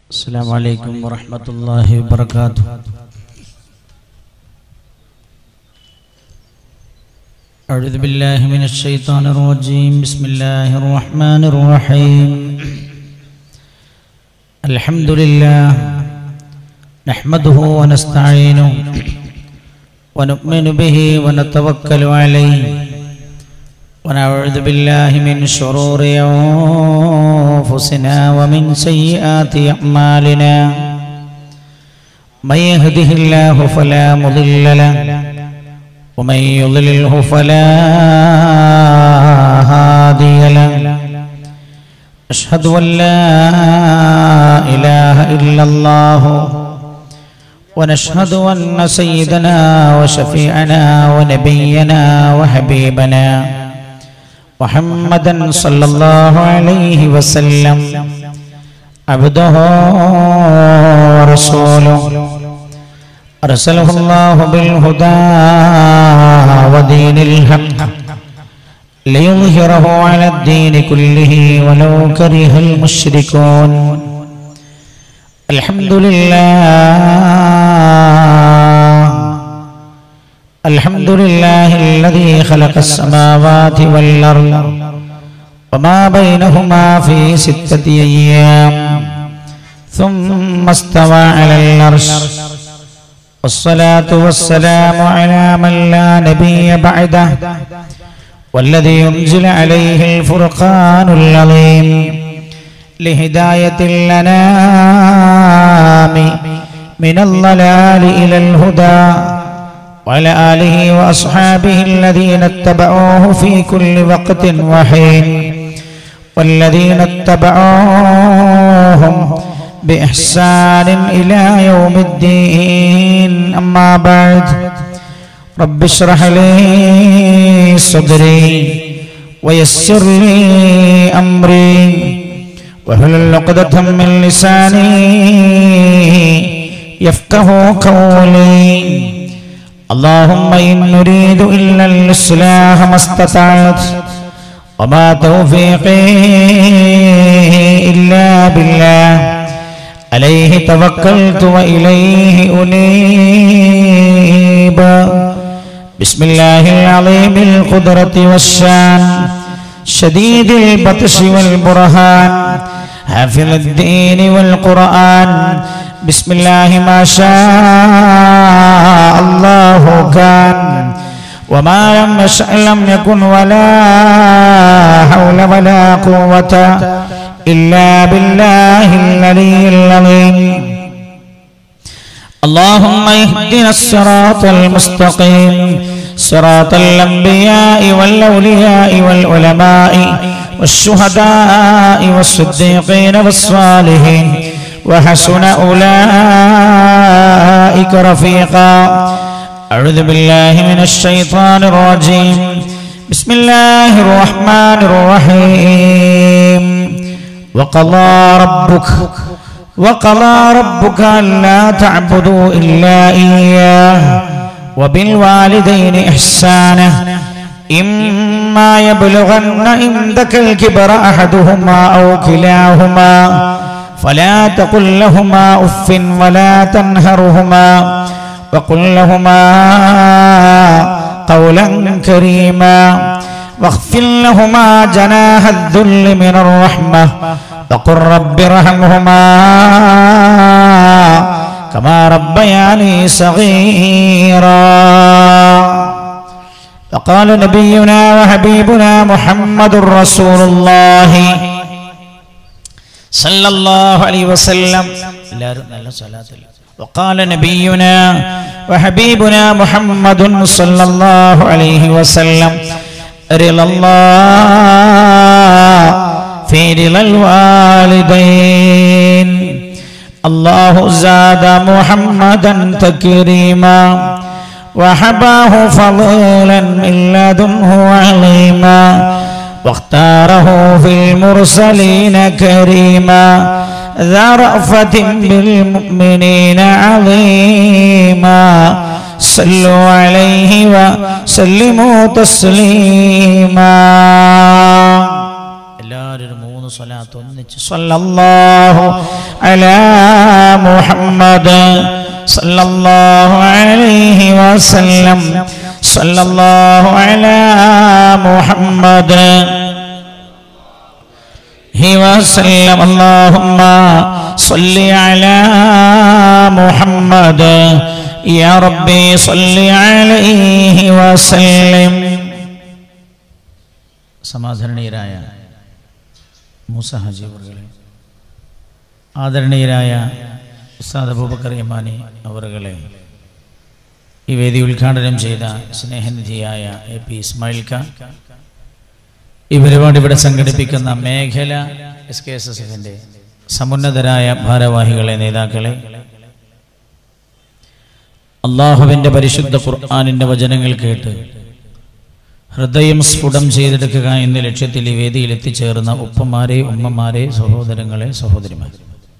السلام عليكم ورحمة الله وبركاته أعوذ بالله من الشيطان الرجيم بسم الله الرحمن الرحيم الحمد لله نحمده ونستعينه ونؤمن به ونتوكل عليه ونعوذ بالله من شرور أنفسنا ومن سيئات أعمالنا من يهده الله فلا مضل له ومن يضلله فلا هادي له أشهد أن لا إله إلا الله ونشهد أن سيدنا وشفيعنا ونبينا وحبيبنا محمدا صلى الله عليه وسلم عبده ورسوله أرسله الله بالهدى ودين الحق ليظهره على الدين كله ولو كره المشركون الحمد لله الحمد لله الذي خلق السماوات والأرض وما بينهما في ستة أيام ثم استوى على العرش والصلاة والسلام على من لا نبي بعده والذي ينزل عليه الفرقان العظيم لهداية الأنام من الضلال إلى الهدى وعلى آله وأصحابه الذين اتبعوه في كل وقت وحين والذين اتبعوهم بإحسان إلى يوم الدين أما بعد رب اشرح لي صدري ويسر لي أمري واحلل عقدة من لساني يفقه قولي اللهم إن نريد إلا الإصلاح ما استطعت وما توفيقي إلا بالله عليه توكلت وإليه أنيب بسم الله العظيم القدرة والشان شديد البطش والبرهان حافظ الدين والقرآن بسم الله ما شاء الله كان وما لم يشأ لم يكن ولا حول ولا قوة إلا بالله العلي العظيم اللهم اهدنا الصراط المستقيم صراط الأنبياء والأولياء والعلماء والشهداء والصديقين والصالحين وحسن أولئك رفيقا أعوذ بالله من الشيطان الرجيم بسم الله الرحمن الرحيم وقضى ربك وقضى ربك ألا تعبدوا إلا إياه وبالوالدين إحسانا إما يبلغن عندك الكبر أحدهما أو كلاهما فلا تقل لهما أف ولا تنهرهما وقل لهما قولا كريما واخفض لهما جناح الذل من الرحمة وقل رب ارحمهما كما ربياني صغيرا وقال نبينا وحبيبنا محمد رسول الله صلى الله عليه وسلم وقال نبينا وحبيبنا محمد صلى الله عليه وسلم رضا الله في رضا الوالدين الله زاد محمدا تكريما وحباه فضلا من لدنه عليما واختاره في المرسلين كريما ذا رأفة بالمؤمنين عظيما صلوا عليه وسلموا تسليما എല്ലാവരും ഒരു മൂന്ന് സ്വലാത്ത് ഒന്നിച്ച് സല്ലല്ലാഹു അലാ മുഹമ്മദ് സല്ലല്ലാഹു അലൈഹി വസല്ലം സല്ലല്ലാഹു അലാ മുഹമ്മദ് وسلم اللهم صل على محمد يا ربي صل عليه وسلم സമാധാരണീയരായ മൂസ ഹാജി അവറുകളെ ആദരണീയരായ ഉസ്താദ് അബൂബക്കർ യമാനി അവറുകളെ ഈ വേദി ഉദ്ഘാടനം ചെയ്ത സ്നേഹനിധിയായ എ പി ഇസ്മായിൽ ഖാൻ ഈ പരിപാടി ഇവിടെ സംഘടിപ്പിക്കുന്ന മേഖല എസ് കെ എസ് എസ് എഫിന്റെ സമുന്നതരായ ഭാരവാഹികളെ നേതാക്കളെ അള്ളാഹുവിന്റെ പരിശുദ്ധ ഖുർആാനിന്റെ വചനങ്ങൾ കേട്ട് ഹൃദയം സ്ഫുടം ചെയ്തെടുക്കുക എന്ന ലക്ഷ്യത്തിൽ ഈ വേദിയിൽ എത്തിച്ചേർന്ന ഉപ്പമാരെ ഉമ്മമാരെ സഹോദരങ്ങളെ സഹോദരിമാരെ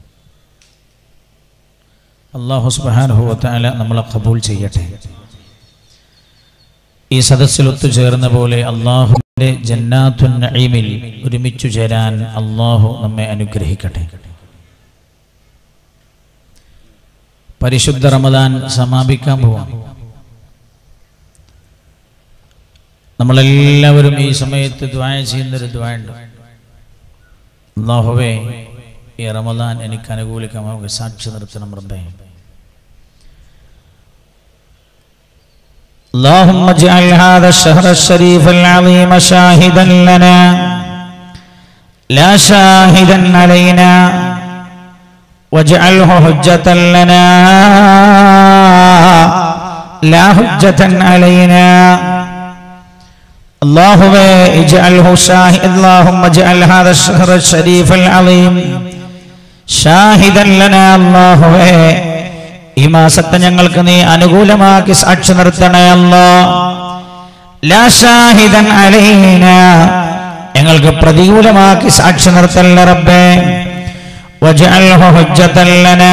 അള്ളാഹു സുബാനുഭവത്താല നമ്മളെ കബൂൽ ചെയ്യട്ടെ ഈ സദസ്സിൽ ഒത്തുചേർന്ന പോലെ അള്ളാഹുവിന്റെ ജന്നാത്തുൻ നഈമിൽ ഒരുമിച്ചു ചേരാൻ അള്ളാഹു നമ്മെ അനുഗ്രഹിക്കട്ടെ പരിശുദ്ധ റമദാൻ സമാപിക്കാൻ പോവാം നമ്മളെല്ലാവരും ഈ സമയത്ത് ദ്വായ ചെയ്യുന്നൊരു ദ്വായുണ്ട് അള്ളാഹുവേ ഈ റമദാൻ എനിക്ക് അനുകൂലിക്കാൻ നമുക്ക് സാക്ഷി നിർത്തണം റബ്ബേ اللهم اجعل هذا الشهر الشريف العظيم شاهدا لنا لا شاهدا علينا واجعله حجة لنا لا حجة علينا اللهم اجعله شاهد اللهم اجعل هذا الشهر الشريف العظيم شاهدا لنا اللهم ഈ മാസത്തെ ഞങ്ങൾക്ക് നീ അനുകൂലമാക്കി സാക്ഷി നിർത്തണേ അല്ലോ ലാഷാഹിദൻ അലൈന ഞങ്ങൾക്ക് പ്രതികൂലമാക്കി സാക്ഷി നിർത്തല്ല റബ്ബേ വജഅൽഹു ഹുജ്ജതൻ ലനാ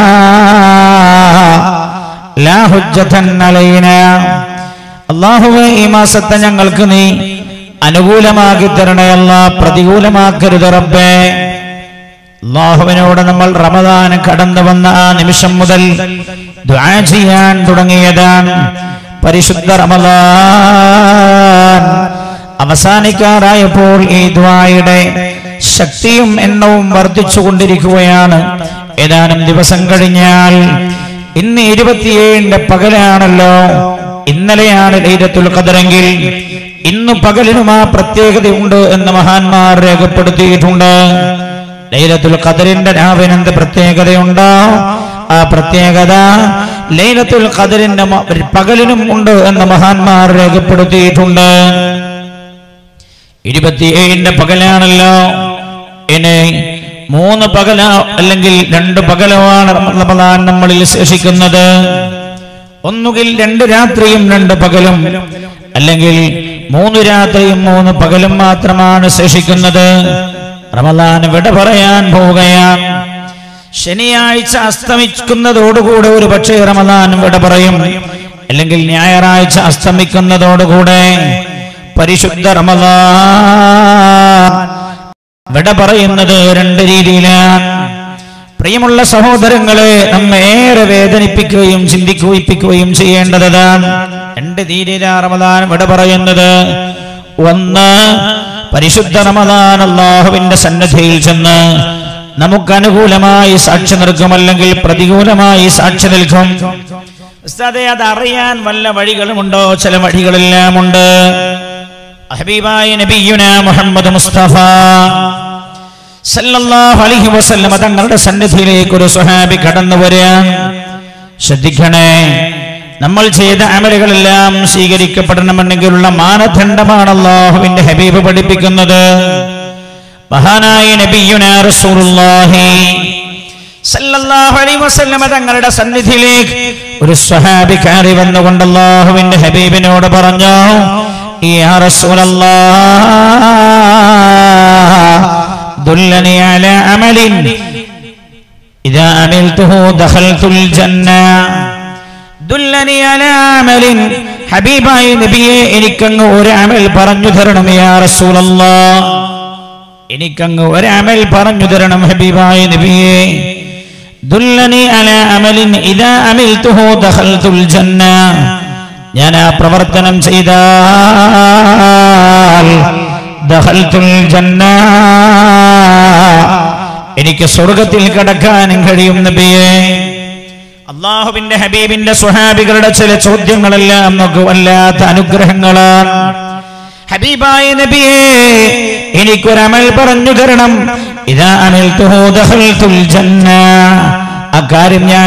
ലാ ഹുജ്ജതൻ അലൈന അല്ലാഹുവേ ഈ മാസത്തെ ഞങ്ങൾക്ക് നീ അനുകൂലമാക്കി തരണേ അല്ല പ്രതികൂലമാക്കരുത് റബ്ബേ അള്ളാഹുവിനോട് നമ്മൾ റമദാൻ കടന്നു വന്ന ആ നിമിഷം മുതൽ ദുആ ചെയ്യാൻ തുടങ്ങിയതാണ് പരിശുദ്ധ റമദാൻ അവസാനിക്കാറായപ്പോൾ ഈ ദ്വായുടെ ശക്തിയും എണ്ണവും വർദ്ധിച്ചു കൊണ്ടിരിക്കുകയാണ് ഏതാനും ദിവസം കഴിഞ്ഞാൽ ഇന്ന് ഇരുപത്തിയേഴിന്റെ പകലാണല്ലോ ഇന്നലെയാണ് ലൈലത്തുൽ ഖദറെങ്കിൽ ഇന്ന് പകലിനും ആ പ്രത്യേകതയുണ്ട് എന്ന് മഹാന്മാർ രേഖപ്പെടുത്തിയിട്ടുണ്ട് ലൈലത്തുൽ ഖദറിന്റെ രാവിന് എന്ത് പ്രത്യേകതയുണ്ടോ ആ പ്രത്യേകത ലൈലത്തുൽ ഖദറിന്റെ മ- പകലിനും ഉണ്ട് എന്ന് മഹാന്മാർ രേഖപ്പെടുത്തിയിട്ടുണ്ട് ഇരുപത്തിയേഴിന്റെ പകലാണല്ലോ ഇനി മൂന്ന് പകലോ അല്ലെങ്കിൽ രണ്ട് പകലോ ആണ് റമദാൻ നമ്മളിൽ ശേഷിക്കുന്നത് ഒന്നുകിൽ രണ്ട് രാത്രിയും രണ്ട് പകലും അല്ലെങ്കിൽ മൂന്ന് രാത്രിയും മൂന്ന് പകലും മാത്രമാണ് ശേഷിക്കുന്നത് റമദാൻ വിട പറയാൻ പോവുകയാണ് ശനിയാഴ്ച അസ്തമിക്കുന്നതോടുകൂടെ ഒരു പക്ഷേ റമദാൻ വിട പറയും അല്ലെങ്കിൽ ഞായറാഴ്ച അസ്തമിക്കുന്നതോടുകൂടെ പരിശുദ്ധ റമദാൻ വിട പറയുന്നത് രണ്ട് രീതിയിലാണ് പ്രിയമുള്ള സഹോദരങ്ങളെ നമ്മെ ഏറെ വേദനിപ്പിക്കുകയും ചിന്തിക്കുകയും ചെയ്യേണ്ടതാണ് രണ്ട് രീതിയിലാണ് റമദാൻ വിട പറയുന്നത് ഒന്ന് പരിശുദ്ധ റമദാൻ അള്ളാഹുവിന്റെ സന്നദ്ധിയിൽ ചെന്ന് നമുക്ക് അനുകൂലമായി സാക്ഷി നിൽക്കും അല്ലെങ്കിൽ പ്രതികൂലമായി സാക്ഷി നിൽക്കും ഉസ്താദേ അത് അറിയാൻ വല്ല വഴികളുമുണ്ടോ ചില വഴികളെല്ലാം ഉണ്ട് ഹബീബായ നബിയുന മുഹമ്മദ് മുസ്തഫ സല്ലല്ലാഹു അലൈഹി വസല്ലം തങ്ങളുടെ സന്നിധിയിലേക്ക് ഒരു സ്വഹാബി കടന്നു വരാൻ ശ്രദ്ധിക്കണേ നമ്മൾ ചെയ്ത അമലുകളെല്ലാം സ്വീകരിക്കപ്പെടണമെന്നെങ്കിലുള്ള മാനദണ്ഡമാണ് അള്ളാഹുവിന്റെ ഹബീബ് പഠിപ്പിക്കുന്നത് മഹാനായ നബിയുന റസൂലുള്ളാഹി സല്ലല്ലാഹു അലൈഹി വസല്ലം തങ്ങളുടെ സന്നിധിയിലേക്ക് ഒരു സ്വഹാബി കയറി വന്നുകൊണ്ട് അള്ളാഹുവിന്റെ ഹബീബിനോട് പറഞ്ഞു യാ റസൂലല്ലാഹ് ദുല്ലനി അലാ അമലിൻ ഇദാ അമിൽതുഹു ദഖൽതുൽ ജന്ന ദുല്ലനി അലാ അമലിൻ ഹബീബായ നബിയെ എനിക്കങ്ങ് ഒരു അമൽ പറഞ്ഞു തരണം യാ റസൂലല്ലാഹ് എനിക്കങ്ങ് ഒരമൽ പറഞ്ഞു തരണം ഹബീബായ നബിയേ ദുല്ലനി അല അമലിൻ ഇദാ അമിൽതുഹു ദഖൽതുൽ ജന്ന ഞാൻ ആ പ്രവർത്തനം ചെയ്താൽ ദഖൽതുൽ ജന്ന എനിക്ക് സ്വർഗത്തിൽ കടക്കാനും കഴിയും നബിയേ അള്ളാഹുവിന്റെ ഹബീബിന്റെ സുഹാബികളുടെ ചില ചോദ്യങ്ങളെല്ലാം നമുക്ക് വല്ലാത്ത അനുഗ്രഹങ്ങളാണ് ഹബീബായ നബിയേ എനിക്കൊരമൽ പറഞ്ഞു തരണം ഇതാ അമിൽതുഹു ദഖൽതുൽ ജന്ന അക്കാര്യം ഞാൻ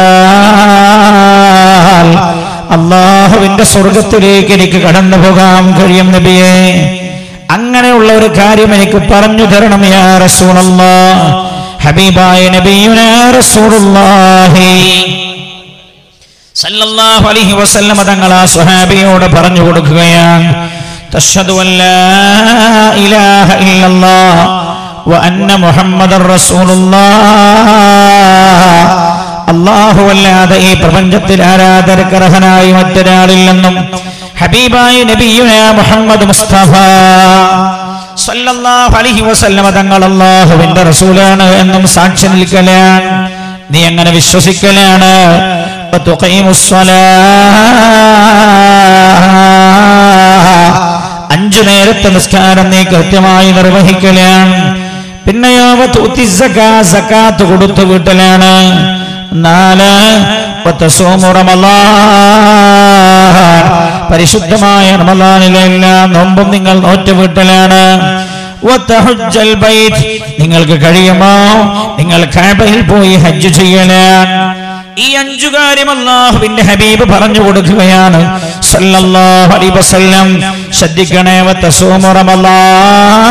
ചെയ്താൽ അള്ളാഹുവിന്റെ സ്വർഗത്തിലേക്ക് എനിക്ക് കടന്നു പോകാൻ കഴിയും നബിയേ അങ്ങനെയുള്ള ഒരു കാര്യം എനിക്ക് പറഞ്ഞു തരണം യാ റസൂലല്ലാ ഹബീബായ നബിയുന റസൂലുള്ളാഹി സല്ലല്ലാഹു അലൈഹി വസല്ലമ തങ്ങൾ ആ സ്വഹാബിയോട് പറഞ്ഞു കൊടുക്കുകയാണ് തഷ്ഹദു അല്ലാ ഇലാഹ ഇല്ലല്ലാഹ് വഅന്ന മുഹമ്മദർ റസൂലുള്ളാഹ് അല്ലാഹു അല്ലാതെ ഈ പ്രപഞ്ചത്തിൽ ആരാധനക്കർഹനായി മറ്റൊരാളില്ലെന്നും ഹബീബായ നബിയുന മുഹമ്മദ് മുസ്തഫ സല്ലല്ലാഹു അലൈഹി വസല്ലമ തങ്ങൾ അല്ലാഹുവിന്റെ റസൂലാണ് എന്നും സാക്ഷി നിൽക്കലാണ് നീ അങ്ങനെ വിശ്വസിക്കലാണ് അഞ്ചു നേരത്തെ നിസ്കാരം നീ കൃത്യമായി നിർവഹിക്കലാണ് പിന്നെയോ സക്കാത്ത് കൊടുത്തു വീട്ടലാണ് നാല് പരിശുദ്ധമായ റമദാനിലെ എല്ലാ നോമ്പും നിങ്ങൾ നോറ്റു വീട്ടലാണ് നിങ്ങൾക്ക് കഴിയുമോ നിങ്ങൾ കാബയിൽ പോയി ഹജ്ജ് ചെയ്യലാണ് ഈ അഞ്ചു കാര്യം അള്ളാഹുവിന്റെ ഹബീബ് പറഞ്ഞു കൊടുക്കുകയാണ് സല്ലല്ലാഹു അലൈഹി വസല്ലം ശ്രദ്ധിക്കണേ വത്തസൂമു റമളാൻ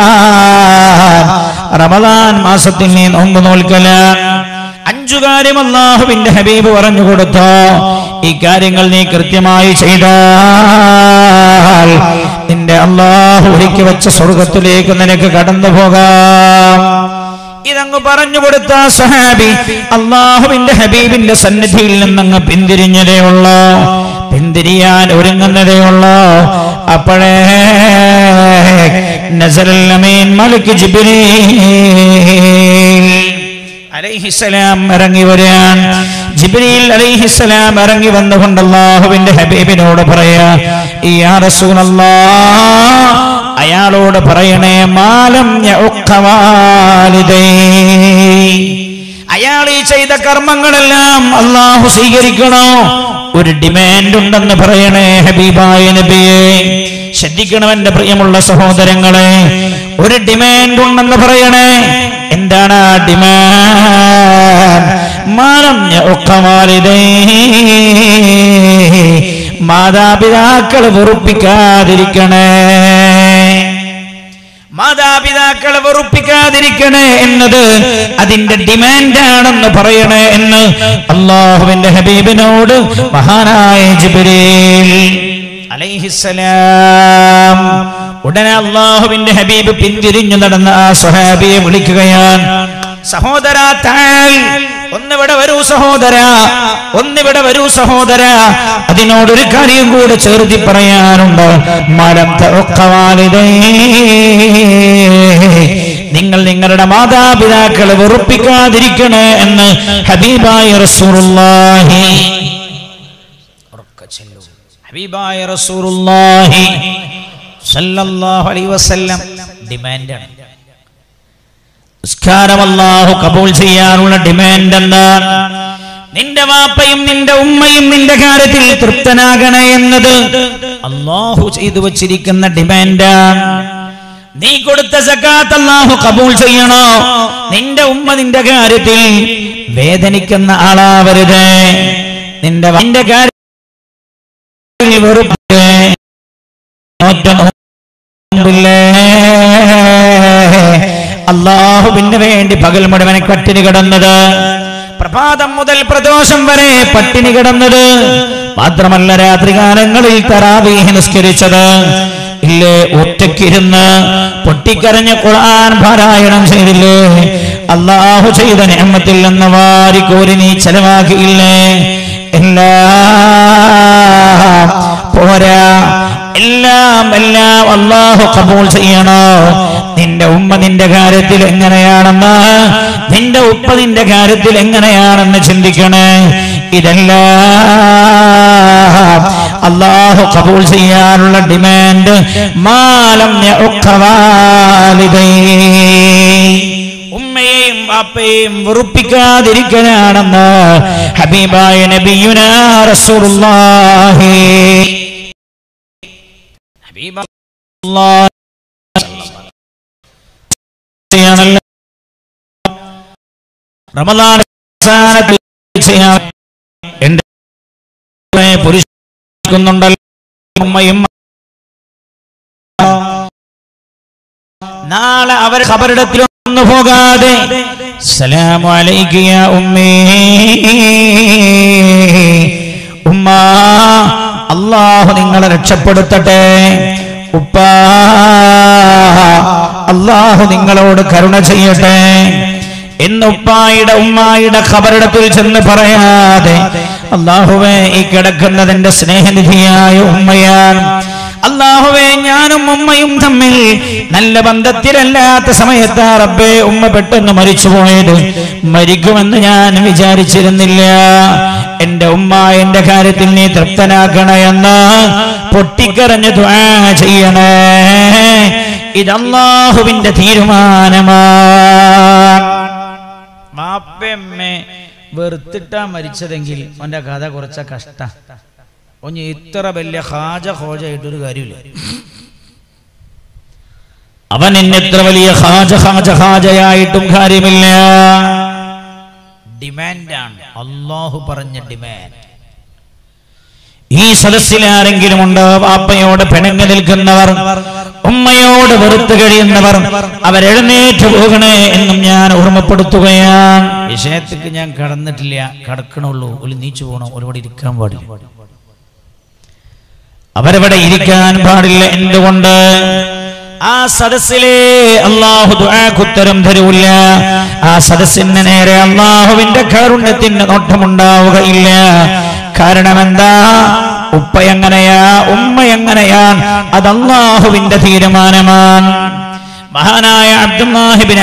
റമളാൻ മാസത്തിൽ നീ നോമ്പ് നോൽക്കലാണ് അഞ്ചു കാര്യം അള്ളാഹുവിന്റെ ഹബീബ് പറഞ്ഞു കൊടുത്തോ ഈ കാര്യങ്ങൾ നീ കൃത്യമായി ചെയ്താൽ നിന്റെ അള്ളാഹു ഒരുക്കി വെച്ച സ്വർഗത്തിലേക്ക് നിനക്ക് കടന്നു പോകാം ഇതങ്ങ് പറഞ്ഞു കൊടുത്ത സഹാബി അള്ളാഹുവിന്റെ ഹബീബിന്റെ സന്നിധിയിൽ നിന്നങ്ങ് പിന്തിരിഞ്ഞതേ ഉള്ളൂ പിന്തിരിയാൻ ഒരുങ്ങുന്നതേ ഉള്ളൂ അപ്പോഴേ നസറല്ലമീൻ മലിക് ജിബ്രീൽ അലൈഹിസലാം ഇറങ്ങി വരാൻ ജിബ്രീൽ അലൈഹിസലാം ഇറങ്ങി വന്നുകൊണ്ട് അള്ളാഹുവിന്റെ ഹബീബിനോട് പറയാ ഈ യാ റസൂലല്ലാഹ് അയാളോട് പറയണേ മാലം അയാൾ ഈ ചെയ്ത കർമ്മങ്ങളെല്ലാം അള്ളാഹു സ്വീകരിക്കണോ ഒരു ഡിമാൻഡ് ഉണ്ടെന്ന് പറയണേ ഹബീബായ നബിയെ ശ്രദ്ധിക്കണം എന്റെ പ്രിയമുള്ള സഹോദരങ്ങളെ ഒരു ഡിമാൻഡ് ഉണ്ടെന്ന് പറയണേ എന്താണ് ആ ഡിമാൻഡ് മാനം മാതാപിതാക്കൾ വെറുപ്പിക്കാതിരിക്കണേ മാതാപിതാക്കളെ വെറുപ്പിക്കാതിരിക്കണേ എന്നത് അതിന്റെ ഡിമാൻഡാണെന്ന് പറയണേ എന്ന് അള്ളാഹുവിന്റെ ഹബീബിനോട് മഹാനായ ജിബിരേൽ അലൈഹിസലാം ഉടനെ അള്ളാഹുവിന്റെ ഹബീബ് പിന്തിരിഞ്ഞു നടന്ന ആ സ്വഹാബിയെ വിളിക്കുകയാണ് സഹോദര താൽ ഒന്നിവിടെ വരൂ സഹോദര ഒന്നിവിടെ വരൂ സഹോദര അതിനോടൊരു കാര്യം കൂടെ ചേർത്തി പറയാനുണ്ട് മരം തറക്കവാലിതേ നിങ്ങൾ നിങ്ങളുടെ മാതാപിതാക്കളെ വെറുപ്പിക്കാതിരിക്കണേ എന്ന് ഹബീബായ റസൂറുല്ലാഹി ഹബീബായ റസൂറുല്ലാഹി സല്ലല്ലാഹു അലൈഹി വസല്ലം ഡിമാൻഡാണ് നിസ്കാരം അല്ലാഹു കബൂൾ ചെയ്യാനുള്ള ഡിമാൻഡ് എന്താണ് നിന്റെ വാപ്പയും നിന്റെ ഉമ്മയും നിന്റെ കാര്യത്തിൽ തൃപ്തനാകണേ എന്നത് അള്ളാഹു ചെയ്തു വച്ചിരിക്കുന്ന ഡിമാൻഡാണ് നീ കൊടുത്ത സക്കാത്ത് അല്ലാഹു കബൂൾ ചെയ്യണോ നിന്റെ ഉമ്മ നിന്റെ കാര്യത്തിൽ വേദനിക്കുന്ന ആളാവരുത് നിന്റെ നിന്റെ കാര്യത്തിൽ വെറുപ്പ് ഒറ്റ നോമ്പില്ലേ അള്ളാഹുവിന് വേണ്ടി പകൽ മുഴുവൻ പട്ടിണി കിടന്നത് പ്രഭാതം മുതൽ പ്രദോഷം വരെ പട്ടിണി കിടന്നത് മാത്രമല്ല രാത്രികാലങ്ങളിൽ തറാവീഹ് നിസ്കരിച്ചത് ഇല്ലേ ഒറ്റക്കിരുന്ന് പൊട്ടിക്കരഞ്ഞ ഖുർആൻ പാരായണം ചെയ്തില്ലേ അള്ളാഹു ചെയ്ത നിയമത്തിൽ നിന്ന് വാരിക്കോരി നീ ചെലവാക്കിയില്ലേ എല്ലാം പോരാ എല്ലാം എല്ലാം അള്ളാഹു കബൂൾ ചെയ്യണോ നിന്റെ ഉമ്മ നിന്റെ കാര്യത്തിൽ എങ്ങനെയാണെന്ന് നിന്റെ ഉപ്പ നിന്റെ കാര്യത്തിൽ എങ്ങനെയാണെന്ന് ചിന്തിക്കണേ ഇതെല്ലാം അള്ളാഹു കബൂൾ ചെയ്യാനുള്ള ഡിമാൻഡ് മാലം ഉമ്മയെയും ബാപ്പയെയും വെറുപ്പിക്കാതിരിക്കലാണെന്ന് ഹബീബായ നബിയുന റസൂലുള്ളാഹി ഹബീബാണല്ലോ റമദാൻ അവസാനത്തിൽ ചെയ്യാൻ എന്റെ പുരുഷുന്നുണ്ടല്ലോ ഉമ്മയും നാളെ അവർ ഖബറിടത്തിലൊന്നു പോകാതെ സലാമു അലൈക യാ ഉമ്മേ ഉമ്മ അള്ളാഹു നിങ്ങളെ രക്ഷപ്പെടുത്തട്ടെ ഉപ്പ അള്ളാഹു നിങ്ങളോട് കരുണ ചെയ്യട്ടെ എന്ന് ഉപ്പായുടെ ഉമ്മായുടെ ഖബറിടത്തിൽ ചെന്ന് പറയാതെ അള്ളാഹുവേ ഈ കിടക്കുന്നതിന്റെ സ്നേഹനിധിയായ ഉമ്മയാണ് അള്ളാഹുവേ ഞാനും ഉമ്മയും തമ്മിൽ നല്ല ബന്ധത്തിലല്ലാത്ത സമയത്ത് റബ്ബേ ഉമ്മ പെട്ടെന്ന് മരിച്ചുപോയത് മരിക്കുമെന്ന് ഞാൻ വിചാരിച്ചിരുന്നില്ല എന്റെ ഉമ്മ എന്റെ കാര്യത്തിൽ നീ തൃപ്തനാക്കണമെന്ന് പൊട്ടിക്കരഞ്ഞ് ദ്വാ ചെയ്യണേ ഇതല്ലാഹുവിന്റെ തീരുമാനമാണ് മാപ്പമ്മെ വെറുത്തിട്ടാ മരിച്ചതെങ്കിൽ അവന്റെ കഥ കുറച്ച കഷ്ട ഒഞ്ഞ് ഇത്ര വലിയ ഹാജ ഹോജായിട്ടൊരു കാര്യമില്ല അവൻ എന്നെ എത്ര വലിയ ഹാജ ഹാജ ഹാജയായിട്ടും കാര്യമില്ല ഡിമാൻഡാണ് അള്ളാഹു പറഞ്ഞ ഡിമാൻഡ് ഈ സദസ്സിൽ ആരെങ്കിലും ഉണ്ടോ വാപ്പയോട് പിണങ്ങി നിൽക്കുന്നവർ ഉമ്മയോട് വെറുത്ത് കഴിയുന്നവർ അവരെഴുന്നേറ്റ് പോകണേ എന്നും ഞാൻ ഓർമ്മപ്പെടുത്തുകയാണ് വിഷയത്തേക്ക് ഞാൻ കടന്നിട്ടില്ല കടക്കണുള്ളൂ ഒരു നീച്ചു പോകണം ഒരുപാട് ഇരിക്കാൻ പാടില്ല അവരവിടെ ഇരിക്കാൻ പാടില്ല എന്തുകൊണ്ട് ആ സദസ്സിലെ അള്ളാഹു ഉത്തരം തരൂല്ല ആ സദസ്സിന് നേരെ അള്ളാഹുവിന്റെ കാരുണ്യത്തിന്റെ നോട്ടമുണ്ടാവുകയില്ല കാരണം എന്താ ഉപ്പ എങ്ങനെയാ ഉമ്മ എങ്ങനെയാ അത് അള്ളാഹുവിന്റെ തീരുമാനമാണ് മഹാനായ അബ്ദുല്ലാഹിബിൻ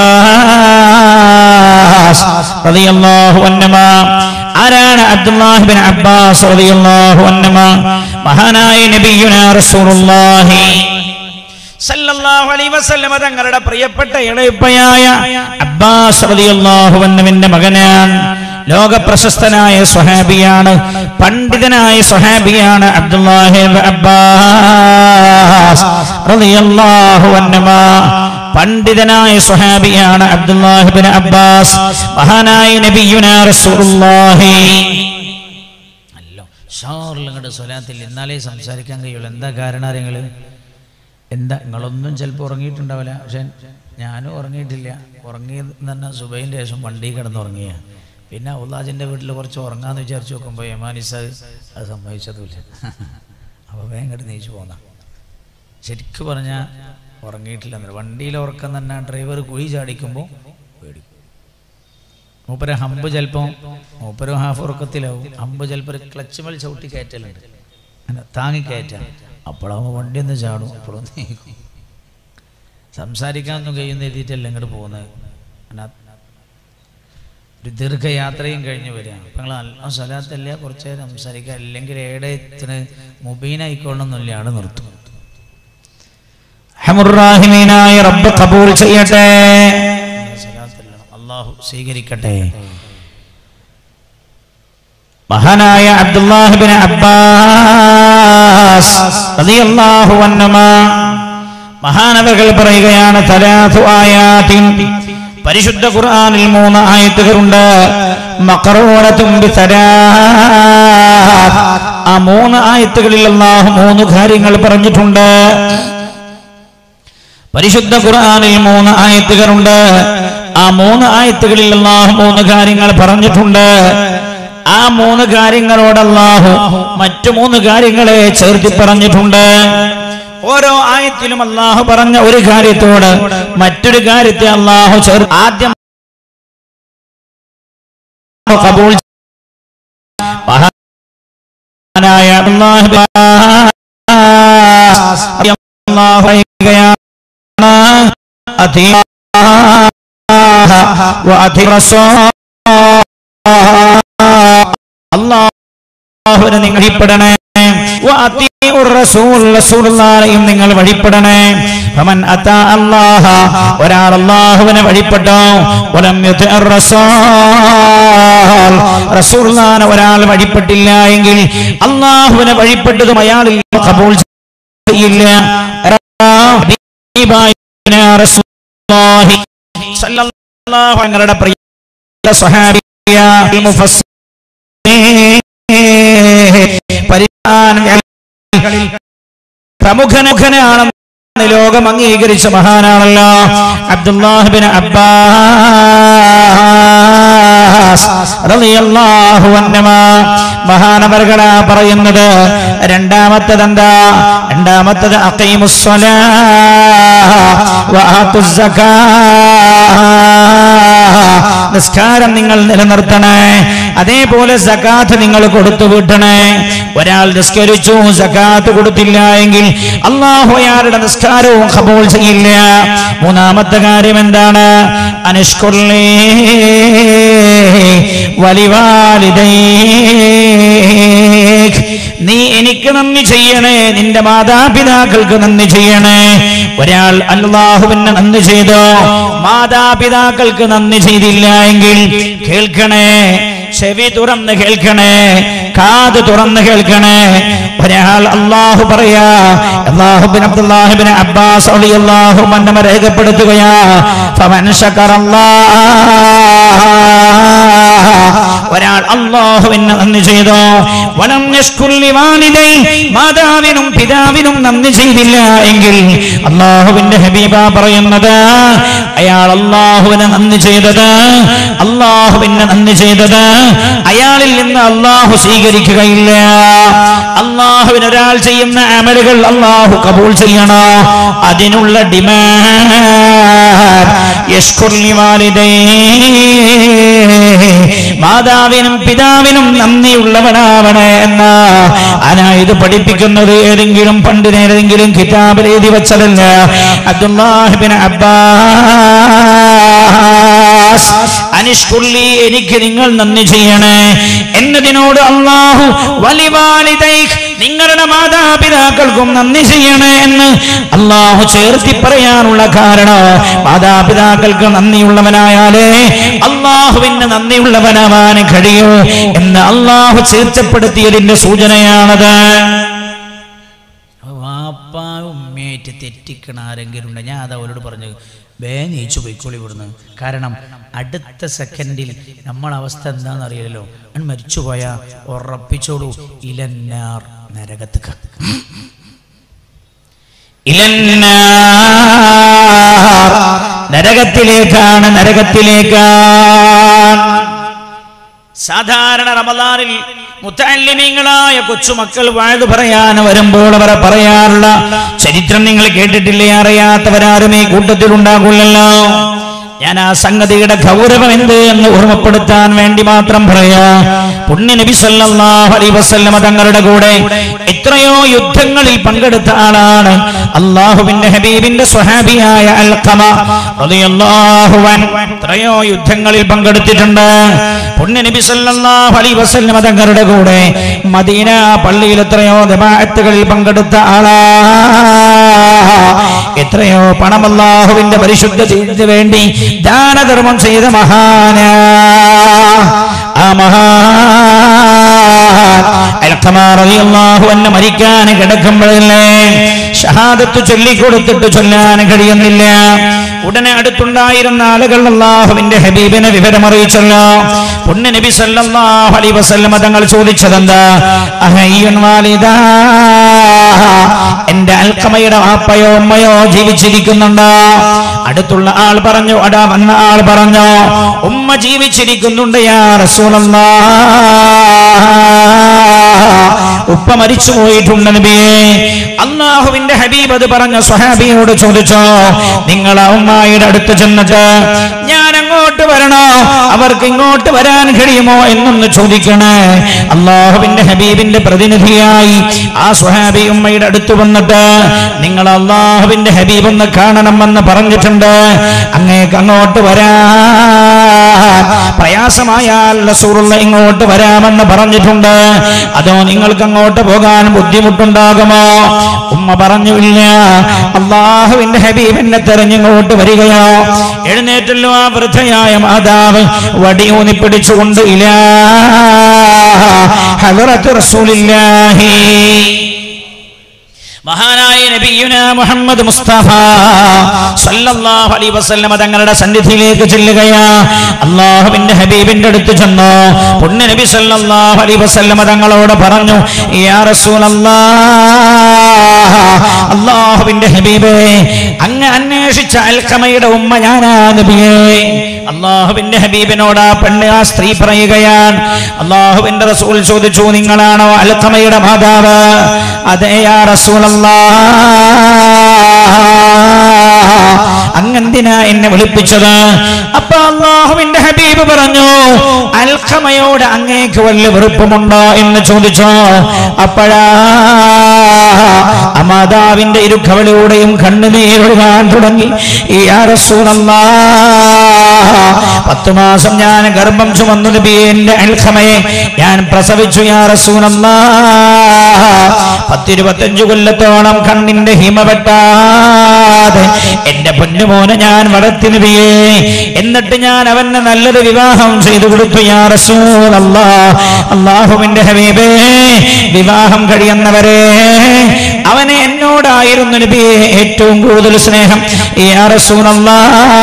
അബ്ബാസ് റളിയല്ലാഹു അൻഹുമ ആരാണ് അബ്ദുല്ലാഹിബിൻ അബ്ബാസ് റളിയല്ലാഹു അൻഹുമ മഹാനായ നബിയുനാ റസൂലുള്ളാഹി സല്ലല്ലാഹു അലൈഹി വസല്ലമ തങ്ങളുടെ പ്രിയപ്പെട്ട ഇളയപ്പയായ അബ്ബാസ് റളിയല്ലാഹു അൻഹുവിന്റെ മകനാണ് ലോക പ്രശസ്തനായ സ്വഹാബിയാണ് പണ്ഡിതനായ സ്വഹാബിയാണ് അബ്ദുല്ലാഹി അബ്ബാസ് റളിയല്ലാഹു അൻഹുമ പണ്ഡിതനായ സ്വഹാബിയാണ് അബ്ദുല്ലാഹിബിൻ അബ്ബാസ് മഹാനായ നബിയുനാ റസൂലുള്ളാഹി അല്ലോ ഷാറിലങ്ങോട്ട് സ്വലാത്തിൽ എന്നാലേ സംസാരിക്കാൻ കഴിയുള്ളൂ എന്താ കാരണം നിങ്ങൾ എന്താ നിങ്ങളൊന്നും ചിലപ്പോൾ ഉറങ്ങിയിട്ടുണ്ടാവില്ല പക്ഷെ ഞാനും ഉറങ്ങിയിട്ടില്ല ഉറങ്ങിയെന്ന് തന്നെ സുബൈൻ്റെ ശേഷം വണ്ടി കിടന്ന് ഉറങ്ങിയ പിന്നെ ഉള്ളാജിൻ്റെ വീട്ടിൽ കുറച്ച് ഉറങ്ങാന്ന് വിചാരിച്ച് നോക്കുമ്പോൾ യമാനിസ് അത് സമ്മതിച്ചതുമില്ല അപ്പോൾ വേഗം കണ്ട് നീച്ചു പോന്ന ശരിക്കും പറഞ്ഞാൽ ഉറങ്ങിയിട്ടില്ല എന്നല്ല വണ്ടിയിൽ ഉറക്കം തന്നെ ഡ്രൈവർ കുഴി ചാടിക്കുമ്പോൾ പേടിക്കും മൂപ്പര ഹമ്പ് ചിലപ്പോൾ മൂപ്പരും ഹാഫ് ഉറക്കത്തിലാവും ഹമ്പ് ചിലപ്പോൾ ക്ലച്ച് മേൽ ചവിട്ടി കയറ്റലുണ്ട് അങ്ങനെ താങ്ങി കയറ്റാം അപ്പോഴാകുമ്പോൾ വണ്ടി ഒന്ന് ചാടും അപ്പോഴും നീക്കും സംസാരിക്കാനൊന്നും കഴിയുന്ന എഴുതിയിട്ടല്ല ഇങ്ങോട്ട് പോകുന്നത് അങ്ങനെ ഒരു ദീർഘയാത്രയും കഴിഞ്ഞ് വരിക അപ്പം നിങ്ങൾ നല്ല സ്ഥലത്തല്ല കുറച്ച് നേരം സംസാരിക്കുക അല്ലെങ്കിൽ ഏടെ ഇത്തിന് മുബീനായിക്കൊള്ളണമെന്നില്ല ആട് നിർത്തും ഹമുറാഹിമീനായ റബ്ബ് കബൂൽ ചെയ്യട്ടെ അള്ളാഹു സ്വീകരിക്കട്ടെ മഹാനായ അബ്ദുല്ലാഹിബിൻ അബ്ബാസ് റളിയല്ലാഹു അൻഹുമ മഹാനവകൾ പറയുകയാണ് തലാത്തു ആയാത്തിൻ പരിശുദ്ധ ഖുർആനിൽ മൂന്ന് ആയത്തുകളുണ്ട് മഖറൂനത്തും ബിസലാത്ത് ആ മൂന്ന് ആയത്തുകളിൽ അല്ലാഹു മൂന്ന് കാര്യങ്ങൾ പറഞ്ഞിട്ടുണ്ട് പരിശുദ്ധ ഖുർആനിൽ മൂന്ന് ആയത്തുകളുണ്ട് ആ മൂന്ന് ആയത്തുകളിൽ അല്ലാഹു മൂന്ന് കാര്യങ്ങൾ പറഞ്ഞിട്ടുണ്ട് ആ മൂന്ന് കാര്യങ്ങളോട് അല്ലാഹു മറ്റു മൂന്ന് കാര്യങ്ങളെ ചേർത്തി പറഞ്ഞിട്ടുണ്ട് ഓരോ ആയത്തിലും അള്ളാഹു പറഞ്ഞ ഒരു കാര്യത്തോട് മറ്റൊരു കാര്യത്തെ അള്ളാഹു ചേർ ആദ്യം കബൂൾ മഹാനായ അല്ലാഹു അല്ലാഹു പറയുകയാണ് وأطيعوا الله وأطيعوا الرسول അള്ളാഹുവിനെ നിങ്ങൾ വഴിപ്പെടണേ വഅതീഉർ റസൂൽ റസൂലുള്ളാഹിയും നിങ്ങൾ വഴിപ്പെടണേ ഫമൻ അതാ അല്ലാഹ ഒരാൾ അല്ലാഹുവിനെ വഴിപ്പെട്ടോ വലം യുതിഉർ റസൂൽ റസൂലുള്ളാഹിനെ ഒരാൾ വഴിപ്പെട്ടില്ല എങ്കിൽ അല്ലാഹുവിനെ വഴിപ്പെട്ടതും അയാളിൽ കബൂൽ ചെയ്യില്ല ഹബീബായ റസൂലുള്ളാഹി സല്ലല്ലാഹു അലൈഹി പ്രിയ സ്വഹാബിയ മുഫസ്സിർ പരിപാലനങ്ങളിൽ പ്രമുഖനാണെന്ന് ലോകം അംഗീകരിച്ച മഹാനാണല്ലോ അബ്ദുല്ലാഹിബിൻ അബ്ബാസ് റളിയല്ലാഹു അൻഹുമാ മഹാനവറുകളാ പറയുന്നത് രണ്ടാമത്തത് എന്താ രണ്ടാമത്തത് അഖീമുസ്സലാ വആത്തുസ് സക്കാ നിസ്കാരം നിങ്ങൾ നിലനിർത്തണേ അതേപോലെ സക്കാത്ത് നിങ്ങൾ കൊടുത്തു വിട്ടണേ ഒരാൾ നിസ്കരിച്ചു സക്കാത്ത് കൊടുത്തില്ല എങ്കിൽ അള്ളാഹു അയാളുടെ നിസ്കാരവും ഖബൂൾ ചെയ്യില്ല മൂന്നാമത്തെ കാര്യം എന്താണ് അനുഷ്കുള്ളേ വലിവാലിതൈ നീ എനിക്ക് നന്ദി ചെയ്യണേ നിന്റെ മാതാപിതാക്കൾക്ക് നന്ദി ചെയ്യണേ ഒരാൾ അല്ലാഹുവിന് നന്ദി ചെയ്തോ മാതാപിതാക്കൾക്ക് നന്ദി ചെയ്തില്ല എങ്കിൽ കേൾക്കണേ ചെവി തുറന്ന് കേൾക്കണേ കാത് തുറന്ന് കേൾക്കണേ ഒരാൾ അള്ളാഹു പറയാ അള്ളാഹുബിൻ അബ്ദുല്ലാഹിബിൻ അബ്ബാസ് അള്ളാഹു മന്നമ രേഖപ്പെടുത്തുകയാ ഫമൻ ഒരാൾ അള്ളാഹുവിന് നന്ദി ചെയ്തോ വലം യഷ്കുല്ലി വാലിദൈ മാതാവിനും പിതാവിനും നന്ദി ചെയ്തില്ല എങ്കിൽ അള്ളാഹുവിന്റെ ഹബീബ പറയുന്നത് അയാൾ അള്ളാഹുവിന് നന്ദി ചെയ്തത് അള്ളാഹുവിന് നന്ദി ചെയ്തത് അയാളിൽ നിന്ന് അള്ളാഹു സ്വീകരിക്കുകയില്ല അള്ളാഹുവിന് ഒരാൾ ചെയ്യുന്ന അമലുകൾ അള്ളാഹു കബൂൾ ചെയ്യണോ അതിനുള്ള ഡിമാൻഡ് യഷ്കുല്ലി വാലിദൈ മാതാവിനും പിതാവിനും നന്ദിയുള്ളവനാവണേ എന്ന അനാ ഇത് പഠിപ്പിക്കുന്നത് ഏതെങ്കിലും പണ്ടിന് ഏതെങ്കിലും കിതാബിൽ എഴുതി വെച്ചതല്ല അബ്ദുല്ലാഹിബിൻ അബ്ബാസ് അനിഷ്കുള്ളി എനിക്ക് നിങ്ങൾ നന്ദി ചെയ്യണേ എന്നതിനോട് അള്ളാഹു വലിവാലിതൈ നിങ്ങളുടെ മാതാപിതാക്കൾക്കും നന്ദി ചെയ്യണേ എന്ന് അള്ളാഹു ചേർത്തി പറയാനുള്ള കാരണം മാതാപിതാക്കൾക്ക് നന്ദിയുള്ളവനായാലേ അള്ളാഹുവിന് നന്ദിയുള്ളവനാവാൻ കഴിയൂ എന്ന് അള്ളാഹു ചേർച്ചപ്പെടുത്തിയതിന്റെ സൂചനയാണത് വാപ്പ ഉമ്മയായിട്ട് തെറ്റിക്കണ ആരെങ്കിലും ഉണ്ട് ഞാൻ അത് അവരോട് പറഞ്ഞു വേ നീച്ചു പോയിക്കോളി ഇവിടുന്ന് കാരണം അടുത്ത സെക്കൻഡിൽ നമ്മളെ അവസ്ഥ എന്താണെന്ന് അറിയില്ലല്ലോ ഞാൻ മരിച്ചുപോയ ഉറപ്പിച്ചോളൂ ഇലന്നാർ നരകത്ത് നരകത്തിലേക്കാണ് നരകത്തിലേക്കാണ് സാധാരണ റമദാനിൽ മുത്തല്ലിമീങ്ങളായ കൊച്ചുമക്കൾ വാഴ്ന്നു പറയാൻ വരുമ്പോൾ അവർ പറയാറുള്ള ചരിത്രം നിങ്ങൾ കേട്ടിട്ടില്ലേ അറിയാത്തവരാരും ഈ കൂട്ടത്തിൽ ഉണ്ടാകില്ലല്ലോ ഞാൻ ആ സംഗതിയുടെ ഗൗരവം എന്ത് എന്ന് ഓർമ്മപ്പെടുത്താൻ വേണ്ടി മാത്രം പറയാ പുണ്യ നബി സല്ലല്ലാഹു അലൈഹി വസല്ലമ തങ്ങളുടെ കൂടെ എത്രയോ യുദ്ധങ്ങളിൽ പങ്കെടുത്ത ആളാണ് അള്ളാഹുവിന്റെ ഹബീബിന്റെ സ്വഹാബിയായ അൽഖമ റളിയല്ലാഹു അൻഹു എത്രയോ യുദ്ധങ്ങളിൽ പങ്കെടുത്തിട്ടുണ്ട് പുണ്യ നബി സല്ലല്ലാഹു അലൈഹി വസല്ലമ തങ്ങളുടെ കൂടെ മദീന പള്ളിയിൽ എത്രയോ ജമാഅത്തുകളിൽ പങ്കെടുത്ത ആളാ എത്രയോ പണം അല്ലാഹുവിന്റെ പരിശുദ്ധ ചെയ്തിന് വേണ്ടി ദാനധർമ്മം ചെയ്ത മഹാന ആ മഹാൻ മരിക്കാൻ കിടക്കുമ്പോഴല്ലേ ഷഹാദത്ത് ചൊല്ലിക്കൊടുത്തിട്ട് ചൊല്ലാൻ കഴിയുന്നില്ല ഉടനെ അടുത്തുണ്ടായിരുന്ന ആളുകൾ അള്ളാഹുവിന്റെ ഹബീബിനെ വിവരമറിയിച്ചല്ലോ പുണ്യ നബി സല്ലല്ലാഹു അലൈഹി വസല്ലമ തങ്ങൾ ചോദിച്ചതെന്താ അഹയ്യൻ വാലിദാ എന്റെ അൽക്കമയുടെ വാപ്പയോ ഉമ്മയോ ജീവിച്ചിരിക്കുന്നുണ്ടോ അടുത്തുള്ള ആൾ പറഞ്ഞു അടാ വന്ന ആൾ പറഞ്ഞു ഉമ്മ ജീവിച്ചിരിക്കുന്നുണ്ട് യാ റസൂലല്ലാ ഉപ്പ മരിച്ചു പോയിട്ടുണ്ട് നബിയെ അള്ളാഹുവിന്റെ ഹബീബ് അത് പറഞ്ഞ സ്വഹാബിയോട് ചോദിച്ചോ നിങ്ങൾ ആ ഉമ്മായുടെ അടുത്ത് ചെന്നിട്ട് ഞാൻ അങ്ങോട്ട് അങ്ങോട്ട് വരണോ അവർക്ക് ഇങ്ങോട്ട് വരാൻ കഴിയുമോ എന്നൊന്ന് ചോദിക്കണേ അള്ളാഹുവിന്റെ ഹബീബിന്റെ പ്രതിനിധിയായി ആ സുഹാബി ഉമ്മയുടെ അടുത്ത് വന്നിട്ട് നിങ്ങൾ അള്ളാഹുവിന്റെ ഹബീബ് ഒന്ന് കാണണമെന്ന് പറഞ്ഞിട്ടുണ്ട് അങ്ങേക്ക് അങ്ങോട്ട് വരാൻ പ്രയാസമായാൽ റസൂലുള്ള ഇങ്ങോട്ട് വരാമെന്ന് പറഞ്ഞിട്ടുണ്ട് അതോ നിങ്ങൾക്ക് അങ്ങോട്ട് പോകാൻ ബുദ്ധിമുട്ടുണ്ടാകുമോ ഉമ്മ പറഞ്ഞു ഇല്ല അള്ളാഹുവിന്റെ ഹബീബിനെ തെരഞ്ഞിങ്ങോട്ട് വരികയോ എഴുന്നേറ്റല്ലോ ആ വൃദ്ധയായ മാതാവ് വടിയൂന്നി പിടിച്ചുകൊണ്ട് ഇല്ല ഹലറത്ത് റസൂലില്ലാഹി മഹാനായ നബിയുന മുഹമ്മദ് മുസ്തഫ സല്ലല്ലാഹു അലൈഹി വസല്ലമ തങ്ങളുടെ സന്നിധിയിലേക്ക് ചെല്ലുകയാ അള്ളാഹുവിന്റെ ഹബീബിന്റെ അടുത്ത് ചെന്നു പുണ്യ നബി സല്ലല്ലാഹു അലൈഹി വസല്ലമ തങ്ങളോട് പറഞ്ഞു യാ റസൂലല്ലാഹ് അള്ളാഹുവിന്റെ ഹബീബേ അങ്ങ് അന്വേഷിച്ച അൽക്കമയുടെ ഉമ്മ ഞാനാ നബിയേ അള്ളാഹുവിന്റെ ഹബീബിനോട് ആ പെണ്ണ് ആ സ്ത്രീ പറയുകയാണ് അള്ളാഹുവിന്റെ റസൂൽ ചോദിച്ചു നിങ്ങളാണോ അൽക്കമയുടെ മാതാവ് അതെ യാ റസൂലല്ലാ അങ്ങെന്തിനാ എന്നെ വിളിപ്പിച്ചത് അപ്പൊ അള്ളാഹുവിന്റെ ഹബീബ് പറഞ്ഞു അൽഖമയോട് അങ്ങേക്ക് വല്ല വെറുപ്പമുണ്ടോ എന്ന് ചോദിച്ചോ അപ്പോഴാ ആ മാതാവിന്റെ ഇരുക്കവളിലൂടെയും കണ്ണുനീരൊഴുകാൻ തുടങ്ങി ഈ യാ റസൂലല്ലാ പത്തു മാസം ഞാൻ ഗർഭം ചുമന്നു നബി എന്റെ അൽഖമയെ ഞാൻ പ്രസവിച്ചു യാ റസൂലല്ലാ പത്തിരുപത്തഞ്ചു കൊല്ലത്തോളം കണ്ണിന്റെ ഹിമ വെട്ടാതെ എന്റെ പൊന്നുമോനെ ഞാൻ വളർത്തി നബിയേ എന്നിട്ട് ഞാൻ അവന് നല്ലൊരു വിവാഹം ചെയ്തു കൊടുത്തു യാ റസൂലല്ലാ അള്ളാഹുവിന്റെ ഹബീബേ വിവാഹം കഴിയുന്നവരെ അവനെ എന്നോടായിരുന്നു നബിയെ ഏറ്റവും കൂടുതൽ സ്നേഹം യാ റസൂലല്ലാ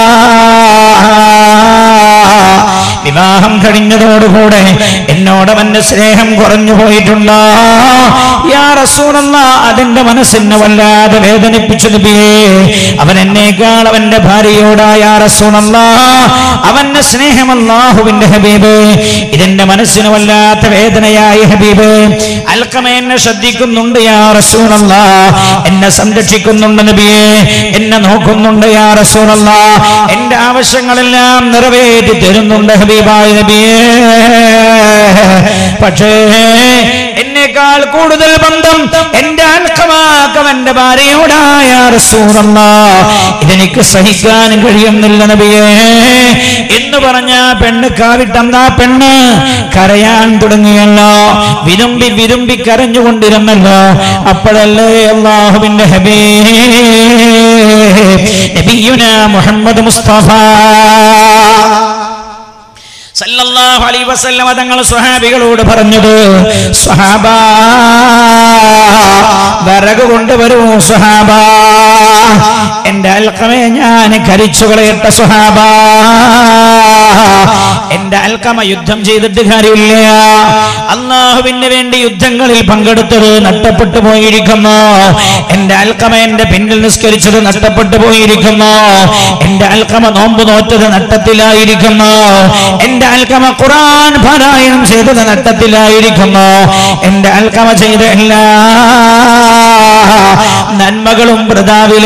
വിവാഹം കഴിഞ്ഞതോടുകൂടെ എന്നോട് അവന്റെ സ്നേഹം കുറഞ്ഞു പോയിട്ടുണ്ടോ യാ റസൂലല്ല അതിന്റെ മനസ്സിനെ വല്ലാതെ വേദനിപ്പിച്ചു നബിയേ അവൻ എന്നേക്കാൾ അവന്റെ ഭാര്യയോടായ റസൂലല്ല അവന്റെ സ്നേഹം അല്ലാഹുവിന്റെ ഹബീബ് ഇതെന്റെ മനസ്സിന് വല്ലാത്ത വേദനയായി ഹബീബ് അൽക്കമ എന്നെ ശ്രദ്ധിക്കുന്നുണ്ട് യാ റസൂലല്ല എന്നെ സംരക്ഷിക്കുന്നുണ്ട് നബിയെ എന്നെ നോക്കുന്നുണ്ട് യാ റസൂലല്ല എന്റെ ആവശ്യങ്ങളെല്ലാം നിറവേറ്റി തരുന്നുണ്ട് ഹബീബായ നബിയേ പക്ഷേ എന്നേക്കാൾ കൂടുതൽ ബന്ധം എന്റെ അൽക്കമാക്കവന്റെ ഭാര്യയോടായ റസൂലല്ല ഇതെനിക്ക് സഹിക്കാൻ കഴിയുന്നില്ല നബിയേ എന്ന് പറഞ്ഞ പെണ്ണ് കാവിട്ടന്ന പെണ്ണ് കരയാൻ തുടങ്ങിയല്ലോ വിരുമ്പി വിരുമ്പി കരഞ്ഞുകൊണ്ടിരുന്നല്ലോ അപ്പോഴല്ലേ അള്ളാഹുവിന്റെ ഹബീ നബിയുന മുഹമ്മദ് മുസ്തഫ സല്ലല്ലാഹു അലൈഹി വസല്ലമ തങ്ങൾ സ്വഹാബികളോട് പറഞ്ഞത് സ്വഹാബ വിറക് കൊണ്ടുവരൂ സ്വഹാബ എന്റെ അൽക്കമെ ഞാൻ കരിച്ചു കളയട്ട സ്വഹാബ എന്റെ അൽക്കമ യുദ്ധം ചെയ്തിട്ട് കാര്യമില്ല അള്ളാഹുവിന് വേണ്ടി യുദ്ധങ്ങളിൽ പങ്കെടുത്തത് നഷ്ടപ്പെട്ടു പോയിരിക്കുന്നു എന്റെ അൽക്കമ എന്റെ പിന്നിൽ നിസ്കരിച്ചത് നഷ്ടപ്പെട്ടു പോയിരിക്കുന്നു എന്റെ അൽക്കമ നോമ്പ് നോറ്റത് നട്ടത്തിലായിരിക്കുന്നു എന്റെ അൽക്കമ ഖുറാൻ പാരായണം ചെയ്തത് നട്ടത്തിലായിരിക്കുന്നു എന്റെ അൽക്കമ ചെയ്ത എല്ലാ നന്മകളും പ്രതാവില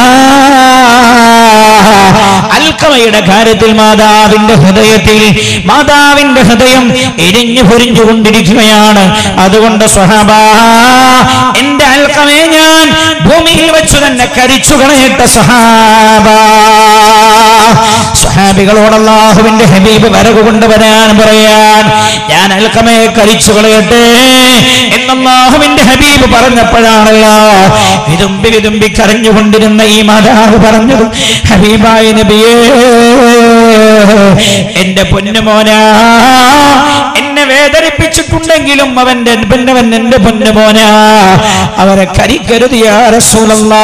അൽക്കമയുടെ കാര്യത്തിൽ മാതാവിന്റെ ഹൃദയത്തിൽ മാതാവിന്റെ ഹൃദയം എരിഞ്ഞു പൊരിഞ്ഞു കൊണ്ടിരിക്കുകയാണ് അതുകൊണ്ട് സ്വഹബ എന്റെ അൽക്കമയെ ഞാൻ ഭൂമിയിൽ വെച്ചു തന്നെ കരിച്ചു കളയട്ട സഹാബ സ്വഹാബികളോട് അള്ളാഹുവിന്റെ ഹബീബ് വരകു കൊണ്ടുവരാൻ പറയാൻ ഞാൻ അൽക്കമയെ കരിച്ചു കളയട്ടെ എന്നല്ലാഹുവിന്റെ ഹബീബ് പറഞ്ഞപ്പോഴാണല്ലോ വിതുമ്പി വിതുമ്പി കരഞ്ഞുകൊണ്ടിരുന്ന ഈ മാതാവ് പറഞ്ഞത് ഹബീബായ നബിയേ എന്റെ പൊന്നുമോന എന്നെ വേദനിപ്പിച്ചിട്ടുണ്ടെങ്കിലും അവന്റെ പെണ്ണവൻ എന്റെ പൊന്നുമോന അവരെ കരിക്കരുതിയ റസൂലല്ലാ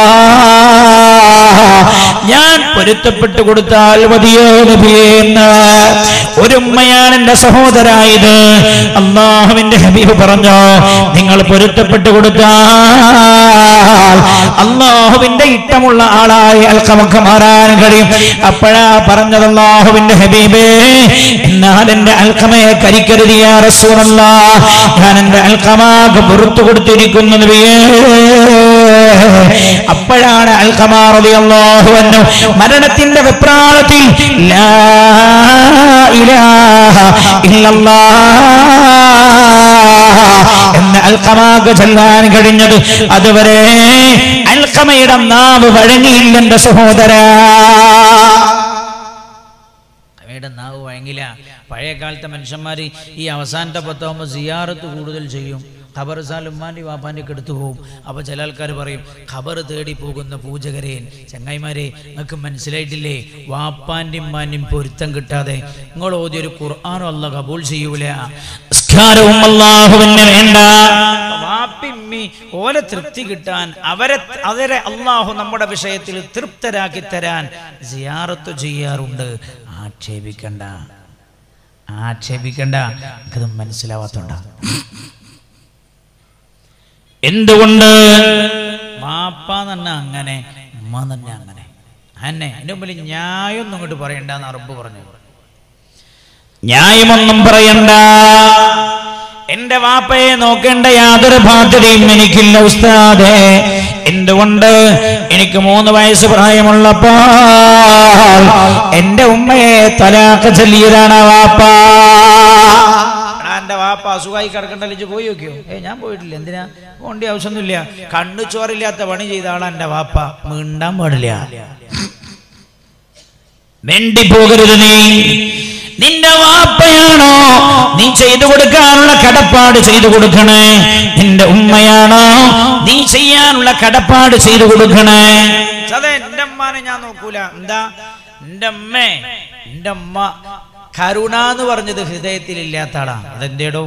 ഞാൻ പൊരുത്തപ്പെട്ടു കൊടുത്താൽ മതിയോ നബിയെന്ന് ഒരു ഉമ്മയാണ് എന്റെ സഹോദരായത് അള്ളാഹുവിന്റെ ഹബീബ് പറഞ്ഞു നിങ്ങൾ പൊരുത്തപ്പെട്ടു കൊടുത്താൽ അള്ളാഹുവിന്റെ ഇഷ്ടമുള്ള ആളായി അൽക്കമൊക്കെ മാറാൻ കഴിയും അപ്പോഴാ പറഞ്ഞത് അള്ളാഹുവിന്റെ ഹബീബേ എന്നാൽ എന്റെ അൽക്കമയെ കരിക്കരുതിയ റസൂലല്ല ഞാൻ എന്റെ അൽക്കമാക്ക് പുറത്തു കൊടുത്തിരിക്കുന്നു നബിയേ അപ്പോഴാണ് അൽഖമാറിയാഹു മരണത്തിന്റെ വെപ്രാളത്തിൽ ലാ ഇലാഹ ഇല്ലല്ലാഹ് എന്ന് അൽഖമാക്ക് ചൊല്ലാൻ കഴിഞ്ഞത് അതുവരെ അൽഖമയുടെ നാവ് വഴങ്ങിയില്ലെന്റെ സഹോദര അവയുടെ നാവ് വഴങ്ങില്ല പഴയ കാലത്തെ മനുഷ്യന്മാർ ഈ അവസാനത്തെ പത്താകുമ്പോൾ സിയാറത്ത് കൂടുതൽ ചെയ്യും ഖബർ സാൽ ഉമ്മാൻ്റെ വാപ്പാൻ്റെ ഒക്കെ എടുത്തു പോകും അപ്പോൾ ചില ആൾക്കാർ പറയും ഖബർ തേടി പോകുന്ന പൂജകരെ ചങ്ങായിമാരെ നിങ്ങൾക്ക് മനസ്സിലായിട്ടില്ലേ വാപ്പാൻ്റെ ഉമ്മാൻ്റെയും പൊരുത്തം കിട്ടാതെ നിങ്ങൾ ഓതിയ ഒരു ഖുർആാനും അല്ല കബൂൾ ചെയ്യൂല നിസ്കാരവും അള്ളാഹുവിന് വേണ്ട വാപ്പിമ്മി ഓലെ തൃപ്തി കിട്ടാൻ അവരെ അവരെ അള്ളാഹു നമ്മുടെ വിഷയത്തിൽ തൃപ്തരാക്കി തരാൻ സിയാറത്ത് ചെയ്യാറുണ്ട് ആക്ഷേപിക്കണ്ട ആക്ഷേപിക്കണ്ട എനിക്കത് മനസ്സിലാവാത്തോണ്ട എന്തുകൊണ്ട് മാപ്പ തന്നെ അങ്ങനെ ഉമ്മ തന്നെ അങ്ങനെ അന്നെ അതിന്റെ മുമ്പിൽ ന്യായമൊന്നും ഇങ്ങോട്ട് പറയണ്ടെന്ന് അറബ് പറഞ്ഞു ന്യായമൊന്നും പറയണ്ട എന്റെ വാപ്പയെ നോക്കേണ്ട യാതൊരു ബാധ്യതയും എനിക്കില്ല ഉസ്താദേ എന്തുകൊണ്ട് എനിക്ക് മൂന്ന് വയസ്സ് പ്രായമുള്ളപ്പോ എന്റെ ഉമ്മയെ തലാക്ക് ചൊല്ലിയതാണ് വാപ്പ എന്റെ വാപ്പ അസുഖമായി കിടക്കണ്ടല്ലോ പോയി നോക്കിയോ ഏ ഞാൻ പോയിട്ടില്ല എന്തിനാ പോണ്ടി ആവശ്യമൊന്നുമില്ല കണ്ണു ചോറില്ലാത്ത പണി ചെയ്ത ആളാ എന്റെ വാപ്പ മിണ്ടാൻ പാടില്ല വേണ്ടി പോകരുത് നീ നിന്റെ വാപ്പയാണോ നീ ചെയ്തു കൊടുക്കാനുള്ള കടപ്പാട് ചെയ്തു കൊടുക്കണേ നിന്റെ ഉമ്മയാണോ നീ ചെയ്യാനുള്ള കടപ്പാട് ചെയ്തു കൊടുക്കണേ അതെ എന്റെ അമ്മാനെ ഞാൻ നോക്കൂല എന്താ എന്റെ അമ്മേ എന്റെ അമ്മ കരുണ എന്ന് പറഞ്ഞത് ഹൃദയത്തിൽ ഇല്ലാത്ത ആളാ അതെന്തേടോ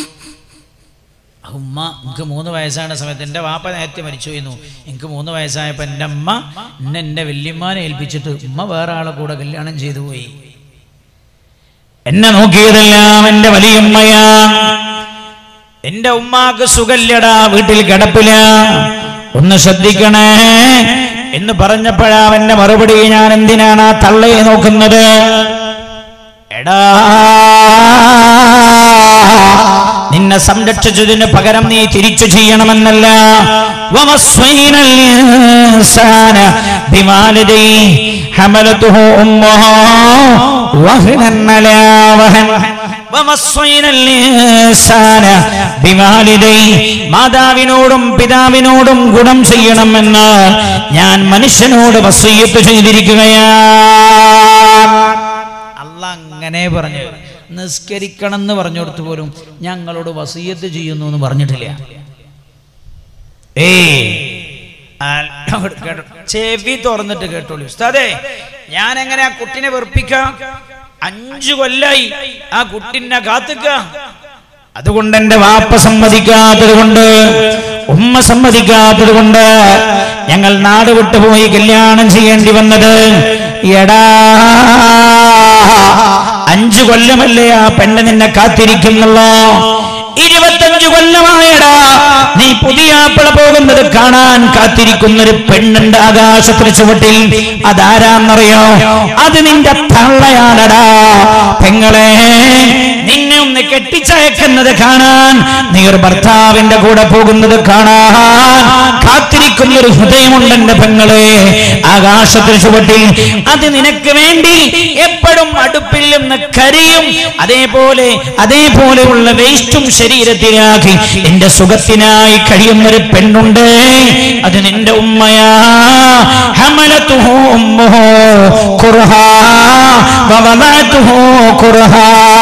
ഉമ്മ എനിക്ക് മൂന്ന് വയസ്സായ സമയത്ത് എൻ്റെ വാപ്പ നേരത്തെ മരിച്ചു പോയിരുന്നു എനിക്ക് മൂന്ന് വയസ്സായപ്പോൾ എൻ്റെ അമ്മ എന്നെ എൻ്റെ വല്യമ്മാനെ ഏൽപ്പിച്ചിട്ട് ഉമ്മ വേറെ ആളെ കൂടെ കല്യാണം ചെയ്തു പോയി എന്നെ നോക്കിയതെല്ലാം എൻ്റെ വലിയമ്മയാ എന്റെ ഉമ്മാക്ക് സുഖല്യടാ വീട്ടിൽ കിടപ്പില്ല ഒന്ന് ശ്രദ്ധിക്കണേ എന്ന് പറഞ്ഞപ്പോഴാ അവന്റെ മറുപടി ഞാൻ എന്തിനാണ് ആ തള്ളയെ നോക്കുന്നത് എടാ നിന്നെ സംരക്ഷിച്ചതിന് പകരം നീ തിരിച്ചു ചെയ്യണമെന്നല്ല വമസ്വൈനൽ ഇൻസാന ബിവാലിദൈ ഹമലതുഹു ഉമ്മുഹു വഹ്നൻ അലാ വഹൻ വമസ്വൈനൽ ഇൻസാന ബിവാലിദൈ മാതാവിനോടും പിതാവിനോടും ഗുണം ചെയ്യണമെന്ന് ഞാൻ മനുഷ്യനോട് വസീയത്ത് ചെയ്തിരിക്കുകയാണ് അല്ല അങ്ങനെ പറഞ്ഞു നിസ്കരിക്കണം എന്ന് പറഞ്ഞു കൊടുത്തു പോലും ഞങ്ങളോട് വസീയത്ത് ചെയ്യുന്നു എന്ന് പറഞ്ഞിട്ടില്ല ഏ ചെവി തുറന്നിട്ട് കേട്ടോളൂ ഉസ്താദേ ഞാൻ എങ്ങനെ ആ കുട്ടിനെ വെറുപ്പിക്കാം അഞ്ചു കൊല്ലായി ആ കുട്ടിനെ കാത്തുക്ക അതുകൊണ്ട് എന്റെ വാപ്പ സമ്മതിക്കാത്തത് കൊണ്ട് ഉമ്മ സമ്മതിക്കാത്തത് കൊണ്ട് ഞങ്ങൾ നാട് വിട്ടുപോയി കല്യാണം ചെയ്യേണ്ടി വന്നത് എടാ അഞ്ചു കൊല്ലമല്ലേ ആ പെണ്ണ് നിന്നെ കാത്തിരിക്കുന്നല്ലോ ഇരുപത്തഞ്ചു കൊല്ലമായടാ നീ പുതിയ ആപ്പിള പോകുന്നത് കാണാൻ കാത്തിരിക്കുന്ന ഒരു പെണ്ണുണ്ട് ആകാശത്തിന് ചുവട്ടിൽ അതാരാന്നറിയോ അത് നിന്റെ തള്ളയാണടാ പെങ്ങളെ നിന്നെ ഒന്ന് കെട്ടിച്ചയക്കുന്നത് കാണാൻ നീ ഒരു ഭർത്താവിന്റെ കൂടെ പോകുന്നത് കാണാൻ കാത്തിരിക്കുന്ന ഒരു ഹൃദയമുണ്ട് എന്റെ പെങ്ങളെ ആകാശത്തിന് ചുവട്ടിൽ അത് നിനക്ക് വേണ്ടി എപ്പോഴും അടുപ്പിൽ നിന്ന് കരിയും അതേപോലെ അതേപോലെയുള്ള വേസ്റ്റും ശരീരത്തിലാക്കി എന്റെ സുഖത്തിനായി കഴിയുന്ന ഒരു പെണ്ണുണ്ട് അത് നിന്റെ ഉമ്മയാ ഹമലത്തുഹു ഉമ്മുഹു ഖുർഹാ വവദഅതുഹു ഖുർഹാ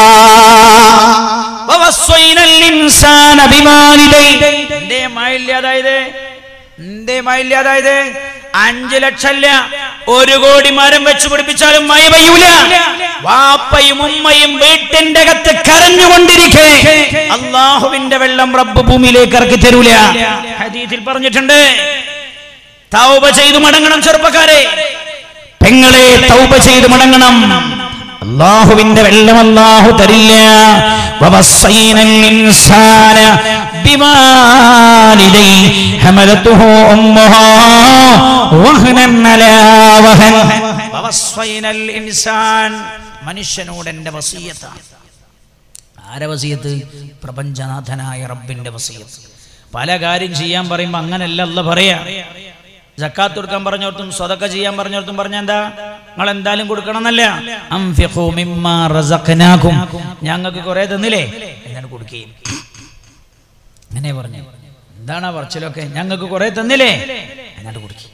വവസ്വൈനൽ ഇൻസാന ബിവാലിദൈ എന്തേ മയില്ലാതായത് എന്തേ മയില്ലാതായത് അഞ്ചു ലക്ഷല്ല ഒരു കോടി മരം വെച്ച് പിടിപ്പിച്ചാലും മഴ പെയ്യൂല വാപ്പയും ഉമ്മയും വീട്ടിന്റെ അകത്ത് കരഞ്ഞുകൊണ്ടിരിക്കെ അള്ളാഹുവിന്റെ വെള്ളം റബ്ബ് ഭൂമിയിലേക്ക് ഇറക്കി തരൂല ഹദീസിൽ പറഞ്ഞിട്ടുണ്ട് തൗബ ചെയ്തു മടങ്ങണം ചെറുപ്പക്കാരെ പെങ്ങളെ തൗബ ചെയ്തു മടങ്ങണം അള്ളാഹുവിന്റെ വെള്ളം അള്ളാഹു തരില്ല ووصينا الإنسان بوالديه حملته أمها وهنا على وهن ووصينا الإنسان മനുഷ്യനോട് എന്റെ വസീയത്താണ് ആരെ വസീയത്ത് പ്രപഞ്ചനാഥനായ റബ്ബിന്റെ വസീയത്ത് പല കാര്യം ചെയ്യാൻ പറയുമ്പോൾ അങ്ങനെയല്ല അല്ല പറയാ ജക്കാത്ത് കൊടുക്കാൻ പറഞ്ഞോർത്തും സ്വതക്ക ചെയ്യാൻ പറഞ്ഞോർത്തും പറഞ്ഞ എന്താ നിങ്ങൾ എന്തായാലും കൊടുക്കണം എന്നല്ല അംഫിഖു മിമ്മാ റസഖ്നാകും ഞങ്ങൾക്ക് കുറെ തന്നില്ലേ എന്നാണ് കൊടുക്കുകയും അങ്ങനെ പറഞ്ഞു എന്താണ് ആ പറച്ചിലൊക്കെ ഞങ്ങൾക്ക് കുറെ തന്നില്ലേ എന്നാണ് കൊടുക്കുക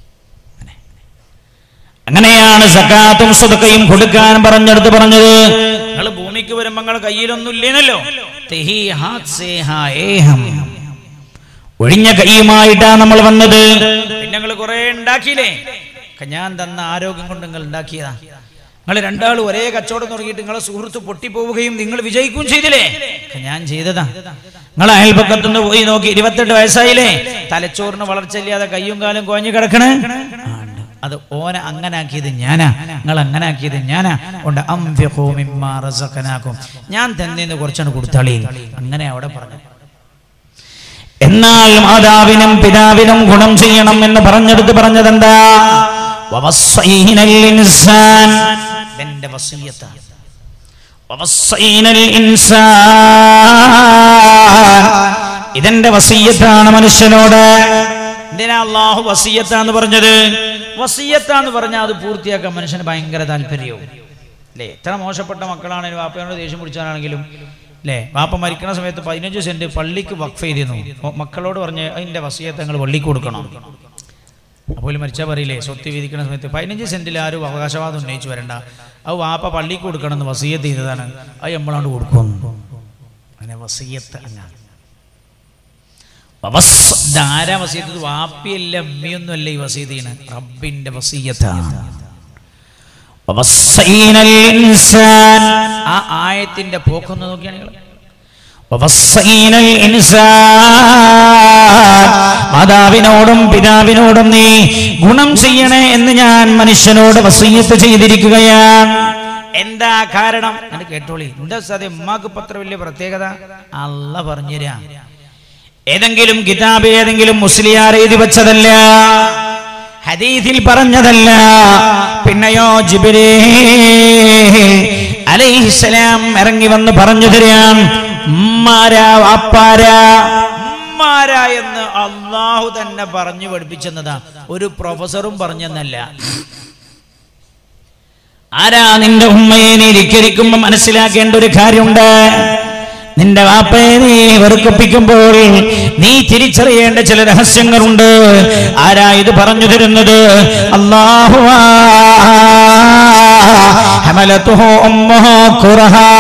അങ്ങനെയാണ് സക്കാത്തും സ്വതക്കയും കൊടുക്കാൻ പറഞ്ഞെടുത്ത് പറഞ്ഞത് നിങ്ങൾ ഭൂമിക്ക് വരുമ്പോ നിങ്ങളെ കയ്യിലൊന്നും ഇല്ലേനല്ലോ തെഹി ഹാത്ത് സേ ഹാ ഏഹം. ഒഴിഞ്ഞ കൈയുമായിട്ടാ നമ്മൾ വന്നത് പിന്നെ നിങ്ങൾ കുറെ ഉണ്ടാക്കിയില്ലേ ഒക്കെ ഞാൻ തന്ന ആരോഗ്യം കൊണ്ട് നിങ്ങൾ ഉണ്ടാക്കിയതാ നിങ്ങൾ രണ്ടാളും ഒരേ കച്ചവടം തുടങ്ങിയിട്ട് നിങ്ങളെ സുഹൃത്ത് പൊട്ടിപ്പോവുകയും നിങ്ങൾ വിജയിക്കുകയും ചെയ്തില്ലേ ഒക്കെ ഞാൻ ചെയ്തതാ നിങ്ങൾ അയൽപക്കത്തുനിന്ന് പോയി നോക്കി ഇരുപത്തെട്ട് വയസ്സായില്ലേ തലച്ചോറിന് വളർച്ചയില്ലാതെ കയ്യും കാലും കുഴഞ്ഞു കിടക്കണേ ആ, ഉണ്ട്. അത് ഓന അങ്ങനെ ആക്കിയത് ഞാനാ നിങ്ങൾ അങ്ങനെ ആക്കിയത് ഞാനാ കൊണ്ട് അംഫിഖൂ മിമ്മാ റസഖനാകും ഞാൻ തന്നേന്ന് കുറച്ചാണ് കൊടുത്തളി അങ്ങനെ അവിടെ പറഞ്ഞു എന്നാൽ മാതാവിനും പിതാവിനും ഗുണം ചെയ്യണം എന്ന് പറഞ്ഞെടുത്ത് പറഞ്ഞതെന്താ വവസ്സൈനൽ ഇൻസാൻ എന്റെ വസീയത്താണ് വവസ്സൈനൽ ഇൻസാൻ ഇതെന്റെ വസീയത്താണ് മനുഷ്യനോട് എന്തിനാ അള്ളാഹു വസീയത്താന്ന് പറഞ്ഞത് വസീയത്താന്ന് പറഞ്ഞാൽ അത് പൂർത്തിയാക്കാൻ മനുഷ്യന് ഭയങ്കര താല്പര്യവും അല്ലേ എത്ര മോശപ്പെട്ട മക്കളാണെങ്കിലും വാപ്പയോട് ദേഷ്യം പിടിച്ചാണെങ്കിലും അല്ലേ വാപ്പ മരിക്കുന്ന സമയത്ത് പതിനഞ്ച് സെന്റ് പള്ളിക്ക് വഖഫ് ചെയ്തിരുന്നു മ- മക്കളോട് പറഞ്ഞ് അതിന്റെ വസീയത്ത് നിങ്ങൾ പള്ളിക്ക് കൊടുക്കണം അപ്പോൾ മരിച്ചാൽ പറയില്ലേ സ്വത്ത് വിധിക്കുന്ന സമയത്ത് പതിനഞ്ച് സെന്റിൽ ആരും അവകാശവാദം ഉന്നയിച്ചു വരണ്ട അത് വാപ്പ പള്ളിക്ക് കൊടുക്കണം എന്ന് വസീയത്ത് ചെയ്തതാണ് അത് നമ്മളാണ്ട് കൊടുക്കും അങ്ങനെ വസീയത്ത് അങ്ങനെ വവസ്- ഇതാരാ വസീയത്ത് ഇത് വാപ്പിയല്ല അമ്മയൊന്നും അല്ല ഈ വസീയത്ത് ചെയ്യണ റബ്ബിന്റെ വസീയത്താണ് വവസ്സൈനൽ ഇൻസാൻ. ആ ആയത്തിന്റെ പോക്കൊന്ന് നോക്കിയാണ് നിങ്ങൾ വവസ്സൈനൽ ഇൻസാൻ. മാതാവിനോടും പിതാവിനോടും നീ ഗുണം ചെയ്യണേ എന്ന് ഞാൻ മനുഷ്യനോട് വസീയത്ത് ചെയ്തിരിക്കുകയാണ് എന്താ കാരണം അത് കേട്ടോളി എന്താ സാധ്യ ഉമ്മാക്ക് ഇപ്പൊ അത്ര വലിയ പ്രത്യേകത അല്ല പറഞ്ഞുതരാ ഏതെങ്കിലും കിതാബ് ഏതെങ്കിലും മുസ്ലിയാർ എഴുതി വെച്ചതല്ല ഹദീസിൽ പറഞ്ഞതല്ല പിന്നെയോ ജിബിരേ അലൈഹിസ്സലാം ഇറങ്ങി വന്ന് പറഞ്ഞു തരാൻ ഉമ്മാരാ വാപ്പാരാ ഉമ്മാരാ എന്ന് അള്ളാഹു തന്നെ പറഞ്ഞു പഠിപ്പിച്ചെന്നതാ ഒരു പ്രൊഫസറും പറഞ്ഞെന്നല്ല ആരാ നിന്റെ ഉമ്മയെ നീ ധിക്കരിക്കുമ്പോ മനസ്സിലാക്കേണ്ട ഒരു കാര്യമുണ്ട് നിന്റെ വാപ്പയെ നീ വെറുക്കപ്പിക്കുമ്പോൾ നീ തിരിച്ചറിയേണ്ട ചില രഹസ്യങ്ങളുണ്ട് ആരാ ഇത് പറഞ്ഞു തരുന്നത് അള്ളാഹു حملته أمه كرها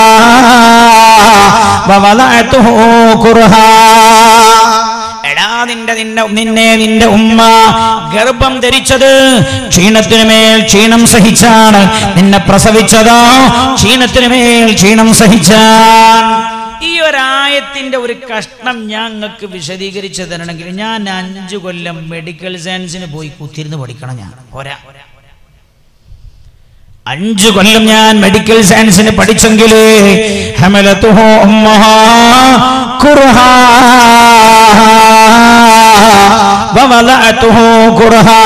ووضعته كرها എടാ നിന്റെ നിന്നെ നിന്നെ നിന്റെ ഉമ്മ ഗർഭം ധരിച്ചത് ക്ഷീണത്തിനു മേൽ ക്ഷീണം സഹിച്ചാണ് നിന്നെ പ്രസവിച്ചതോ ക്ഷീണത്തിനു മേൽ ക്ഷീണം സഹിച്ചാൻ ഈ ഒരായത്തിന്റെ ഒരു കഷ്ണം ഞങ്ങൾക്ക് വിശദീകരിച്ചു തരണമെങ്കിൽ ഞാൻ അഞ്ചു കൊല്ലം മെഡിക്കൽ സയൻസിന് പോയി കുത്തിരുന്ന് പഠിക്കണം ഞാൻ പോരാ അഞ്ചു കൊല്ലം ഞാൻ മെഡിക്കൽ സയൻസിന് പഠിച്ചെങ്കിൽ ഹമലത്തുഹു ഉമ്മഹാ കുർഹാ വവലഅതുഹു കുർഹാ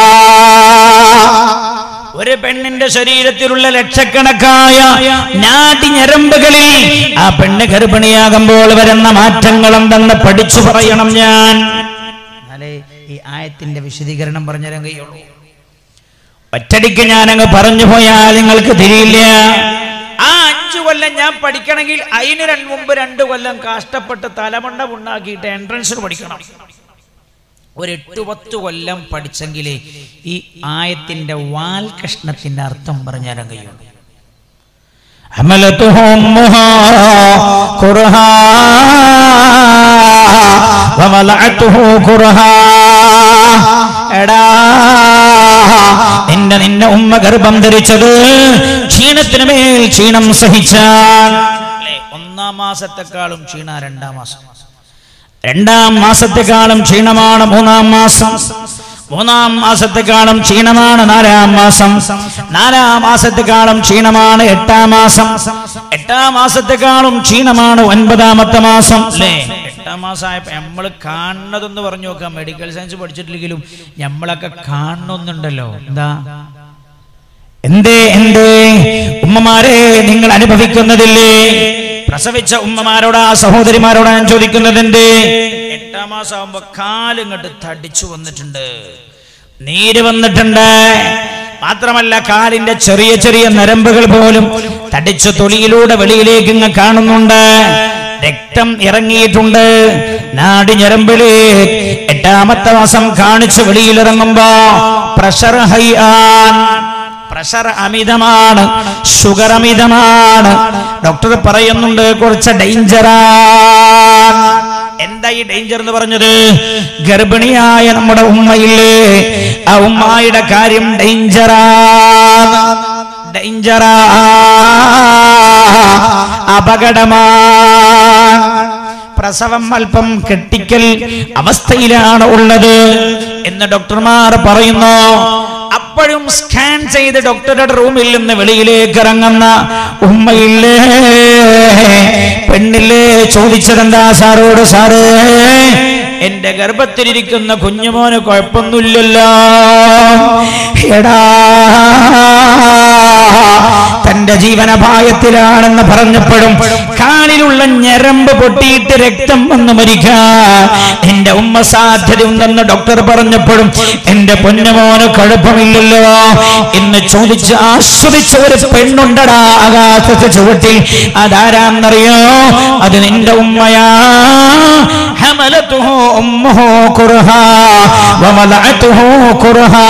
ഒരു പെണ്ണിന്റെ ശരീരത്തിലുള്ള ലക്ഷക്കണക്കായ നാടി ഞരമ്പുകളിൽ ആ പെണ്ണ് ഗർഭിണിയാകുമ്പോൾ വരുന്ന മാറ്റങ്ങൾ എന്തെന്ന് പഠിച്ചു പറയണം ഞാൻ എന്നാലേ ഈ ആയത്തിന്റെ വിശദീകരണം പറഞ്ഞുതരാൻ കഴിയുള്ളൂ ഒറ്റടിക്ക് ഞാനങ്ങ് പറഞ്ഞു പോയാൽ നിങ്ങൾക്ക് തിരിയില്ല ആ അഞ്ചു കൊല്ലം ഞാൻ പഠിക്കണമെങ്കിൽ അതിന് രണ്ട് മുമ്പ് രണ്ട് കൊല്ലം കഷ്ടപ്പെട്ട് തലമണ്ട ഉണ്ടാക്കിയിട്ട് എൻട്രൻസിന് പഠിക്കണം ഒരു എട്ട് പത്ത് കൊല്ലം പഠിച്ചെങ്കിലേ ഈ ആയത്തിന്റെ വാൽ കഷ്ണത്തിന്റെ അർത്ഥം പറഞ്ഞാലും കഴിയും حملته أمها كرها وولعته كرها എടാ നിന്റെ നിന്റെ ഉമ്മ ഗർഭം ധരിച്ചത് ക്ഷീണത്തിന് മേൽ ക്ഷീണം സഹിച്ചാൽ അല്ലേ? ഒന്നാം മാസത്തെക്കാളും ക്ഷീണ രണ്ടാം മാസം രണ്ടാം മാസത്തെക്കാളും ക്ഷീണമാണ് മൂന്നാം മാസം മൂന്നാം മാസത്തെക്കാളും ക്ഷീണമാണ് നാലാം മാസം നാലാം മാസത്തെക്കാളും ക്ഷീണമാണ് എട്ടാം മാസം എട്ടാം മാസത്തെക്കാളും ക്ഷീണമാണ് ഒൻപതാമത്തെ മാസം അല്ലേ എട്ടാം മാസമായപ്പോ നമ്മൾ കാണുന്നതെന്ന് പറഞ്ഞു നോക്കാം മെഡിക്കൽ സയൻസ് പഠിച്ചിട്ടില്ലെങ്കിലും നമ്മളൊക്കെ കാണുന്നുണ്ടല്ലോ എന്താ എന്തേ എന്തേ ഉമ്മമാരെ നിങ്ങൾ അനുഭവിക്കുന്നതില്ലേ പ്രസവിച്ച ഉമ്മമാരോട് ആ സഹോദരിമാരോട് ഞാൻ ചോദിക്കുന്നത് എന്തേ എട്ട് എട്ടാം മാസം ആകുമ്പോ കാലിങ്ങോട്ട് തടിച്ചു വന്നിട്ടുണ്ട് നീര് വന്നിട്ടുണ്ട് മാത്രമല്ല കാലിന്റെ ചെറിയ ചെറിയ നരമ്പുകൾ പോലും തടിച്ച തൊലിയിലൂടെ വെളിയിലേക്ക് ഇങ്ങ് കാണുന്നുണ്ട് രക്തം ഇറങ്ങിയിട്ടുണ്ട് നാടി ഞരമ്പില് എട്ടാമത്തെ മാസം കാണിച്ച് വെളിയിലിറങ്ങുമ്പോ പ്രഷർ ഹൈ ആൻ പ്രഷർ അമിതമാണ് ഷുഗർ അമിതമാണ് ഡോക്ടർ പറയുന്നുണ്ട് കുറച്ച് ഡേഞ്ചറാണ് എന്താ ഈ ഡേഞ്ചർ എന്ന് പറഞ്ഞത് ഗർഭിണിയായ നമ്മുടെ ഉമ്മയില്ലേ ആ ഉമ്മായുടെ കാര്യം ഡേഞ്ചറാണ് ഡേഞ്ചറാ അപകടമാണ് പ്രസവം അല്പം കെട്ടിക്കൽ അവസ്ഥയിലാണ് ഉള്ളത് എന്ന് ഡോക്ടർമാർ പറയുന്നു അപ്പോഴും സ്കാൻ ചെയ്ത് ഡോക്ടറുടെ റൂമിൽ നിന്ന് വെളിയിലേക്ക് ഇറങ്ങുന്ന ഉമ്മയില്ലേ പെണ്ണില്ലേ ചോദിച്ചതെന്താ സാറോട് സാറേ എന്റെ ഗർഭത്തിലിരിക്കുന്ന കുഞ്ഞുമോന് കുഴപ്പമൊന്നുമില്ലല്ലോ എടാ തന്റെ ജീവനപായത്തിലാണെന്ന് പറഞ്ഞപ്പോഴും കാലിലുള്ള ഞരമ്പ് പൊട്ടിയിട്ട് രക്തം വന്ന് മരിക്കാൻ എന്റെ ഉമ്മ സാധ്യതയുണ്ടെന്ന് ഡോക്ടർ പറഞ്ഞപ്പോഴും എന്റെ പൊന്നുമോന് കുഴപ്പമില്ലല്ലോ എന്ന് ചോദിച്ച് ആസ്വദിച്ച ഒരു പെണ്ണുണ്ടടാ ആകാശത്തെ ചുവട്ടിൽ അതാരാന്നറിയോ അത് നിന്റെ ഉമ്മയാ ഹമലത്തുഹു ഉമ്മുഹു കുർഹാ വമലഅതുഹു കുർഹാ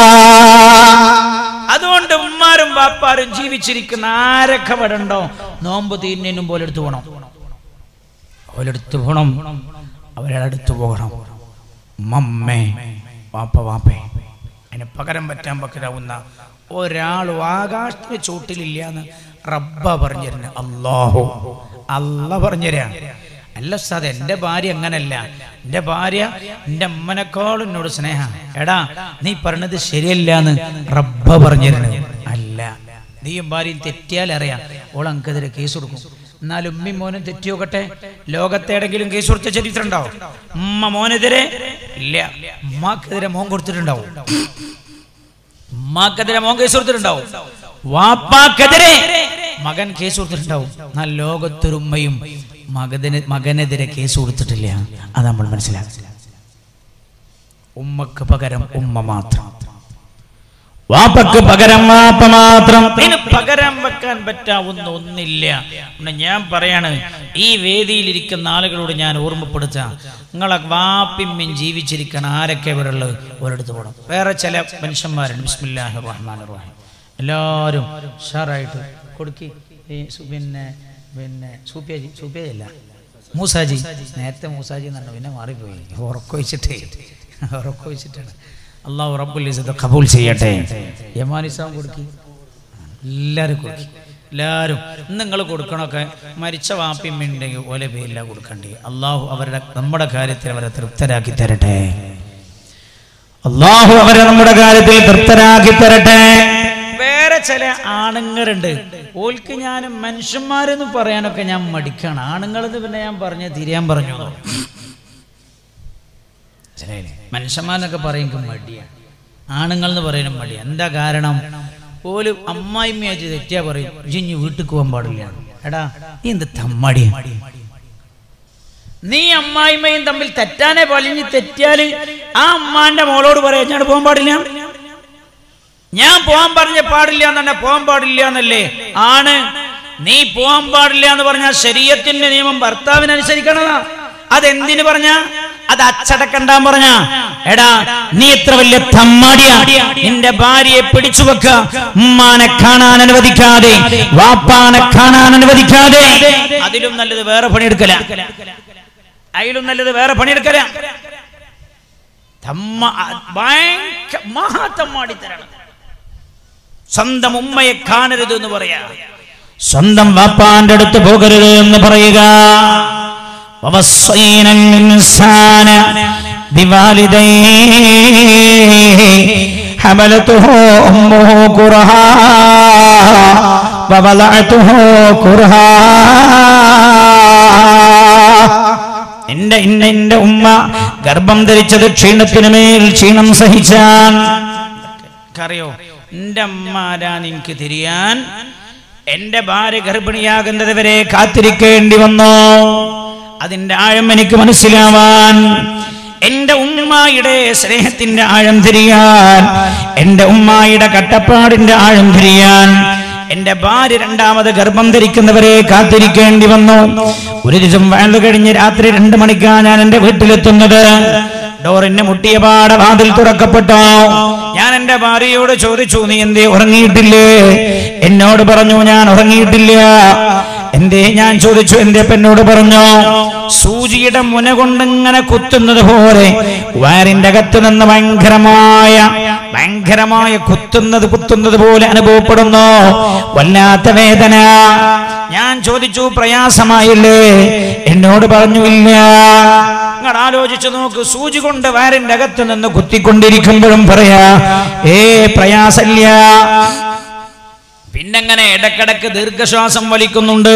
അതുകൊണ്ട് ഉമ്മാരും ബാപ്പാരും ജീവിച്ചിരിക്കുന്ന ആരൊക്കെ ഇവിടെ ഉണ്ടോ നോമ്പ് തീരുന്നതിനും പോലെ എടുത്തു പോകണം ഓലെടുത്ത് പോകണം അവരടുത്ത് പോകണം മമ്മേ വാപ്പ വാപ്പേ അതിന് പകരം പറ്റാൻ പറ്റാവുന്ന ഒരാളും ആകാശത്തിന് ചോട്ടിലില്ല എന്ന് റബ്ബ പറഞ്ഞിരുന്നു അള്ളാഹു അല്ല പറഞ്ഞുതരാ അല്ല സാദ് എൻ്റെ ഭാര്യ അങ്ങനല്ല എൻ്റെ ഭാര്യ എൻ്റെ അമ്മനെക്കാളും എന്നോട് സ്നേഹ എടാ നീ പറഞ്ഞത് ശരിയല്ല എന്ന് റബ്ബ പറഞ്ഞിരുന്നു അല്ല നീയും ഭാര്യയും തെറ്റിയാൽ അറിയാം ഓൾ അങ്കതിരെ കേസ് കൊടുക്കും എന്നാലും ഉമ്മയും മോനും തെറ്റിയോക്കട്ടെ ലോകത്തേടെങ്കിലും കേസ് കൊടുത്ത ചരിത്രം ഉണ്ടാവും ഉമ്മ മോനെതിരെ ഇല്ല ഉമ്മാക്കെതിരെ മോൻ കൊടുത്തിട്ടുണ്ടാവും ഉമ്മാക്കെതിരെ മോൻ കേസ് കൊടുത്തിട്ടുണ്ടാവും വാപ്പാക്കെതിരെ മകൻ കേസ് കൊടുത്തിട്ടുണ്ടാവും എന്നാൽ ലോകത്തൊരു ഉമ്മയും മകതിന് മകനെതിരെ കേസ് കൊടുത്തിട്ടില്ല അത് നമ്മൾ മനസ്സിലാക്കി ഉമ്മക്ക് പകരം ഉമ്മ മാത്രം വാപ്പക്ക് പകരം വാപ്പ മാത്രം ഇതിന് പകരം വെക്കാൻ പറ്റാവുന്ന ഒന്നില്ല പിന്നെ ഞാൻ പറയാണ് ഈ വേദിയിലിരിക്കുന്ന ആളുകളോട് ഞാൻ ഓർമ്മപ്പെടുത്താം നിങ്ങളെ വാപ്പിമ്മയും ജീവിച്ചിരിക്കണം ആരൊക്കെ ഇവിടെ ഉള്ളത് ഒരിടത്ത് പോകണം വേറെ ചില മനുഷ്യന്മാരുണ്ട് ബിസ്മില്ലാഹി റഹ്മാൻ റഹീം എല്ലാവരും ഉഷാറായിട്ട് കൊടുക്കി ഈ സു- പിന്നെ പിന്നെ സൂപ്യാജി സൂപ്യാജി അല്ല മൂസാജി നേരത്തെ മൂസാജി എന്നാണ് പിന്നെ മാറിപ്പോയി ഉറക്കൊഴിച്ചിട്ടേ ഉറക്കൊഴിച്ചിട്ടാണ് അള്ളാഹു റബ്ബുൽ ഇസ്സത്ത് കബൂൽ ചെയ്യട്ടെ യമാനിസാം കൊടുക്കി എല്ലാവരും കൊടുക്കി എല്ലാവരും നിങ്ങൾ കൊടുക്കണമൊക്കെ മരിച്ച വാപ്പിയും ഉണ്ടെങ്കിൽ ഓലെ പേരില്ല കൊടുക്കണ്ടേ അള്ളാഹു അവരുടെ നമ്മുടെ കാര്യത്തിൽ അവരെ തൃപ്തരാക്കി തരട്ടെ അള്ളാഹു അവരെ നമ്മുടെ കാര്യത്തിൽ തൃപ്തരാക്കി തരട്ടെ വേറെ ചില ആണുങ്ങളുണ്ട് ഓൽക്ക് ഞാൻ മനുഷ്യന്മാരെന്ന് പറയാനൊക്കെ ഞാൻ മടിക്കാണ് ആണുങ്ങളെന്ന് പിന്നെ ഞാൻ പറഞ്ഞ തിരിയാൻ പറഞ്ഞു മനസ്സിലായില്ലേ മനുഷ്യന്മാരെന്നൊക്കെ പറയുമ്പോൾ മടിയാണ് ആണുങ്ങൾ എന്ന് പറയുന്നത് മടിയാണ് എന്താ കാരണം പോലും അമ്മായിമ്മയായിട്ട് തെറ്റിയാ പറയും ഇനി വീട്ടിൽ പോകാൻ പാടില്ല എടാ നീ എന്ത് തമ്മടിയാണ് നീ അമ്മായിമ്മയും തമ്മിൽ തെറ്റാനേ വലിഞ്ഞ് തെറ്റിയാല് ആ അമ്മാന്റെ മോളോട് പറയാം ഞാൻ പോകാൻ പാടില്ല ഞാൻ പോകാൻ പറഞ്ഞ പാടില്ല എന്നെ പോകാൻ പാടില്ല എന്നല്ലേ ആണ് നീ പോകാൻ പാടില്ല എന്ന് പറഞ്ഞാൽ ശരീരത്തിന്റെ നിയമം ഭർത്താവിനനുസരിക്കണതാ അതെന്തിനു പറഞ്ഞ അത് അച്ചടക്കണ്ടാൻ പറഞ്ഞ എടാ നീ എത്ര വലിയ തമ്മാടിയാ നിന്റെ ഭാര്യയെ പിടിച്ചു വെക്ക ഉമ്മാനെ കാണാൻ അനുവദിക്കാതെ വാപ്പാനെ കാണാൻ അനുവദിക്കാതെ അതിലും നല്ലത് വേറെ പണിയെടുക്കല അതിലും നല്ലത് വേറെ പണിയെടുക്കല തമ്മ ഭയങ്കര മഹാത്തമ്മാടിത്തരാണ് സ്വന്തം ഉമ്മയെ കാണരുത് എന്ന് പറയാ സ്വന്തം വാപ്പാന്റെ അടുത്ത് പോകരുത് എന്ന് പറയുക ووصينا الإنسان بوالديه حملته أمه كرها ووضعته كرها എന്റെ ഇന്ന എന്റെ ഉമ്മ ഗർഭം ധരിച്ചത് ക്ഷീണത്തിന് മേൽ ക്ഷീണം സഹിച്ചാൻ അറിയോ എന്റെ അമ്മ ആരാന്ന് എനിക്ക് തിരിയാൻ എന്റെ ഭാര്യ ഗർഭിണിയാകുന്നത് വരെ കാത്തിരിക്കേണ്ടി വന്നു അതിന്റെ ആഴം എനിക്ക് മനസ്സിലാവാൻ എന്റെ ഉമ്മായുടെ സ്നേഹത്തിന്റെ ആഴം തിരിയാൻ എന്റെ ഉമ്മായുടെ കട്ടപ്പാടിന്റെ ആഴം തിരിയാൻ എന്റെ ഭാര്യ രണ്ടാമത് ഗർഭം ധരിക്കുന്നവരെ കാത്തിരിക്കേണ്ടി വന്നു ഒരു ദിവസം വേണ്ട കഴിഞ്ഞ് രാത്രി രണ്ടു മണിക്കാ ഞാൻ എന്റെ വീട്ടിലെത്തുന്നത് ഡോറിന് മുട്ടിയ പാടെ വാതിൽ തുറക്കപ്പെട്ടോ ഞാൻ എന്റെ ഭാര്യയോട് ചോദിച്ചു നീ എന്തേ ഉറങ്ങിയിട്ടില്ലേ എന്നോട് പറഞ്ഞു ഞാൻ ഉറങ്ങിയിട്ടില്ല എന്തേ ഞാൻ ചോദിച്ചു എന്റെ പെണ്ണോട് പറഞ്ഞു സൂചിയുടെ മുന കൊണ്ടിങ്ങനെ കുത്തുന്നത് പോലെ വയറിന്റെ അകത്ത് നിന്ന് ഭയങ്കരമായ ഭയങ്കരമായ കുത്തുന്നത് കുത്തുന്നത് പോലെ അനുഭവപ്പെടുന്നു വല്ലാത്ത വേദന ഞാൻ ചോദിച്ചു പ്രയാസമായില്ലേ എന്നോട് പറഞ്ഞു ഇല്ല നിങ്ങൾ ആലോചിച്ചു നോക്ക് സൂചി കൊണ്ട് വയറിന്റെ അകത്ത് നിന്ന് കുത്തിക്കൊണ്ടിരിക്കുമ്പോഴും പറയാ ഏ പ്രയാസമില്ല പിന്നെങ്ങനെ ഇടക്കിടക്ക് ദീർഘശ്വാസം വലിക്കുന്നുണ്ട്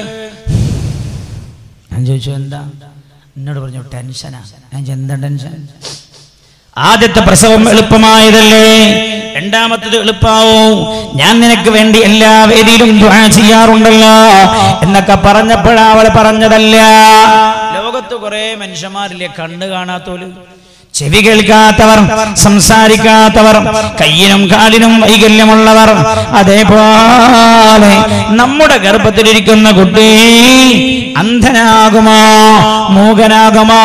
ഞാൻ ചോദിച്ചു എന്താ എന്നോട് പറഞ്ഞു ടെൻഷനാ ഞാൻ ചോദിച്ചു, എന്താ ടെൻഷൻ ആദ്യത്തെ പ്രസവം എളുപ്പമായതല്ലേ രണ്ടാമത്തത് എളുപ്പാവും ഞാൻ നിനക്ക് വേണ്ടി എല്ലാ വേദിയിലും ദുആ ചെയ്യാറുണ്ടല്ലോ എന്നൊക്കെ പറഞ്ഞപ്പോഴാ അവള് പറഞ്ഞതല്ല ലോകത്ത് കുറെ മനുഷ്യന്മാരില്ലേ കണ്ണ് കാണാത്തോല് ചെവി കേൾക്കാത്തവർ സംസാരിക്കാത്തവർ കയ്യിനും കാലിനും വൈകല്യമുള്ളവർ അതേപോലെ നമ്മുടെ ഗർഭത്തിലിരിക്കുന്ന കുട്ടി അന്ധനാകുമോ മൂകനാകുമോ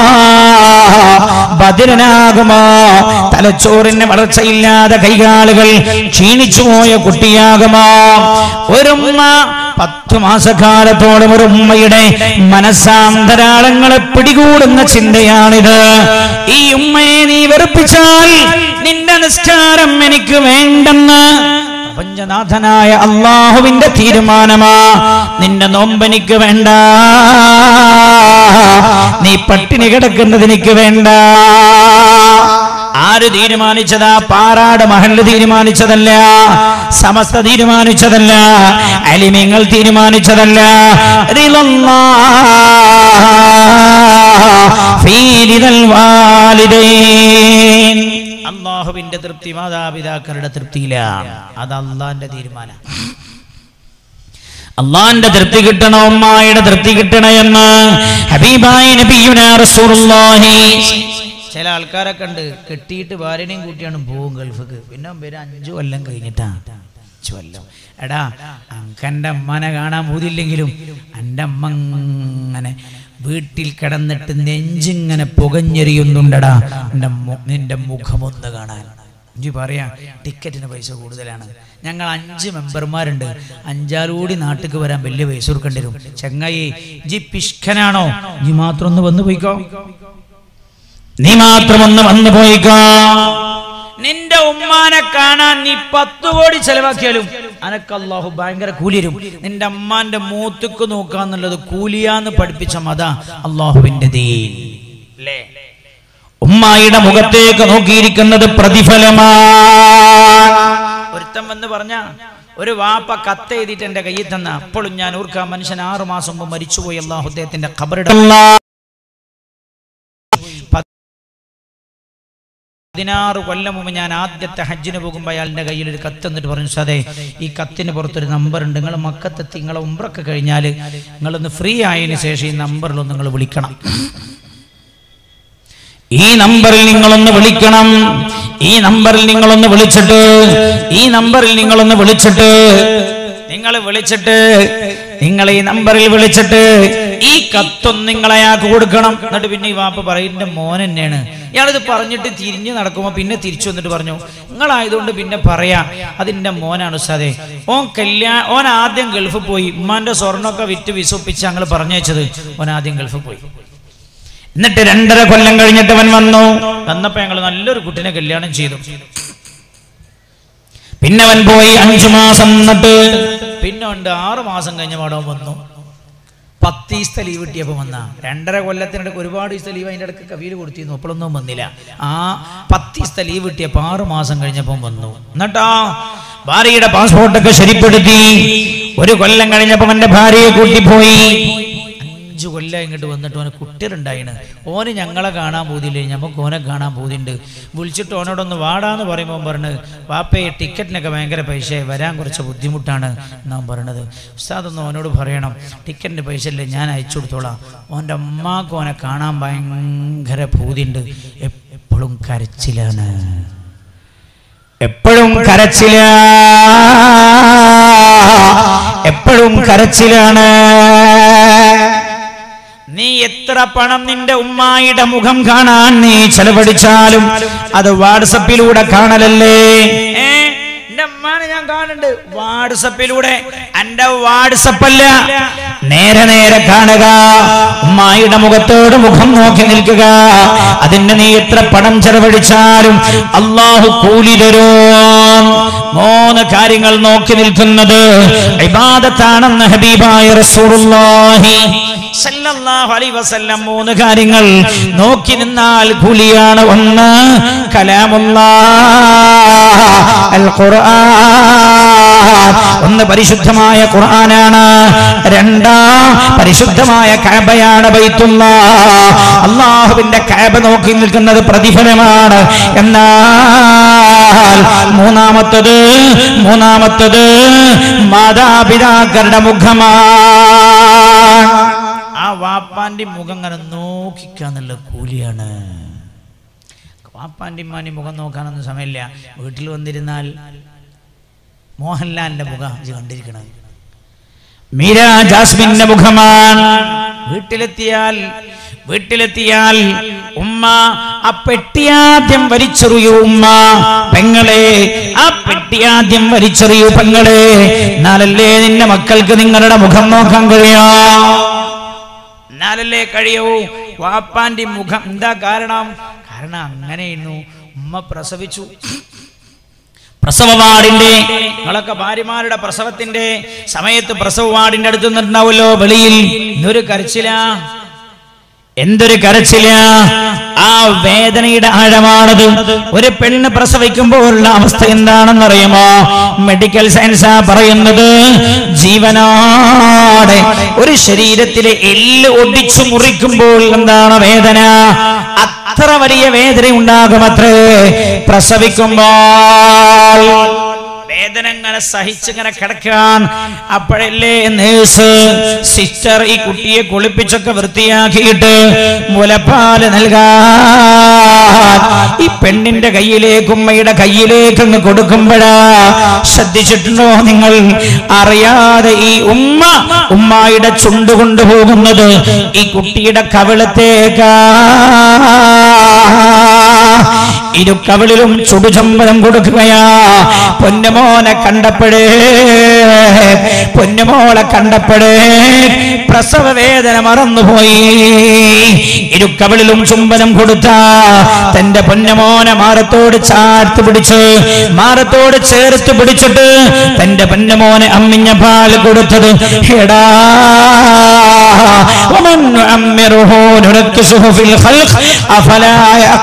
ബദിരനാകുമോ തലച്ചോറിന് വളർച്ചയില്ലാതെ കൈകാലുകൾ ക്ഷീണിച്ചു പോയ കുട്ടിയാകുമോ ഒരുമ്മ പത്തു മാസക്കാലത്തോളം ഒരു ഉമ്മയുടെ മനസ്സാന്തരാളങ്ങളെ പിടികൂടുന്ന ചിന്തയാണിത് ഈ ഉമ്മയെ നീ വെറുപ്പിച്ചാൽ നിന്റെ നിസ്കാരം എനിക്ക് വേണ്ടെന്ന് പ്രപഞ്ചനാഥനായ അള്ളാഹുവിന്റെ തീരുമാനമാ നിന്റെ നോമ്പെനിക്ക് വേണ്ട നീ പട്ടിണി കിടക്കുന്നത് എനിക്ക് വേണ്ട ആര് തീരുമാനിച്ചതാ പാറാട് മഹല്ല് തീരുമാനിച്ചതല്ല സമസ്ത തീരുമാനിച്ചതല്ല അലിമിങ്ങൾ തീരുമാനിച്ചതല്ല റിളല്ലാ ഫീ റിദൽ വാലിദൈൻ. അള്ളാഹുവിന്റെ തൃപ്തി മാതാപിതാക്കളുടെ തൃപ്തിയിലാണ് അത് അള്ളാന്റെ തീരുമാനം അള്ളാന്റെ തൃപ്തി കിട്ടണോ ഉമ്മായുടെ തൃപ്തി കിട്ടണമെന്ന് ഹബീബായി നബിയുന റസൂലുള്ളാഹി ചില ആൾക്കാരൊക്കെ ഉണ്ട് കെട്ടിയിട്ട് ഭാര്യനെയും കൂട്ടിയാണ് പോകും ഗൾഫിക്ക് പിന്നെ പേര് അഞ്ചു കൊല്ലം കഴിഞ്ഞിട്ടാ അഞ്ചു കൊല്ലം എടാ അങ്കന്റെ അമ്മനെ കാണാൻ പോതില്ലെങ്കിലും എൻ്റെ അമ്മ ഇങ്ങനെ വീട്ടിൽ കിടന്നിട്ട് നെഞ്ചിങ്ങനെ പുകഞ്ഞെറിയുന്നുണ്ടടാ എൻ്റെ മു- നിന്റെ മുഖമൊന്ന് കാണാൻ ഇഞ്ചി പറയാ ടിക്കറ്റിന് പൈസ കൂടുതലാണ് ഞങ്ങൾ അഞ്ച് മെമ്പർമാരുണ്ട് അഞ്ചാലൂടി നാട്ടിക്ക് വരാൻ വലിയ പൈസ കൊടുക്കേണ്ടി വരും ചെങ്ങായി ജി പിഷ്കനാണോ ജി മാത്രം ഒന്ന് വന്നു പോയിക്കോ നീ മാത്രം ഒന്ന് വന്നു പോയിക്കോ നിന്റെ ഉമ്മാനെ കാണാൻ നീ പത്ത് കോടി ചെലവാക്കിയാലും അനക്ക് അള്ളാഹു ഭയങ്കര കൂലി തരും നിന്റെ അമ്മാന്റെ മൂത്തുക്ക് നോക്കാന്നുള്ളത് കൂലിയാന്ന് പഠിപ്പിച്ച മത അള്ളാഹുവിന്റെ ദീൻ അല്ലേ ഉമ്മായുടെ മുഖത്തേക്ക് നോക്കിയിരിക്കുന്നത് പ്രതിഫലമാ ഒരുത്തൻ വന്ന് പറഞ്ഞ ഒരു വാപ്പ കത്ത് എഴുതിയിട്ട് എന്റെ കയ്യിൽ തന്ന അപ്പോഴും ഞാൻ ഓർക്കാം മനുഷ്യൻ ആറു മാസം മുമ്പ് മരിച്ചുപോയി അള്ളാഹു അദ്ദേഹത്തിന്റെ ഖബറിട പതിനാറ് കൊല്ലം മുമ്പ് ഞാൻ ആദ്യത്തെ ഹജ്ജിന് പോകുമ്പോൾ അയാളുടെ കയ്യിൽ ഒരു കത്ത് എന്നിട്ട് പറഞ്ഞു സാറേ ഈ കത്തിന് പുറത്തൊരു നമ്പർ ഉണ്ട് നിങ്ങൾ മക്കത്തെത്തി നിങ്ങളെ ഉമ്പ്രൊക്കെ കഴിഞ്ഞാൽ നിങ്ങളൊന്ന് ഫ്രീ ആയതിനു ശേഷം ഈ നമ്പറിലൊന്ന് നിങ്ങൾ വിളിക്കണം ഈ നമ്പറിൽ നിങ്ങളൊന്ന് വിളിക്കണം ഈ നമ്പറിൽ നിങ്ങളൊന്ന് വിളിച്ചിട്ട് ഈ നമ്പറിൽ നിങ്ങളൊന്ന് വിളിച്ചിട്ട് നിങ്ങൾ വിളിച്ചിട്ട് നിങ്ങൾ ഈ നമ്പറിൽ വിളിച്ചിട്ട് ഈ കത്തൊന്ന് നിങ്ങൾ അയാൾക്ക് കൊടുക്കണം എന്നിട്ട് പിന്നെ ഈ വാപ്പ പറയുന്ന മോൻ തന്നെയാണ് ഇയാളിത് പറഞ്ഞിട്ട് തിരിഞ്ഞു നടക്കുമ്പോൾ പിന്നെ തിരിച്ചു വന്നിട്ട് പറഞ്ഞു നിങ്ങളായതുകൊണ്ട് പിന്നെ പറയാ അതിന്റെ മോനാണ് ഉസ്താദേ ഓൻ കല്യാ ഓൻ ആദ്യം ഗൾഫിൽ പോയി ഉമ്മാന്റെ സ്വർണ്ണമൊക്കെ വിറ്റ് വിശ്വപ്പിച്ച് ഞങ്ങൾ പറഞ്ഞയച്ചത് ഓൻ ആദ്യം ഗൾഫിൽ പോയി എന്നിട്ട് രണ്ടര കൊല്ലം കഴിഞ്ഞിട്ട് അവൻ വന്നു വന്നപ്പോ ഞങ്ങൾ നല്ലൊരു കുട്ടിനെ കല്യാണം ചെയ്തു പിന്നെ അവൻ പോയി അഞ്ചു മാസം എന്നിട്ട് പിന്നെ ഉണ്ട് ആറ് മാസം കഴിഞ്ഞ പാടം വന്നു പത്ത് ദിവസത്തെ ലീവ് കിട്ടിയപ്പോ വന്ന രണ്ടര കൊല്ലത്തിനിടയ്ക്ക് ഒരുപാട് ദിവസത്തെ ലീവ് അതിൻ്റെ ഇടയ്ക്ക് കവിയിൽ കൊടുത്തിരുന്നു അപ്പോഴൊന്നും വന്നില്ല ആ പത്ത് ദിവസത്തെ ലീവ് കിട്ടിയപ്പോ ആറ് മാസം കഴിഞ്ഞപ്പം വന്നു എന്നിട്ടാ ഭാര്യയുടെ പാസ്പോർട്ടൊക്കെ ശരിപ്പെടുത്തി ഒരു കൊല്ലം കഴിഞ്ഞപ്പോ അവന്റെ ഭാര്യയെ കൂട്ടിപ്പോയി അഞ്ചു കൊല്ലം ഇങ്ങോട്ട് വന്നിട്ട് ഓന് കുട്ടികളുണ്ടായിന് ഓന് ഞങ്ങളെ കാണാൻ പോതില്ലേ നമുക്ക് ഓനെ കാണാൻ പോതിണ്ട് വിളിച്ചിട്ട് ഓനോടൊന്ന് വാടാന്ന് പറയുമ്പോൾ പറഞ്ഞ് വാപ്പയെ ടിക്കറ്റിനൊക്കെ ഭയങ്കര പൈസ വരാൻ കുറച്ച് ബുദ്ധിമുട്ടാണ് എന്നാ പറയണത് ഉസ്താദൊന്ന് ഓനോട് പറയണം ടിക്കറ്റിന് പൈസ ഇല്ലേ ഞാൻ അയച്ചു കൊടുത്തോളാം ഓൻ്റെ അമ്മാക്ക് ഓനെ കാണാൻ ഭയങ്കര പൂതിണ്ട് എപ്പോഴും കരച്ചിലാണ് എപ്പോഴും കരച്ചില എപ്പോഴും കരച്ചിലാണ് നീ എത്ര പണം നിന്റെ ഉമ്മായുടെ മുഖം കാണാൻ നീ ചെലവഴിച്ചാലും അത് വാട്സപ്പിലൂടെ കാണലല്ലേ ഏ എന്റെ അമ്മാനെ ഞാൻ കാണുന്നുണ്ട് വാട്സപ്പിലൂടെ എന്റെ വാട്സപ്പ് അല്ല നേരെ നേരെ കാണുക ഉമ്മായുടെ മുഖത്തോട് മുഖം നോക്കി നിൽക്കുക അതിന് നീ എത്ര പണം ചെലവഴിച്ചാലും അള്ളാഹു കൂലി തരും മൂന്ന് കാര്യങ്ങൾ നോക്കി നിൽക്കുന്നത് ഇബാദത്താണെന്ന് ഹബീബായ റസൂലുള്ളാഹി സല്ലല്ലാഹു അലൈഹി വസല്ലം മൂന്ന് കാര്യങ്ങൾ നോക്കി നിന്നാൽ കൂലിയാണ് ഒന്ന് കലാമുല്ലാഹ് അൽ ഖുർആൻ ഒന്ന് പരിശുദ്ധമായ ഖുർആനാണ് രണ്ടാം പരിശുദ്ധമായ കഅബയാണ് ബൈത്തുള്ള അള്ളാഹുവിന്റെ കഅബ നോക്കി നിൽക്കുന്നത് പ്രതിഫലമാണ് എന്നാൽ മൂന്നാമത്തത് മൂന്നാമത്തത് മാതാപിതാക്കളുടെ മുഖമാണ് ആ വാപ്പാന്റെ മുഖം ഇങ്ങനെ നോക്കിക്കാന്നുള്ള കൂലിയാണ് വാപ്പാന്റെ ഉമ്മാന്റെ മുഖം നോക്കാനൊന്നും സമയമില്ല വീട്ടിൽ വന്നിരുന്നാൽ മോഹൻലാലിന്റെ മുഖം ഇത് കണ്ടിരിക്കണം മീര ജാസ്മിന്റെ മുഖമാണ് വീട്ടിലെത്തിയാൽ വീട്ടിലെത്തിയാൽ ഉമ്മ ആ പെട്ടിയാദ്യം വലിച്ചെറിയൂ ഉമ്മ പെങ്ങളെ ആ പെട്ടിയാദ്യം വലിച്ചെറിയൂ പെങ്ങളെ എന്നാലല്ലേ നിന്റെ മക്കൾക്ക് നിങ്ങളുടെ മുഖം നോക്കാൻ കഴിയാ എന്നാലല്ലേ കഴിയൂ വാപ്പാന്റെ മുഖം എന്താ കാരണം കാരണം അങ്ങനെയായിരുന്നു ഉമ്മ പ്രസവിച്ചു പ്രസവ വാർഡിന്റെ നിങ്ങളൊക്കെ ഭാര്യമാരുടെ പ്രസവത്തിന്റെ സമയത്ത് പ്രസവ വാർഡിന്റെ അടുത്ത് നിന്നിട്ടുണ്ടാവുമല്ലോ വെളിയിൽ ഇന്നൊരു കരച്ചിലാ എന്തൊരു കരച്ചില ആ വേദനയുടെ ആഴമാണത് ഒരു പെണ്ണ് പ്രസവിക്കുമ്പോഴുള്ള അവസ്ഥ എന്താണെന്നറിയുമോ മെഡിക്കൽ സയൻസാ പറയുന്നത് ജീവനോടെ ഒരു ശരീരത്തിലെ എല്ല് ഒടിച്ചു മുറിക്കുമ്പോൾ എന്താണ് വേദന അത്ര വലിയ വേദന ഉണ്ടാകുമത്രേ പ്രസവിക്കുമ്പോൾ വേദന ഇങ്ങനെ സഹിച്ചിങ്ങനെ കിടക്കാൻ അപ്പോഴല്ലേ നേഴ്സ് സിസ്റ്റർ ഈ കുട്ടിയെ കുളിപ്പിച്ചൊക്കെ വൃത്തിയാക്കിയിട്ട് മുലപ്പാല് നൽകാൻ ഈ പെണ്ണിന്റെ കയ്യിലേക്ക് ഉമ്മയുടെ കയ്യിലേക്ക് അങ്ങ് കൊടുക്കുമ്പോഴാ ശ്രദ്ധിച്ചിട്ടുണ്ടോ നിങ്ങൾ അറിയാതെ ഈ ഉമ്മ ഉമ്മായുടെ ചുണ്ട് കൊണ്ടുപോകുന്നത് ഈ കുട്ടിയുടെ കവിളത്തേക്കാ ഇരുക്കവിളിലും ചുടുചമ്പലം കൊടുക്കുകയാ പൊന്നുമോനെ കണ്ടപ്പോഴേ പൊന്നുമോളെ കണ്ടപ്പോഴേ പ്രസവ വേദന മറന്നുപോയി ഇരുക്കവിളിലും ചുംബനം കൊടുത്ത തന്റെ പൊന്നുമോനെ മാറത്തോട് ചാർത്ത് പിടിച്ച് മാറത്തോട് ചേർത്ത് പിടിച്ചിട്ട് തന്റെ പൊന്നുമോനെ അമ്മിഞ്ഞ പാല് കൊടുത്തത് എടാ ومن نعمره نركسه في الخلق أفلا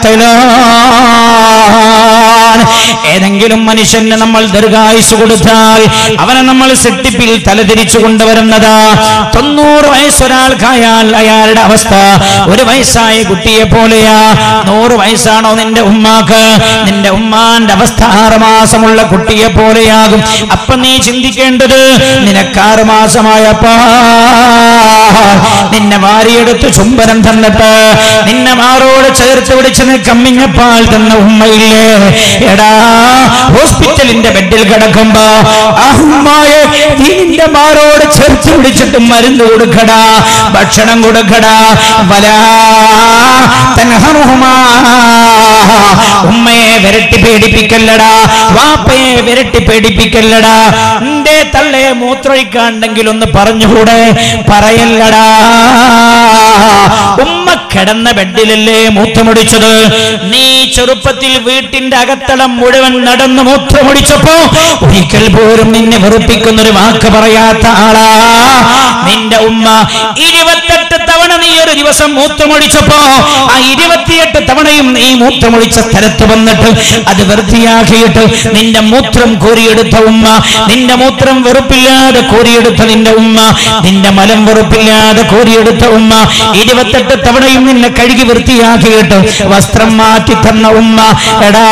يعقلون ഏതെങ്കിലും മനുഷ്യന് നമ്മൾ ദീർഘായുസ് കൊടുത്താൽ അവനെ നമ്മൾ സെട്ടിപ്പിൽ തലതിരിച്ചു കൊണ്ടുവരുന്നതാ തൊണ്ണൂറ് വയസ്സൊരാൾക്കായാൽ അയാളുടെ അവസ്ഥ ഒരു വയസ്സായ കുട്ടിയെ പോലെയാ നൂറ് വയസ്സാണോ നിന്റെ ഉമ്മാക്ക് നിന്റെ ഉമ്മാന്റെ അവസ്ഥ ആറ് മാസമുള്ള കുട്ടിയെ പോലെയാകും അപ്പൊ നീ ചിന്തിക്കേണ്ടത് നിനക്കാറ് മാസമായപ്പോ നിന്നെ മാറിയെടുത്ത് ചുംബനം തന്നിട്ട് നിന്നെ മാറോട് ചേർത്ത് പിടിച്ച് നീ കമ്മിഞ്ഞപ്പാൽ തന്ന ഉമ്മയില്ലേ എടാ ഹോസ്പിറ്റലിന്റെ ബെഡിൽ കിടക്കുമ്പോ ആ ഉമ്മായെ നീ നിന്റെ മാറോട് ചേർത്ത് പിടിച്ചിട്ട് മരുന്ന് കൊടുക്കടാ ഭക്ഷണം കൊടുക്കടാ വലാ തൻഹറുഹുമാ. ഉമ്മയെ വിരട്ടി പേടിപ്പിക്കല്ലടാ വാപ്പയെ വിരട്ടി പേടിപ്പിക്കല്ലടാ നിന്റെ തള്ളയെ മൂത്രൊഴിക്കാണ്ടെങ്കിൽ ഒന്ന് പറഞ്ഞുകൂടെ പറയല്ലടാ ഉമ്മ കിടന്ന ബെഡിലല്ലേ മൂത്രമൊടിച്ചത് നീ ചെറുപ്പത്തിൽ വീട്ടിന്റെ അകത്തളം മുഴുവൻ നടന്ന് മൂത്രമൊടിച്ചപ്പോ ഒരിക്കൽ പോലും നിന്നെ വെറുപ്പിക്കുന്ന ഒരു വാക്ക് പറയാത്ത ആളാ നിന്റെ ഉമ്മ ഇരുപത്തെട്ട് തവണ നീ ഒരു ദിവസം മൂത്രമൊടിച്ചപ്പോ ആ ഇരുപത്തിയെട്ട് തവണയും നീ മൂത്രമൊഴിച്ച സ്ഥലത്ത് വന്നിട്ട് അത് വൃത്തിയാക്കിയിട്ട് നിന്റെ മൂത്രം കോരിയെടുത്ത ഉമ്മ നിന്റെ മൂത്രം വെറുപ്പില്ലാതെ കോരിയെടുത്ത നിന്റെ ഉമ്മ നിന്റെ മലം വെറുപ്പില്ലാതെ കോരിയെടുത്ത ഉമ്മ ഇരുപത്തെട്ട് തവണയും നിന്നെ കഴുകി വൃത്തിയാക്കിയിട്ട് വസ്ത്രം മാറ്റി തന്ന ഉമ്മ എടാ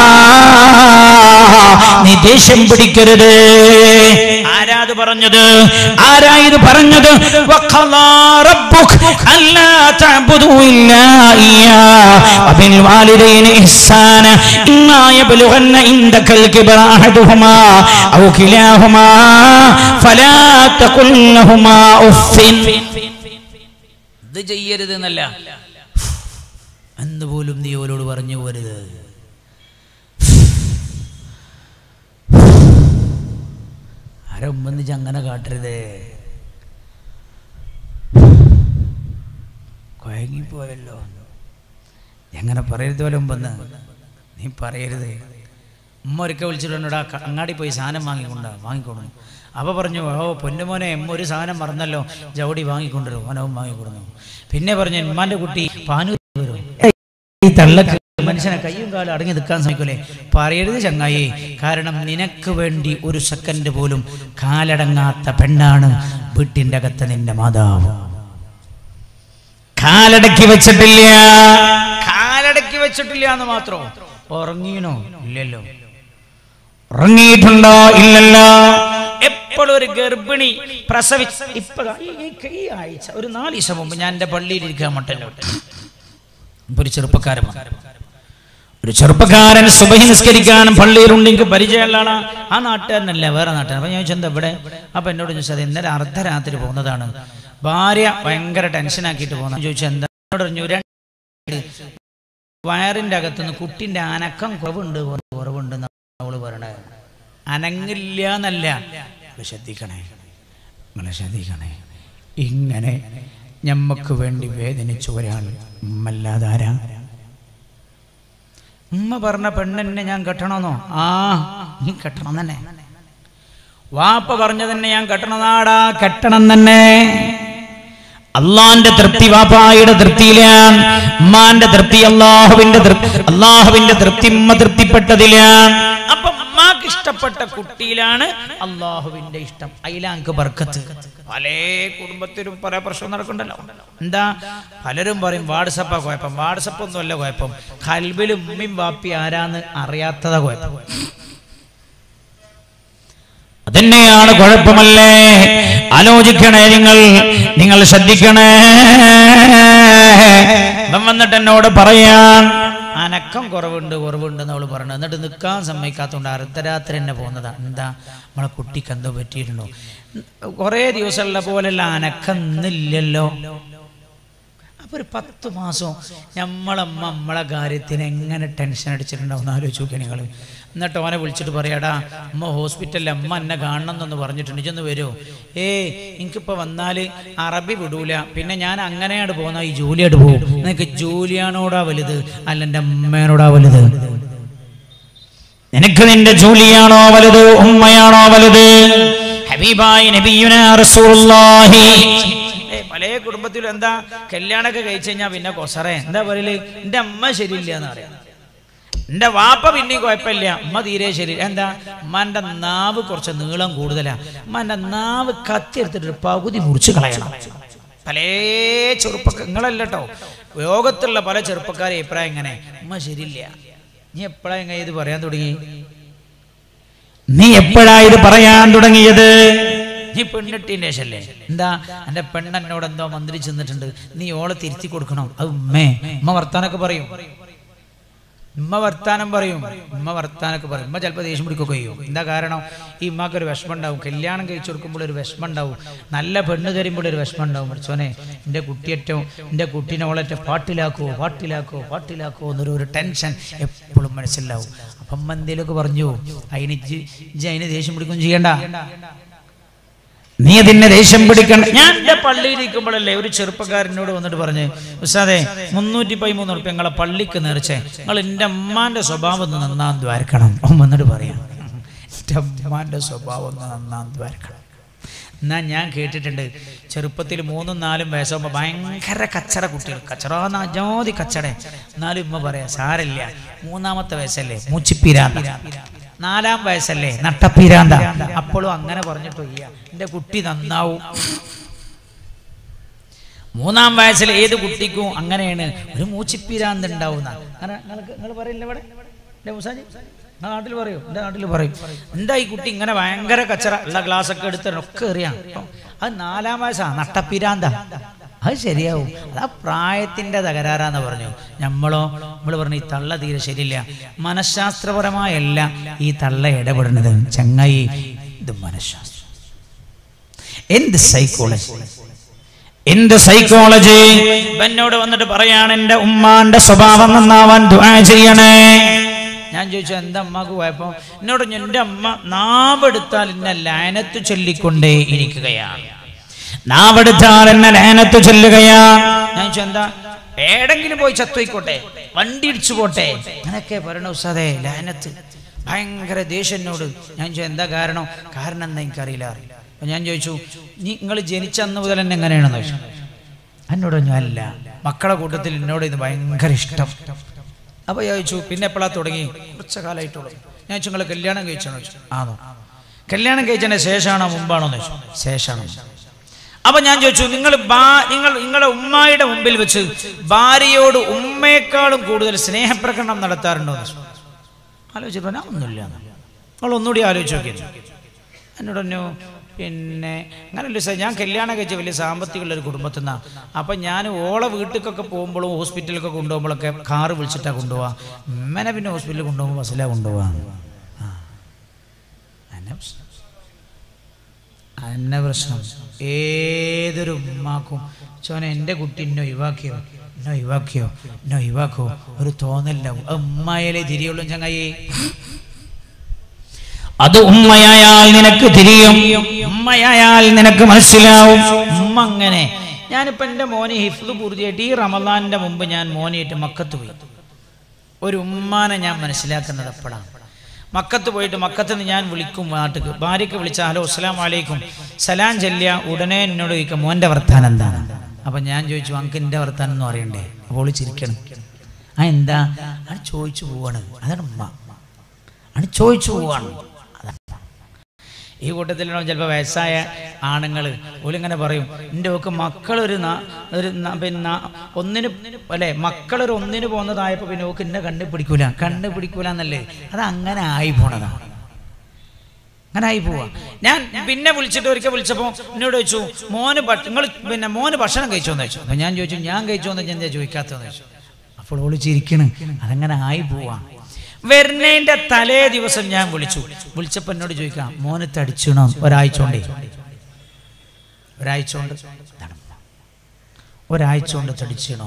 നീ ദേഷ്യം പിടിക്കരുത് ആരാത് പറഞ്ഞത് ആരാ ഇത് പറഞ്ഞത് വഖളാ റബ്ബുക് അല്ലാ തഅബുദു ഇല്ലാ ഇയ്യാ വബിൽ വാലിദൈനി ഇഹ്സാന ഇമ്മാ യബ്ലുഗന്ന ഇൻദകൽ കിബറ അഹദുഹുമാ ഔ കിലാഹുമാ ഫലാ തഖുൽ ലഹുമാ ഉഫിൻ ഇത് ചെയ്യരുത് എന്നല്ല എന്ന് പോലും നീ ഓരോട് പറഞ്ഞു പോരുത് ആരൊമ്പന്നിച്ച് അങ്ങനെ കാട്ടരുത് കുഴങ്ങിപ്പോയല്ലോ എങ്ങനെ പറയരുത് പോലെ മുമ്പെന്ന് നീ പറയരുത് ഉമ്മ ഒരിക്കൽ വിളിച്ചിട്ടുണ്ടോടാ അങ്ങാടി പോയി സാധനം വാങ്ങിക്കൊണ്ടാ വാങ്ങിക്കൊണ്ടു അപ്പൊ പറഞ്ഞു ഓ പൊന്നുമോനെ എമ്മ ഒരു സാധനം മറന്നല്ലോ ജവടി വാങ്ങിക്കൊണ്ടുവരും ഓനവും വാങ്ങിക്കൊടുന്നു പിന്നെ പറഞ്ഞു ഉമ്മാന്റെ കുട്ടി പാനൂർ വരും ഈ തള്ളക്ക് മനുഷ്യനെ കയ്യും കാലും അടങ്ങി നിൽക്കാൻ ശ്രമിക്കൂലേ പറയരുത് ചങ്ങായി കാരണം നിനക്ക് വേണ്ടി ഒരു സെക്കൻഡ് പോലും കാലടങ്ങാത്ത പെണ്ണാണ് വീട്ടിന്റെ അകത്ത് നിന്റെ മാതാവ് കാലടക്കി വെച്ചിട്ടില്ല കാലടക്കി വെച്ചിട്ടില്ല എന്ന് മാത്രം ഉറങ്ങീനോ ഇല്ലല്ലോ ഉറങ്ങിയിട്ടുണ്ടോ ഇല്ലല്ലോ എപ്പോഴും ഒരു ഗർഭിണി പ്രസവി ഇപ്പൊ ദാ ഈ- ഈ- ഈ ആഴ്ച ഒരു നാല് ദിവസം മുമ്പ് ഞാൻ എന്റെ പള്ളിയിൽ ഇരിക്കാൻ മട്ടല്ലോട്ട് ഇപ്പൊ ഒരു ചെറുപ്പക്കാരൻ വന്നു. ഒരു ചെറുപ്പക്കാരൻ സുബഹി നിസ്കരിക്കാൻ പള്ളിയിലുണ്ടെങ്കിൽ പരിചയമുള്ളതാണ് ആ നാട്ടുകാരനല്ല വേറെ നാട്ടുകാരൻ അപ്പൊ ഞാൻ ചോദിച്ചത് എന്താ ഇവിടെ അപ്പൊ എന്നോട് ചോദിച്ചത് ഇന്നലെ അർദ്ധരാത്രി പോകുന്നതാണ് ഭാര്യ ഭയങ്കര ടെൻഷൻ ആക്കിയിട്ട് പോകുന്ന ചോദിച്ചു എന്താ എന്നോട് പറഞ്ഞു രണ്ട് വയറിന്റെ അകത്തുനിന്ന് കുട്ടിന്റെ അനക്കം കുറവുണ്ട് കുറവുണ്ട് അവള് പറയണത് അനങ്ങില്ല എന്നല്ല ഇത് ശ്രദ്ധിക്കണേ നിങ്ങൾ ശ്രദ്ധിക്കണേ ഇങ്ങനെ ഞമ്മക്ക് വേണ്ടി വേദനിച്ച ഒരാൾ ഉമ്മല്ലാതാരാ ഉമ്മ പറഞ്ഞ പെണ്ണെന്നെ ഞാൻ കെട്ടണമെന്നോ ആ നീ കെട്ടണം തന്നെ വാപ്പ പറഞ്ഞ തന്നെ ഞാൻ കെട്ടണതാടാ കെട്ടണം തന്നെ അള്ളാന്റെ തൃപ്തി വാപ്പായുടെ തൃപ്തിയിലാണ് ഉമ്മാന്റെ തൃപ്തി അള്ളാഹുവിന്റെ തൃപ്തി അള്ളാഹുവിന്റെ തൃപ്തി ഉമ്മ തൃപ്തിപ്പെട്ടതിലാണ് അപ്പൊ ഉമ്മാക്ക് ഇഷ്ടപ്പെട്ട കുട്ടിയിലാണ് അള്ളാഹുവിന്റെ ഇഷ്ടം അയിലാങ്ക് ബർക്കത്ത് പല കുടുംബത്തിലും പല പ്രശ്നം നടക്കണ്ടല്ലോ എന്താ പലരും പറയും വാട്സപ്പാ കുഴപ്പം വാട്സപ്പ് ഒന്നുമല്ല കുഴപ്പം കൽബിലും ഉമ്മയും വാപ്പി ആരാന്ന് അറിയാത്തതാ കുഴപ്പം അതന്നെയാണ് കുഴപ്പമല്ലേ ആലോചിക്കണേ നിങ്ങൾ നിങ്ങൾ ശ്രദ്ധിക്കണേ ഇവൻ വന്നിട്ട് എന്നോട് പറയാൻ അനക്കം കുറവുണ്ട് കുറവുണ്ട് എന്ന് അവള് പറഞ്ഞു എന്നിട്ട് നിൽക്കാൻ സമ്മതിക്കാത്തതുകൊണ്ട് അർദ്ധരാത്രി തന്നെ പോകുന്നതാ എന്താ നമ്മളെ കുട്ടിക്ക് എന്തോ പറ്റിയിട്ടുണ്ടോ കുറേ ദിവസമുള്ള പോലെയുള്ള അനക്കം ഇന്നില്ലല്ലോ അപ്പൊ ഒരു പത്ത് മാസം നമ്മളമ്മ നമ്മളെ കാര്യത്തിന് എങ്ങനെ ടെൻഷൻ അടിച്ചിട്ടുണ്ടാവും എന്ന് ആലോചിച്ച് നോക്കിയാൽ നിങ്ങൾ എന്നിട്ട് ഓനെ വിളിച്ചിട്ട് പറയാടാ അമ്മ ഹോസ്പിറ്റലിൽ അമ്മ എന്നെ കാണണം എന്നൊന്ന് പറഞ്ഞിട്ടുണ്ട് ഇജൊന്ന് വരുമോ ഏ എനിക്കിപ്പോൾ വന്നാൽ അറബി വിടൂല പിന്നെ ഞാൻ അങ്ങനെയാണ് പോകുന്ന ഈ ജോലിയായിട്ട് പോകും നിനക്ക് ജോലിയാണോടാ വലുത് അല്ല എൻ്റെ അമ്മേനോടാ വലുത് നിനക്ക് നിന്റെ ജോലിയാണോ വലുത് ഉമ്മയാണോ വലുത് ഹബീബായി നബിയുന റസൂലുള്ളാഹി ഏ, പല കുടുംബത്തിലും എന്താ കല്യാണമൊക്കെ കഴിച്ചു കഴിഞ്ഞാൽ പിന്നെ കൊസറേ എന്താ പറയല് എൻ്റെ അമ്മ ശരിയില്ല എന്ന് പറയാം എൻ്റെ വാപ്പ പിന്നെയും കുഴപ്പമില്ല അമ്മ തീരെ ശരി എന്താ ഉമ്മാൻ്റെ നാവ് കുറച്ച് നീളം കൂടുതലാ ഉമ്മാൻ്റെ നാവ് കത്തി എടുത്തിട്ട് ഒരു പകുതി മുറിച്ച് കളയണം പല ചെറുപ്പ നിങ്ങളല്ല കേട്ടോ ലോകത്തുള്ള പല ചെറുപ്പക്കാരെ അഭിപ്രായം ഇങ്ങനെ ഉമ്മ ശരിയില്ല നീ എപ്പോഴാ ഇങ്ങനെ ഇത് പറയാൻ തുടങ്ങി നീ എപ്പോഴാ ഇത് പറയാൻ തുടങ്ങിയത് നീ പെണ്ണിട്ടിന്റെ ശേഷല്ലേ എന്താ എന്റെ പെണ്ണെന്നോട് എന്തോ മന്ത്രി ചെന്നിട്ടുണ്ട് നീ ഓളെ തിരുത്തി കൊടുക്കണം അത് ഉമ്മേ ഉമ്മ വർത്താനൊക്കെ പറയും ഉമ്മ വർത്താനം പറയും ഉമ്മ വർത്താനൊക്കെ പറയും ഉമ്മ ചിലപ്പോൾ ദേഷ്യം പിടിക്കുകയൊക്കെ ചെയ്യും എന്താ കാരണം ഈ ഉമ്മക്ക് ഒരു വിഷമം ഉണ്ടാവും കല്യാണം കഴിച്ചു കൊടുക്കുമ്പോൾ ഒരു വിഷമം ഉണ്ടാവും നല്ല പെണ്ണ് തരുമ്പോൾ ഒരു വിഷമം ഉണ്ടാവും പഠിച്ചോനെ എൻ്റെ കുട്ടിയേറ്റവും എൻ്റെ കുട്ടീനെ ഓളേറ്റ പാട്ടിലാക്കുവോ പാട്ടിലാക്കുവോ പാട്ടിലാക്കുവോ എന്നൊരു ഒരു ടെൻഷൻ എപ്പോഴും മനസ്സിലാവും അപ്പം ഉമ്മ എന്തേലുമൊക്കെ പറഞ്ഞു അതിന് ഇജ്ജ് ഇജ്ജ് അതിന് ദേഷ്യം പിടിക്കും ചെയ്യണ്ട നീ അതിനെ ദേഷ്യം പിടിക്കണം ഞാൻ എന്റെ പള്ളിയിൽ ഇരിക്കുമ്പോഴല്ലേ ഒരു ചെറുപ്പക്കാരനോട് വന്നിട്ട് പറഞ്ഞ് ഉസ്താദെ മുന്നൂറ്റി പതിമൂന്ന് ഉറുപ്പ്യ നിങ്ങളെ പള്ളിക്ക് നേർച്ചേ നിങ്ങൾ എൻ്റെ അമ്മാന്റെ സ്വഭാവം ഒന്ന് നന്നാൻ ദ്വാരക്കണം അവൻ വന്നിട്ട് പറയാം എൻ്റെ അമ്മാന്റെ സ്വഭാവം ഒന്ന് നന്നാൻ ദ്വാരക്കണം എന്നാ ഞാൻ കേട്ടിട്ടുണ്ട് ചെറുപ്പത്തിൽ മൂന്നും നാലും വയസ്സാകുമ്പോൾ ഭയങ്കര കച്ചട കുട്ടികൾ കച്ചറാന്ന് അജാതി കച്ചട എന്നാലും ഉമ്മ പറയാ സാരില്ല മൂന്നാമത്തെ വയസ്സല്ലേ മൂച്ചിപ്പിരാന്ത നാലാം വയസ്സല്ലേ നട്ടപ്പിരാന്ത അപ്പോഴും അങ്ങനെ പറഞ്ഞിട്ട് വയ്യ എൻ്റെ കുട്ടി നന്നാവും മൂന്നാം വയസ്സിൽ ഏത് കുട്ടിക്കും അങ്ങനെയാണ് ഒരു മൂച്ചിപ്പിരാന്ത് ഉണ്ടാവുന്ന അങ്ങനെ നിങ്ങൾക്ക് നിങ്ങൾ പറയില്ല ഇവിടെ അല്ലേ മുസാജി നിങ്ങളുടെ നാട്ടിൽ പറയൂ എൻ്റെ നാട്ടിൽ പറയും എന്താ ഈ കുട്ടി ഇങ്ങനെ ഭയങ്കര കച്ചറ ഉള്ള ഗ്ലാസ് ഒക്കെ എടുത്ത് ഒക്കെ എറിയാം അത് നാലാം വയസ്സാ നട്ടപ്പിരാന്ത അത് ശരിയാവും അത് ആ പ്രായത്തിന്റെ തകരാറാന്ന് പറഞ്ഞു നമ്മളോ നമ്മൾ പറഞ്ഞു ഈ തള്ള തീരെ ശരിയില്ല മനഃശാസ്ത്രപരമായല്ല ഈ തള്ള ഇടപെടുന്നത് ചങ്ങായി ഇത് മനഃശാസ്ത്രം എന്ത് സൈക്കോളജി എന്ത് സൈക്കോളജി എന്നോട് വന്നിട്ട് പറയാണ് എന്റെ ഉമ്മാന്റെ സ്വഭാവം നന്നാവാൻ ദുആ ചെയ്യണേ ഞാൻ ചോദിച്ചു എന്താ അമ്മക്ക് കുഴപ്പം എന്നോട് പറഞ്ഞു, എന്റെ അമ്മ നാവെടുത്താൽ എന്നെ ലാനത്ത് ചൊല്ലിക്കൊണ്ടേ ഇരിക്കുകയാണ് നാവെടുത്താൽ എന്നെ ലാനത്ത് ചൊല്ലുകയാണ് ഞാൻ ചോദിച്ചു എന്താ ഏടെങ്കിലും പോയി ചത്തുപോയിക്കോട്ടെ വണ്ടി ഇടിച്ചു പോട്ടെ അങ്ങനെയൊക്കെ പറയണ ഉസ്താദേ ലാനത്ത് ഭയങ്കര ദേഷ്യം എന്നോട് ഞാൻ ചോദിച്ചു എന്താ കാരണം കാരണം എന്താ എനിക്കറിയില്ല അപ്പൊ ഞാൻ ചോദിച്ചു നീ നിങ്ങൾ ജനിച്ച അന്ന് മുതൽ എന്നെ എങ്ങനെയാണെന്ന് ചോദിച്ചു എന്നോട് പറഞ്ഞു അല്ല മക്കളെ കൂട്ടത്തിൽ എന്നോട് ഇത് ഭയങ്കര ഇഷ്ടം അപ്പൊ ചോദിച്ചു പിന്നെ എപ്പോഴാ തുടങ്ങി കുറച്ച കാലമായിട്ടുള്ളൂ ഞാൻ ചോദിച്ചു നിങ്ങൾ കല്യാണം കഴിച്ചാണോ ചോദിച്ചു ആണോ കല്യാണം കഴിച്ചതിന് ശേഷമാണോ മുമ്പാണോ എന്ന് ചോദിച്ചു ശേഷമാണോ അപ്പൊ ഞാൻ ചോദിച്ചു നിങ്ങൾ ബാ- നിങ്ങൾ നിങ്ങളെ ഉമ്മായുടെ മുമ്പിൽ വെച്ച് ഭാര്യയോട് ഉമ്മയെക്കാളും കൂടുതൽ സ്നേഹപ്രകടനം നടത്താറുണ്ടോ എന്ന് ചോദിച്ചു ആലോചിച്ചു പറഞ്ഞാൽ ഒന്നുമില്ല നിങ്ങൾ ഒന്നുകൂടി ആലോചിച്ച് നോക്കിയത് എന്നോട് പറഞ്ഞു പിന്നെ അങ്ങനല്ല സാർ ഞാൻ കല്യാണം കഴിച്ച വലിയ സാമ്പത്തികമുള്ള ഒരു കുടുംബത്തിൽ നിന്നാണ് അപ്പം ഞാൻ ഓളെ വീട്ടിലേക്കൊക്കെ പോകുമ്പോഴും ഹോസ്പിറ്റലിലൊക്കെ കൊണ്ടുപോകുമ്പോഴൊക്കെ കാറ് വിളിച്ചിട്ടാണ് കൊണ്ടുപോവാ ഉമ്മനെ പിന്നെ ഹോസ്പിറ്റലിൽ കൊണ്ടുപോകുമ്പോൾ ബസ്സിലാണ് കൊണ്ടുപോകാൻ ആ അന്നെ പ്രശ്നം അന്നെ പ്രശ്നം ഏതൊരു ഉമ്മാക്കും ചോനെ എൻ്റെ കുട്ടി എന്നെ ഒഴിവാക്കിയോ എന്നെ ഒഴിവാക്കിയോ എന്നെ ഒഴിവാക്കോ ഒരു തോന്നലുണ്ടാവും അത് ഉമ്മായാലേ തിരിയുള്ളൂ ചങ്ങായി അത് ഉമ്മയായാൽ നിനക്ക് തിരിയും ഉമ്മയായാൽ നിനക്ക് മനസ്സിലാവും ഉമ്മ അങ്ങനെ ഞാനിപ്പോ എൻ്റെ മോനെ ഹിഫ്ദ് പൂർത്തിയായിട്ട് ഈ റമദാനിന്റെ മുമ്പ് ഞാൻ മോനെയായിട്ട് മക്കത്ത് പോയി ഒരു ഉമ്മാനെ ഞാൻ മനസ്സിലാക്കുന്നത് എപ്പോഴാണ് മക്കത്ത് പോയിട്ട് മക്കത്ത് നിന്ന് ഞാൻ വിളിക്കും നാട്ടിക്ക് ഭാര്യയ്ക്ക് വിളിച്ച ഹലോ അസ്സലാം വലൈക്കും സലാം ചെല്ലിയ ഉടനെ എന്നോട് ചോദിക്കും മോൻ്റെ വർത്താനം എന്താണ് അപ്പം ഞാൻ ചോദിച്ചു അങ്ക് എൻ്റെ വർത്താനം എന്ന് പറയണ്ടേ അപ്പോൾ ചിരിക്കണം ആ എന്താ അത് ചോദിച്ചു പോവാണ് അതാണ് ഉമ്മ ആണ് ചോദിച്ചു പോവാണ് അതാണ് ഈ കൂട്ടത്തിലാണോ ചിലപ്പോൾ വയസ്സായ ആണുങ്ങൾ ഓലിങ്ങനെ പറയും എൻ്റെ ഒക്കെ മക്കളൊരു നാ- ഒരു നാ- പിന്നെ ഒന്നിന് അല്ലെ മക്കളൊരു ഒന്നിന് പോകുന്നതായപ്പോൾ പിന്നെ ഓക്ക് എന്നെ കണ്ണ് പിടിക്കൂല കണ്ണ് പിടിക്കൂല എന്നല്ലേ അത് അങ്ങനെ ആയി പോണതാണ് അങ്ങനെ ആയി പോവാ ഞാൻ പിന്നെ വിളിച്ചിട്ട് ഒരിക്കൽ വിളിച്ചപ്പോൾ എന്നോട് ചോദിച്ചു മോന് നിങ്ങൾ പിന്നെ മോന് ഭക്ഷണം കഴിച്ചോന്ന് ചോദിച്ചു അപ്പം ഞാൻ ചോദിച്ചു ഞാൻ കഴിച്ചോന്ന് ഞാൻ എന്താ ചോദിക്കാത്തതെന്ന് ചോദിച്ചു അപ്പോൾ ഓള് ചിരിക്കണ് അതങ്ങനെ ആയി പോവാ വരുന്നതിന്റെ തലേ ദിവസം ഞാൻ വിളിച്ചു വിളിച്ചപ്പോ എന്നോട് ചോദിക്കാം മോന് തടിച്ചണോ ഒരാഴ്ച കൊണ്ടേ ഒരാഴ്ച കൊണ്ട് ഇതാണ്. ഒരാഴ്ച കൊണ്ട് തടിച്ചണോ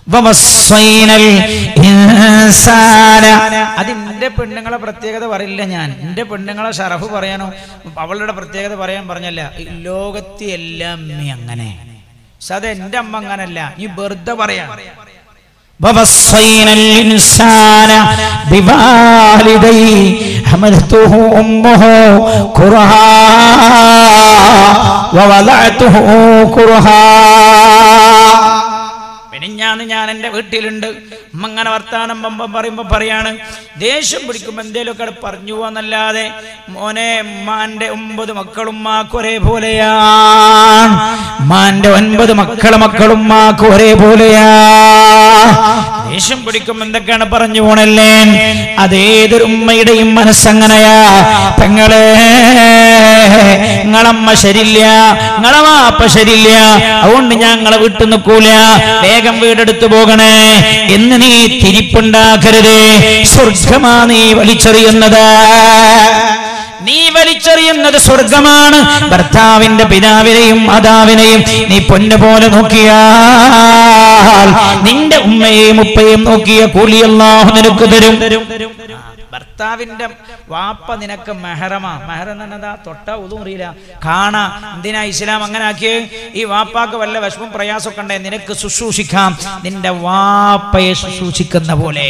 അത് എന്റെ പെണ്ണുങ്ങളെ പ്രത്യേകത പറയില്ല ഞാൻ എന്റെ പെണ്ണുങ്ങളെ ഷറഫ് പറയാനോ അവളുടെ പ്രത്യേകത പറയാൻ പറഞ്ഞല്ല ഈ ലോകത്തെ എല്ലാം അമ്മ അങ്ങനെ പക്ഷെ അത് എന്റെ അമ്മ അങ്ങനല്ല ഈ വെറുതെ പറയാം ووصينا الإنسان بوالديه حملته أمه كرها ووضعته كرها മിനിഞ്ഞാന്ന് ഞാൻ എൻ്റെ വീട്ടിലുണ്ട് ഉമ്മ അങ്ങനെ വർത്താനം പമ്പം പറയുമ്പോൾ പറയാണ് ദേഷ്യം പിടിക്കുമ്പോൾ എന്തേലുമൊക്കെ അവിടെ പറഞ്ഞു പോവാന്നല്ലാതെ മോനെ ഉമ്മാന്റെ ഒമ്പത് മക്കളും മാക്ക് ഒരേപോലെയാണ് മാന്റെ ഒൻപത് മക്കളെ മക്കളും മാക്ക് ഒരേപോലെയാ ദേഷ്യം പിടിക്കുമ്പോൾ എന്തൊക്കെയാണ് പറഞ്ഞു പോണല്ലേ അതേതൊരു ഉമ്മയുടെയും മനസ്സങ്ങനെയാ പെങ്ങളെ നിങ്ങളമ്മ ശരില്ല നിങ്ങളെ വാപ്പ ശരില്ല അതുകൊണ്ട് ഞാൻ നിങ്ങളെ വിട്ടു നിൽക്കൂല വേഗം വീടെടുത്തു പോകണേ എന്ന് നീ തിരിപ്പുണ്ടാക്കരുത് സ്വർഗമാ നീ വലിച്ചെറിയുന്നത് നീ വലിച്ചെറിയുന്നത് സ്വർഗമാണ് ഭർത്താവിന്റെ പിതാവിനെയും മാതാവിനെയും നീ പൊന്നു പോലെ നോക്കിയാൽ നിന്റെ ഉമ്മയെയും ഉപ്പയും നോക്കിയ കൂലി അല്ലാഹു നിനക്ക് തരും ഭർത്താവിന്റെ വാപ്പ നിനക്ക് മെഹറമാ മെഹറം എന്നതാ തൊട്ട ഒതും അറിയില്ല കാണാ എന്തിനാ ഇസ്ലാം അങ്ങനെ ആക്കിയേ ഈ വാപ്പാക്ക് വല്ല വിഷമം പ്രയാസമൊക്കെ ഉണ്ടേ നിനക്ക് ശുശ്രൂഷിക്കാം നിന്റെ വാപ്പയെ ശുശ്രൂഷിക്കുന്ന പോലെ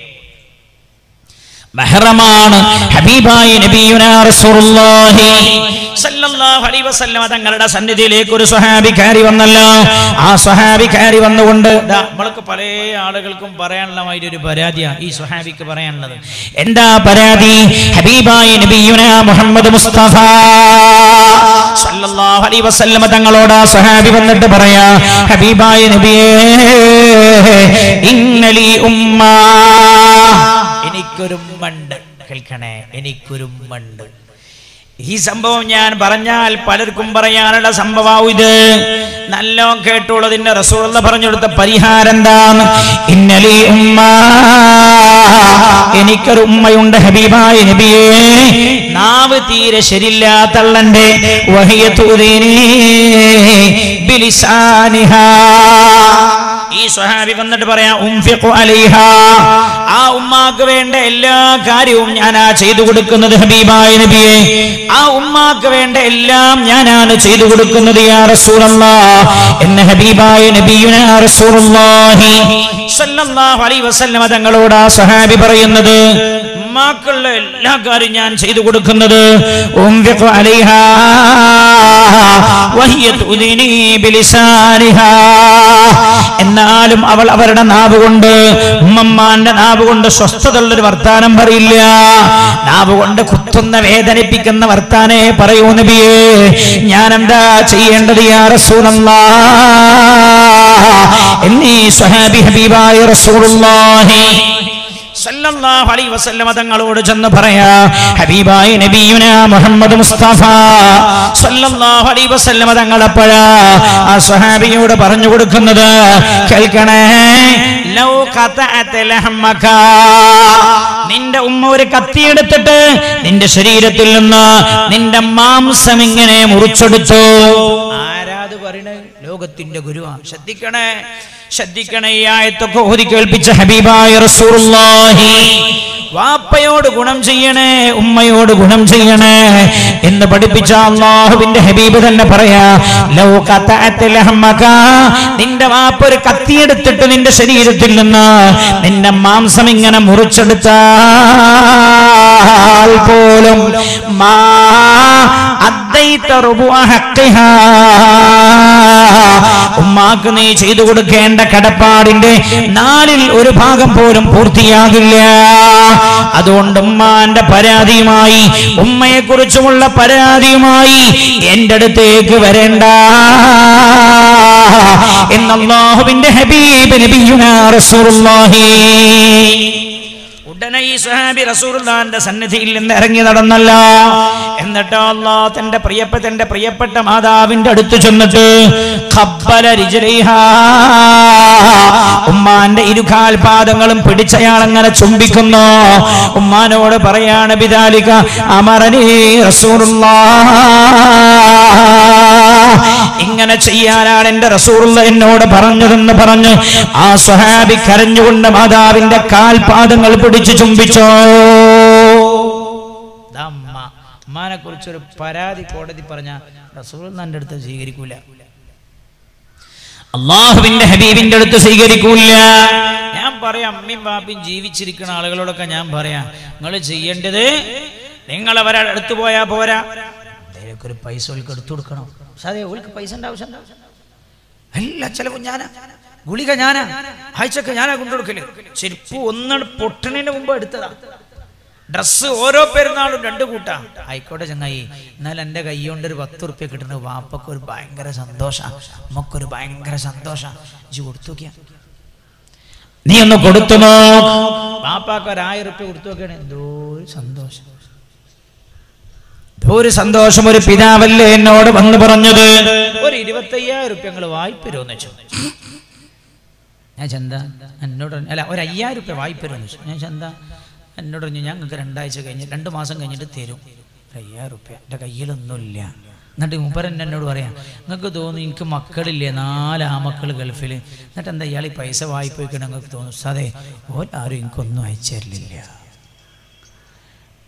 മെഹറമാണ് ഹബീബായി നബിയുനാ റസൂലുള്ളാഹി സല്ലല്ലാഹു അലൈഹി വസല്ലമ തങ്ങളുടെ സന്നിധിയിലേക്ക് ഒരു സ്വഹാബി കയറി വന്നല്ലോ ആ സ്വഹാബി കയറി വന്നുകൊണ്ട് ദാ, നമ്മൾക്ക് പല ആളുകൾക്കും പറയാനുള്ള മാതിരി ഒരു പരാതിയാണ് ഈ സ്വഹാബിക്ക് പറയാനുള്ളത് എന്താ പരാതി ഹബീബായി നബിയുനാ മുഹമ്മദ് മുസ്തഫ സല്ലല്ലാഹു അലൈഹി വസല്ലമ തങ്ങളോട് ആ സ്വഹാബി വന്നിട്ട് പറയാ ഹബീബായി നബിയേ ഇന്നലി ഉമ്മ എനിക്കൊരു മണ്ട് കേൾക്കണേ എനിക്കൊരു മണ്ട് ഈ സംഭവം ഞാൻ പറഞ്ഞാൽ പലർക്കും പറയാനുള്ള സംഭവം ഇത് നല്ലോ കേട്ടുള്ളതിന്റെ റസൂള്ള പറഞ്ഞു കൊടുത്ത പരിഹാരം എന്താണ് ഇന്നലി ഉമ്മ എനിക്കൊരു ഉമ്മയുണ്ട് ഹബീബായി നബിയേ നാവ് തീരെ ശരില്ലാത്തള്ളന്റെ വഹിയ തൂതീനി ബിലിസാനിഹാ ഈ സ്വഹാബി വന്നിട്ട് പറയാം ഉംഫിഖു അലൈഹ ആ ഉമ്മാക്ക് വേണ്ട എല്ലാ കാര്യവും ഞാനാ ചെയ്തു കൊടുക്കുന്നത് ഹബീബായ നബിയെ ആ ഉമ്മാക്ക് വേണ്ട എല്ലാം ഞാനാണ് ചെയ്തു കൊടുക്കുന്നത് യാ റസൂലല്ലാ എന്ന ഹബീബായ നബിയുനാ റസൂലുള്ളാഹി സല്ലല്ലാഹു അലൈഹി വസല്ലമ തങ്ങളോട് ആ സ്വഹാബി പറയുന്നത് ഉമ്മാക്കുള്ള എല്ലാ കാര്യം ഞാൻ ചെയ്തു കൊടുക്കുന്നത് ഉംഫിഖു അലൈഹാ വഹിയ തുദിനി ബിലിസാനിഹാ എന്നാലും അവൾ അവരുടെ നാവ് കൊണ്ട് ഉമ്മമ്മാന്റെ നാവ് കൊണ്ട് സ്വസ്ഥതയുള്ളൊരു വർത്താനം പറയില്ല നാവ് കൊണ്ട് കുത്തുന്ന വേദനിപ്പിക്കുന്ന വർത്താനേ പറയൂ നബിയേ ഞാൻ എന്താ ചെയ്യേണ്ടത് യാ റസൂലല്ലാ എന്നീ സ്വഹാബി ഹബീബായ റസൂലുള്ളാഹി സല്ലല്ലാഹു അലൈഹി വസല്ലമ തങ്ങളോട് ചെന്ന് പറയാ ഹബീബായ നബിയുന മുഹമ്മദ് മുസ്തഫ സല്ലല്ലാഹു അലൈഹി വസല്ലമ തങ്ങളപ്പോഴാ ആ സ്വഹാബിയോട് പറഞ്ഞു കൊടുക്കുന്നത് കേൾക്കണേ ലൗ ഖതഅത ലഹമക നിന്റെ ഉമ്മ ഒരു കത്തിയെടുത്തിട്ട് നിന്റെ ശരീരത്തിൽ നിന്ന് നിന്റെ മാംസം ഇങ്ങനെ മുറിച്ചെടുത്തു ആരാത് പറയണേ ലോകത്തിന്റെ ഗുരുവാ ശ്രദ്ധിക്കണേ ശ്രദ്ധിക്കണേ ഈ ആയത്തൊക്കെ ഓതി കേൾപ്പിച്ച ഹബീബായ റസൂലുള്ളാഹി വാപ്പയോട് ഗുണം ചെയ്യണേ ഉമ്മയോട് ഗുണം ചെയ്യണേ എന്ന് പഠിപ്പിച്ച അള്ളാഹുവിന്റെ ഹബീബ് തന്നെ പറയാ ലൗ ഖതഅത ലഹമക നിന്റെ വാപ്പ ഒരു കത്തിയെടുത്തിട്ട് നിന്റെ ശരീരത്തിൽ നിന്ന് നിന്റെ മാംസം ഇങ്ങനെ മുറിച്ചെടുത്താൽ പോലും മാ അദ്ദൈത റുബുഅ ഹഖിഹാ ഉമ്മാക്ക് നീ ചെയ്തു കൊടുക്കേണ്ട കടപ്പാടിന്റെ നാലിൽ ഒരു ഭാഗം പോലും പൂർത്തിയാകില്ല അതുകൊണ്ട് ഉമ്മാന്റെ പരാതിയുമായി ഉമ്മയെ കുറിച്ചുമുള്ള പരാതിയുമായി എന്റെ അടുത്തേക്ക് വരേണ്ട എന്നല്ലാഹുവിന്റെ ഹബീബ് നബിയുനാ റസൂലുള്ളാഹി ഉടനെ ഈ സ്വഹാബി റസൂലുള്ളാന്റെ സന്നിധിയിൽ നിന്ന് ഇറങ്ങി നടന്നല്ല എന്നിട്ട് അള്ളാഹ് തന്റെ പ്രിയപ്പെട്ട തന്റെ പ്രിയപ്പെട്ട മാതാവിന്റെ അടുത്ത് ചെന്നിട്ട് ഖബ്ബല റിജ്ലൈഹാ. ഉമ്മാന്റെ ഇരുകാൽ പാദങ്ങളും പിടിച്ചയാൾ അങ്ങനെ ചുംബിക്കുന്നു ഉമ്മാനോട് പറയാണ് ബിദാലിക അമറനീ റസൂലുള്ളാഹ് ഇങ്ങനെ ചെയ്യാനാണ് എന്റെ റസൂറുള്ള എന്നോട് പറഞ്ഞതെന്ന് പറഞ്ഞ് ആ സ്വഹാബി കരഞ്ഞുകൊണ്ട് മാതാവിന്റെ കാൽപാദങ്ങൾ പിടിച്ചു ചുംബിച്ചോ ദാ അമ്മ അമ്മാനെ കുറിച്ചൊരു പരാതി കോടതി പറഞ്ഞ റസൂൽ എൻ്റെ അടുത്ത് സ്വീകരിക്കൂല അള്ളാഹുവിന്റെ ഹബീബിന്റെ അടുത്ത് സ്വീകരിക്കൂല ഞാൻ പറയാം അമ്മയും പാപ്പയും ജീവിച്ചിരിക്കുന്ന ആളുകളോടൊക്കെ ഞാൻ പറയാം നിങ്ങൾ ചെയ്യേണ്ടത് നിങ്ങൾ അവരെ അടുത്ത് പോയാ പോരാ എന്തെങ്കിലുമൊക്കെ ഒരു പൈസ ഓൾക്ക് എടുത്തു കൊടുക്കണം സാറേ ഓൾക്ക് പൈസ ആവശ്യം എല്ലാ ചെലവും ഞാനാ ഗുളിക ഞാനാ ആഴ്ചക്ക് ഞാനാ കൊണ്ടുകൊടുക്കല് ചെരുപ്പ് ഒന്നാണ് പൊട്ടണതിന് മുമ്പ് എടുത്തതാ ഡ്രസ്സ് ഓരോ പെരുന്നാളും രണ്ട് കൂട്ടാ ആയിക്കോട്ടെ ചങ്ങായി എന്നാൽ എൻ്റെ കൈ കൊണ്ട് ഒരു പത്ത് ഉറുപ്പ്യ കിട്ടുന്നത് വാപ്പക്ക് ഒരു ഭയങ്കര സന്തോഷ നമുക്കൊരു ഭയങ്കര സന്തോഷ ഇജ്ജ് കൊടുത്തു നോക്കിയാ നീ ഒന്ന് കൊടുത്തു നോക്ക് വാപ്പാക്ക് ഒരു ആയിരം ഉറുപ്പ്യ കൊടുത്തു നോക്കിയാണ് എന്തോ ഒരു സന്തോഷം ഒരു സന്തോഷം ഒരു പിതാവല്ലേ എന്നോട് വന്ന് പറഞ്ഞത് ഒരു ഇരുപത്തയ്യായിരം ഉറുപ്പ്യ ഞങ്ങൾ വായ്പ തരുമെന്ന് വെച്ചു ഞാൻ ചന്ത എന്നോട് പറഞ്ഞു, അല്ല ഒരു അയ്യായിരം ഉറുപ്പ്യ വായ്പ തരുമെന്ന് വെച്ചു ഞാൻ ചന്ത എന്നോട് പറഞ്ഞു ഞങ്ങൾക്ക് രണ്ടാഴ്ച കഴിഞ്ഞ് രണ്ട് മാസം കഴിഞ്ഞിട്ട് തരും ഒരു അയ്യായിരം ഉറുപ്പ്യ എൻ്റെ കയ്യിലൊന്നുമില്ല എന്നിട്ട് മുപ്പരൻ എന്നോട് പറയാം നിങ്ങൾക്ക് തോന്നുന്നു എനിക്ക് മക്കളില്ലേ നാല് ആമക്കൾ ഗൾഫിൽ എന്നിട്ട് എന്താ ഇയാൾ ഈ പൈസ വായ്പ വയ്ക്കണം നിങ്ങൾക്ക് തോന്നുന്നു അതെ ഓ ആരും എനിക്കൊന്നും അയച്ചു തരില്ല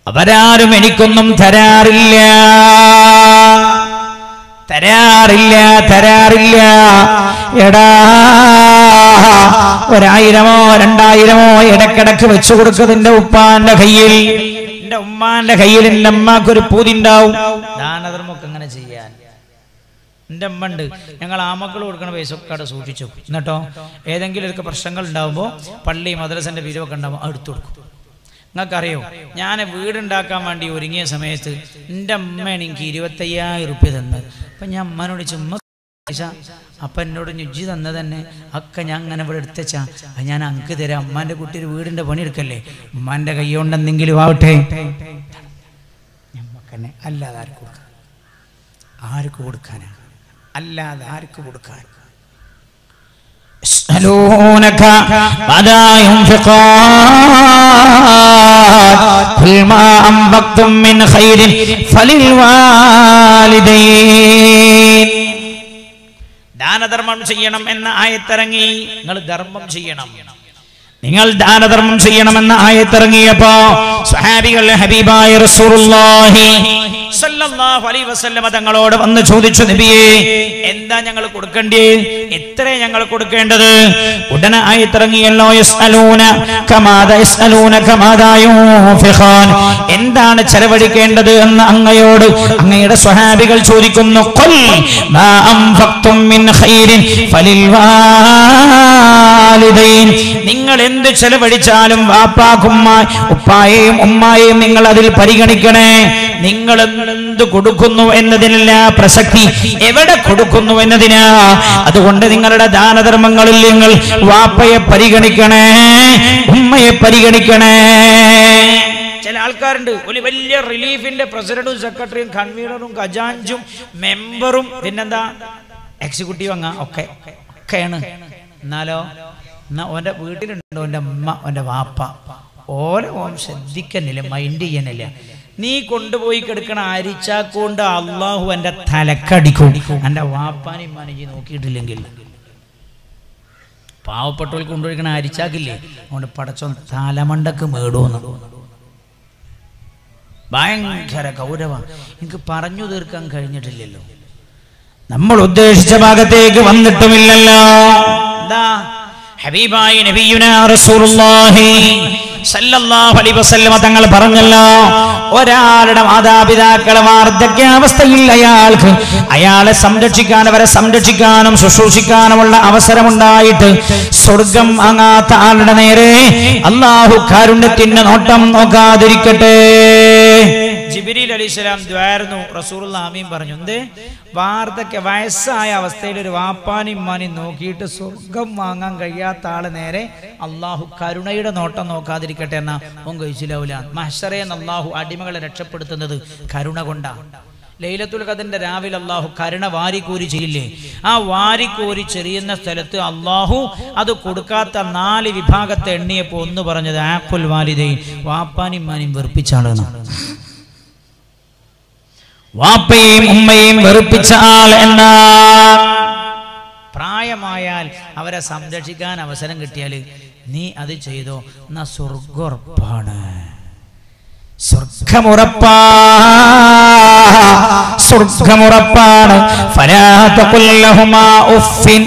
അവരാരും എനിക്കൊന്നും തരാറില്ല തരാറില്ല തരാറില്ല എടാ ഒരായിരമോ രണ്ടായിരമോ ഇടക്കിടക്ക് വെച്ചു കൊടുക്കതിന്റെ ഉപ്പാന്റെ കയ്യിൽ എന്റെ ഉമ്മാന്റെ കയ്യിൽ എന്റെ അമ്മക്കൊരു പൂതി ഉണ്ടാവും ദാനധർമ്മൊക്കെ അങ്ങനെ ചെയ്യാൻ എൻ്റെ അമ്മ ഉണ്ട് ഞങ്ങൾ ആമക്കൾ കൊടുക്കണ പൈസ ഒക്കെ അവിടെ സൂക്ഷിച്ചു എന്നിട്ടോ ഏതെങ്കിലും ഒക്കെ പ്രശ്നങ്ങൾ ഉണ്ടാകുമ്പോൾ പള്ളി മദ്രസന്റെ പിരിവൊക്കെ ഉണ്ടാകുമ്പോൾ എടുത്തു കൊടുക്കും നിങ്ങൾക്കറിയോ ഞാൻ വീടുണ്ടാക്കാൻ വേണ്ടി ഒരുങ്ങിയ സമയത്ത് എൻ്റെ അമ്മയാണ് എനിക്ക് ഇരുപത്തയ്യായിരം റുപ്യ തന്നത് അപ്പം ഞാൻ അമ്മനോട് ചുമ്മാ പൈസ അപ്പം എന്നോട് ഞുജി തന്നത് തന്നെ ഒക്കെ ഞാൻ അങ്ങനെ ഇവിടെ എടുത്തച്ചാ അത് ഞാൻ അങ്ക് തരാം അമ്മാൻ്റെ കുട്ടി ഒരു വീടിൻ്റെ പണിയെടുക്കല്ലേ ഉമ്മാൻ്റെ കൈ കൊണ്ട് എന്തെങ്കിലും ആവട്ടെ ഞമ്മക്കന്നെ അല്ലാതെ ആർക്ക് കൊടുക്കാൻ ആർക്ക് കൊടുക്കാനാ അല്ലാതെ ആർക്ക് കൊടുക്കാൻ يسألونك ماذا ينفقون قل ما أنفقتم من خير فللوالدين ദാനധർമ്മം ചെയ്യണം എന്ന ആയത്തിറങ്ങി നിങ്ങൾ ധർമ്മം ചെയ്യണം നിങ്ങൾ ദാനധർമ്മം ചെയ്യണമെന്ന ആയത്തിറങ്ങിയപ്പോ സ്വഹാബികൾ ഹബീബായ റസൂലുള്ളാഹി സല്ലല്ലാഹു അലൈഹി വസല്ലമ തങ്ങളോട് വന്ന് ചോദിച്ചു നബിയേ എന്താ ഞങ്ങൾ കൊടുക്കേണ്ടേ എത്ര ഞങ്ങൾ കൊടുക്കേണ്ടത് ഉടനെ ആയത്തിറങ്ങിയല്ലോ യസ്അലൂന കമാദ യസ്അലൂന കമാദ യൂഫിഖാൻ എന്താണ് ചെലവഴിക്കേണ്ടത് എന്ന് അങ്ങയോട് അങ്ങയുടെ സ്വഹാബികൾ ചോദിക്കുന്നു ഖുൽ മാ അൻഫഖ്തും മിൻ ഖൈരിൻ ഫലിൽ വാലിദൈൻ നിങ്ങൾ എന്ത് ചെലവഴിച്ചാലും വാപ്പാക്കുമ്മ ഉപ്പായെയും ഉമ്മായെയും നിങ്ങൾ അതിൽ പരിഗണിക്കണേ നിങ്ങൾ എന്ത് കൊടുക്കുന്നു എന്നതിനല്ല പ്രസക്തി എവിടെ കൊടുക്കുന്നു എന്നതിനാ അതുകൊണ്ട് നിങ്ങളുടെ ദാനധർമ്മങ്ങളിൽ നിങ്ങൾ വാപ്പയെ പരിഗണിക്കണേ ഉമ്മയെ പരിഗണിക്കണേ ചില ആൾക്കാരുണ്ട് ഒരു വലിയ റിലീഫിന്റെ പ്രസിഡന്റും സെക്രട്ടറിയും കൺവീനറും ഖജാൻജും മെമ്പറും പിന്നെന്താ എക്സിക്യൂട്ടീവ് അങ്ങ ഒക്കെ ഒക്കെയാണ് എന്നാലോ എന്നാ ഓൻ്റെ വീട്ടിലുണ്ടോ എൻ്റെ അമ്മ ഓൻ്റെ വാപ്പ ഓലെ ഓൻ ശ്രദ്ധിക്കുന്നില്ല മൈൻഡ് ചെയ്യണില്ല നീ കൊണ്ടുപോയി കിടക്കണ അരിച്ചാക്കൊണ്ട് അള്ളാഹു എൻ്റെ തലക്കടിക്കും എൻ്റെ വാപ്പാനെയും മനജി നോക്കിയിട്ടില്ലെങ്കിൽ പാവപ്പെട്ടവർ കൊണ്ടുപോയിക്കണ അരിച്ചാക്കില്ലേ അതുകൊണ്ട് പടച്ചോ തലമണ്ടക്ക് മേടുമെന്ന് ഭയങ്കര ഗൗരവ എനിക്ക് പറഞ്ഞു തീർക്കാൻ കഴിഞ്ഞിട്ടില്ലല്ലോ നമ്മൾ ഉദ്ദേശിച്ച ഭാഗത്തേക്ക് വന്നിട്ടുമില്ലല്ലോ എന്താ ഹബീബായി നബിയുന റസൂലുള്ളാഹി സല്ലല്ലാഹു അലൈഹി വസല്ലമ തങ്ങൾ പറഞ്ഞല്ലോ ഒരാളുടെ മാതാപിതാക്കളെ വാർദ്ധക്യാവസ്ഥയിൽ അയാൾക്ക് അയാളെ സംരക്ഷിക്കാൻ അവരെ സംരക്ഷിക്കാനും ശുശ്രൂഷിക്കാനുമുള്ള അവസരമുണ്ടായിട്ട് സ്വർഗം അങ്ങാത്ത ആളുടെ നേരെ അള്ളാഹു കാരുണ്യത്തിന്റെ നോട്ടം നോക്കാതിരിക്കട്ടെ ജിബിരിൽ അലിസ്ലാം ദ്വാരുന്നു റസൂലുള്ള ആമീൻ പറഞ്ഞു എന്ത് വാർദ്ധക്യ വയസ്സായ അവസ്ഥയിൽ ഒരു വാപ്പാനും ഉമ്മാനും നോക്കിയിട്ട് സ്വർഗം വാങ്ങാൻ കഴിയാത്ത ആള് നേരെ അള്ളാഹു കരുണയുടെ നോട്ടം നോക്കാതിരിക്കട്ടെ എന്നാ ഓൻ കഴിച്ചില്ലാവില്ല മഹ്ഷറേന്ന് അള്ളാഹു അടിമകളെ രക്ഷപ്പെടുത്തുന്നത് കരുണ കൊണ്ടാണ് ലൈലത്തുൽ ഖദറിന്റെ രാവിലെ അള്ളാഹു കരുണ വാരിക്കോരി ചെയ്യില്ലേ ആ വാരിക്കോരി ചെറിയുന്ന സ്ഥലത്ത് അള്ളാഹു അത് കൊടുക്കാത്ത നാല് വിഭാഗത്തെ എണ്ണിയപ്പോ ഒന്ന് പറഞ്ഞത് ആക്കുൽ വാലിദൈൻ വാപ്പാനും മാനും വെറുപ്പിച്ചാളെന്ന് വാപ്പയും ഉമ്മയും വെറുപ്പിച്ച ആൾ എന്ന പ്രായമായാൽ അവരെ സംരക്ഷിക്കാൻ അവസരം കിട്ടിയാൽ നീ അത് ചെയ്തോ എന്നാ സ്വർഗുറപ്പാണ് സ്വർഗമുറപ്പാ സ്വർഗമുറപ്പാണ് ഫലാ തഖുൽ ലഹുമാ ഉഫിൻ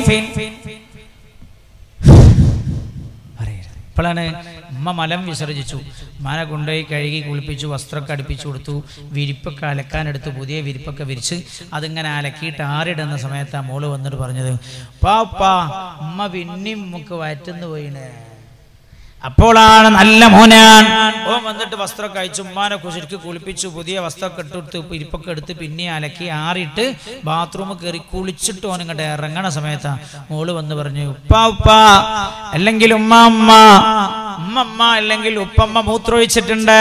പറയരുത്. ഇപ്പോഴാണ് ഉമ്മ മലം വിസർജിച്ചു മന കൊണ്ടുപോയി കഴുകി കുളിപ്പിച്ചു വസ്ത്രമൊക്കെ അടുപ്പിച്ചു കൊടുത്തു വിരിപ്പൊക്കെ അലക്കാനെടുത്ത് പുതിയ വിരിപ്പൊക്കെ വിരിച്ച് അതിങ്ങനെ അലക്കിയിട്ട് ആറിടുന്ന സമയത്ത് ആ മോള് വന്നിട്ട് പറഞ്ഞത് പാപ്പാ ഉമ്മ പിന്നെയും നമുക്ക് വയറ്റുന്നു പോയിണ് അപ്പോഴാണ് നല്ല മോനാൻ ഓൻ വന്നിട്ട് വസ്ത്രമൊക്കെ അയച്ചു ഉമ്മാനെ കുശിരിക്ക് കുളിപ്പിച്ചു പുതിയ വസ്ത്രമൊക്കെ ഇട്ടെടുത്ത് ഇരിപ്പൊക്കെ എടുത്ത് പിന്നെ അലക്കി ആറിയിട്ട് ബാത്റൂമിൽ കയറി കുളിച്ചിട്ട് ഓൻ ഇങ്ങോട്ട് ഇറങ്ങണ സമയത്താ മോള് വന്ന് പറഞ്ഞു ഉപ്പ ഉപ്പ അല്ലെങ്കിൽ ഉമ്മ ഉമ്മ ഉമ്മ ഉമ്മ അല്ലെങ്കിൽ ഉപ്പമ്മ മൂത്രമൊഴിച്ചിട്ടുണ്ട്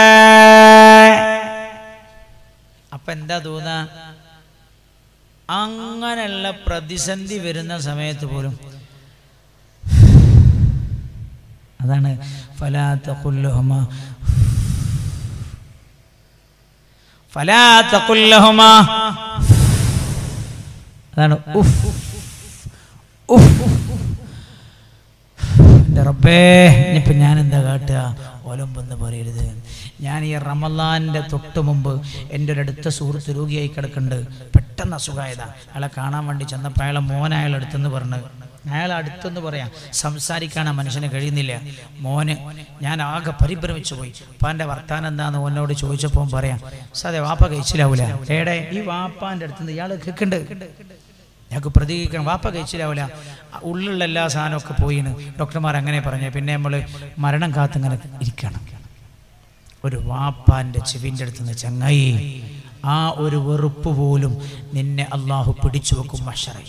അപ്പൊ എന്താ തോന്നാ അങ്ങനെയുള്ള പ്രതിസന്ധി വരുന്ന സമയത്ത് പോലും അതാണ് ഫലാത്തഖുല്ലഹുമ ഫലാത്തഖുല്ലഹുമ അതാണ് ഉഫ് ഉഫ് എൻ്റെ റബ്ബേ ഇനിയിപ്പോൾ ഞാൻ എന്താ കാട്ടുക ഒലമ്പെന്ന് പറയരുത് ഞാൻ ഈ റമലാൻ്റെ തൊട്ട് മുമ്പ് എൻ്റെ ഒരു അടുത്ത സുഹൃത്ത് രോഗിയായി കിടക്കുന്നുണ്ട് പെട്ടെന്ന് അസുഖമായതാ അയാളെ കാണാൻ വേണ്ടി ചെന്നപ്പോൾ അയാളെ മോൻ അയാൾ അടുത്തെന്ന് പറഞ്ഞ് അയാൾ അടുത്തെന്ന് പറയാം സംസാരിക്കാൻ ആ മനുഷ്യന് കഴിയുന്നില്ല മോന് ഞാൻ ആകെ പരിഭ്രമിച്ചു പോയി ഉപ്പാൻ്റെ വർത്താനം എന്താന്ന് ഓനോട് ചോദിച്ചപ്പോൾ പറയാം സാതെ വാപ്പ കഴിച്ചിലാവൂല ഏടെ ഈ വാപ്പാൻ്റെ അടുത്തുനിന്ന് ഇയാൾ കേൾക്കുന്നുണ്ട് ഞങ്ങൾക്ക് പ്രതികരിക്കണം വാപ്പ കഴിച്ചിലാവില്ല ഉള്ളിലുള്ള എല്ലാ സാധനമൊക്കെ പോയിന്ന് ഡോക്ടർമാർ അങ്ങനെ പറഞ്ഞു പിന്നെ നമ്മൾ മരണം കാത്തിങ്ങനെ ഇരിക്കണം ഒരു വാപ്പാന്റെ ചെവിൻ്റെ അടുത്ത് നിന്ന് ചങ്ങായി ആ ഒരു വെറുപ്പ് പോലും നിന്നെ അള്ളാഹു പിടിച്ചു വെക്കും മഷറ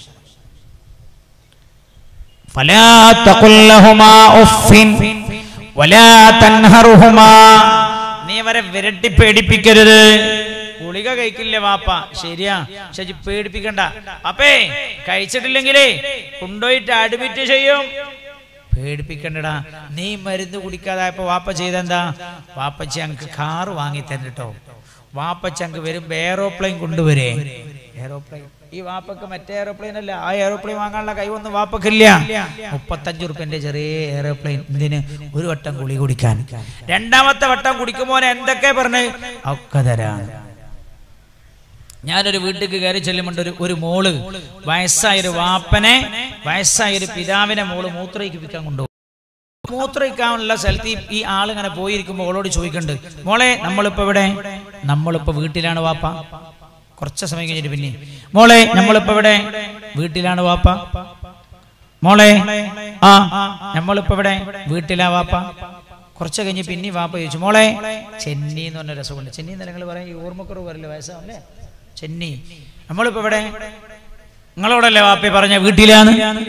فلا تقل لهما اف ولا تنهرهما നീ അവരെ വിരട്ടി പേടിപ്പിക്കരുത് ഗുളിക കഴിക്കില്ല വാപ്പ ശരിയാ പക്ഷെ ഇജ്ജ് പേടിപ്പിക്കണ്ട അപ്പേ കഴിച്ചിട്ടില്ലെങ്കിലേ കൊണ്ടുപോയിട്ട് അഡ്മിറ്റ് ചെയ്യും പേടിപ്പിക്കണ്ടടാ നീ മരുന്ന് കുടിക്കാതായപ്പോ വാപ്പ ചെയ്തെന്താ വാപ്പച്ചി ഞങ്ങൾക്ക് കാറ് വാങ്ങി തന്നിട്ടോ വാപ്പച്ചി ഞങ്ങൾക്ക് വരുമ്പോ എയറോപ്ലെയിൻ കൊണ്ടുവരേ എയറോപ്ലെയിൻ ഈ വാപ്പക്ക് മറ്റേ എയറോപ്ലെയിൻ അല്ല ആ എയറോപ്ലെയിൻ വാങ്ങാനുള്ള കൈവൊന്നും വാപ്പക്കില്ല മുപ്പത്തഞ്ച് റുപ്യന്റെ ചെറിയ എയറോപ്ലെയിൻ ഇതിന് ഒരു വട്ടം കുളി കുടിക്കാൻ രണ്ടാമത്തെ വട്ടം കുടിക്കുമ്പോൾ എന്തൊക്കെ പറഞ്ഞ് ഒക്കെ തരാൻ ഞാനൊരു വീട്ടിലേക്ക് കയറി ചെല്ലുമ്പോൾ ഒരു ഒരു മോള് വയസ്സായൊരു വാപ്പനെ വയസ്സായൊരു പിതാവിനെ മോള് മൂത്രയിപ്പിക്കാൻ കൊണ്ടുപോകും മൂത്രയിക്കാനുള്ള സ്ഥലത്ത് ഈ- ഈ ആളിങ്ങനെ പോയിരിക്കുമ്പോൾ ഓളോട് ചോദിക്കുന്നുണ്ട് മോളെ നമ്മളിപ്പോ ഇവിടെ നമ്മളിപ്പോ വീട്ടിലാണ് വാപ്പ കുറച്ച് സമയം കഴിഞ്ഞിട്ട് പിന്നെ മോളെ നമ്മളിപ്പോ ഇവിടെ വീട്ടിലാണ് വാപ്പ മോളെ ആ നമ്മളിപ്പോ ഇവിടെ വീട്ടിലാ വാപ്പ കുറച്ച് കഴിഞ്ഞ് പിന്നെ വാപ്പ ചോദിച്ചു മോളെ ചെന്നി എന്ന് പറഞ്ഞ രസമുണ്ട് ചെന്നി എന്ന് നിങ്ങൾ പറയാം ഈ ഓർമ്മക്കുറവ് പറയില്ല വയസ്സാവല്ലേ ചെന്നി നമ്മളിപ്പോ ഇവിടെ നിങ്ങളോടല്ലേ വാപ്പ പറഞ്ഞ വീട്ടിലാണ്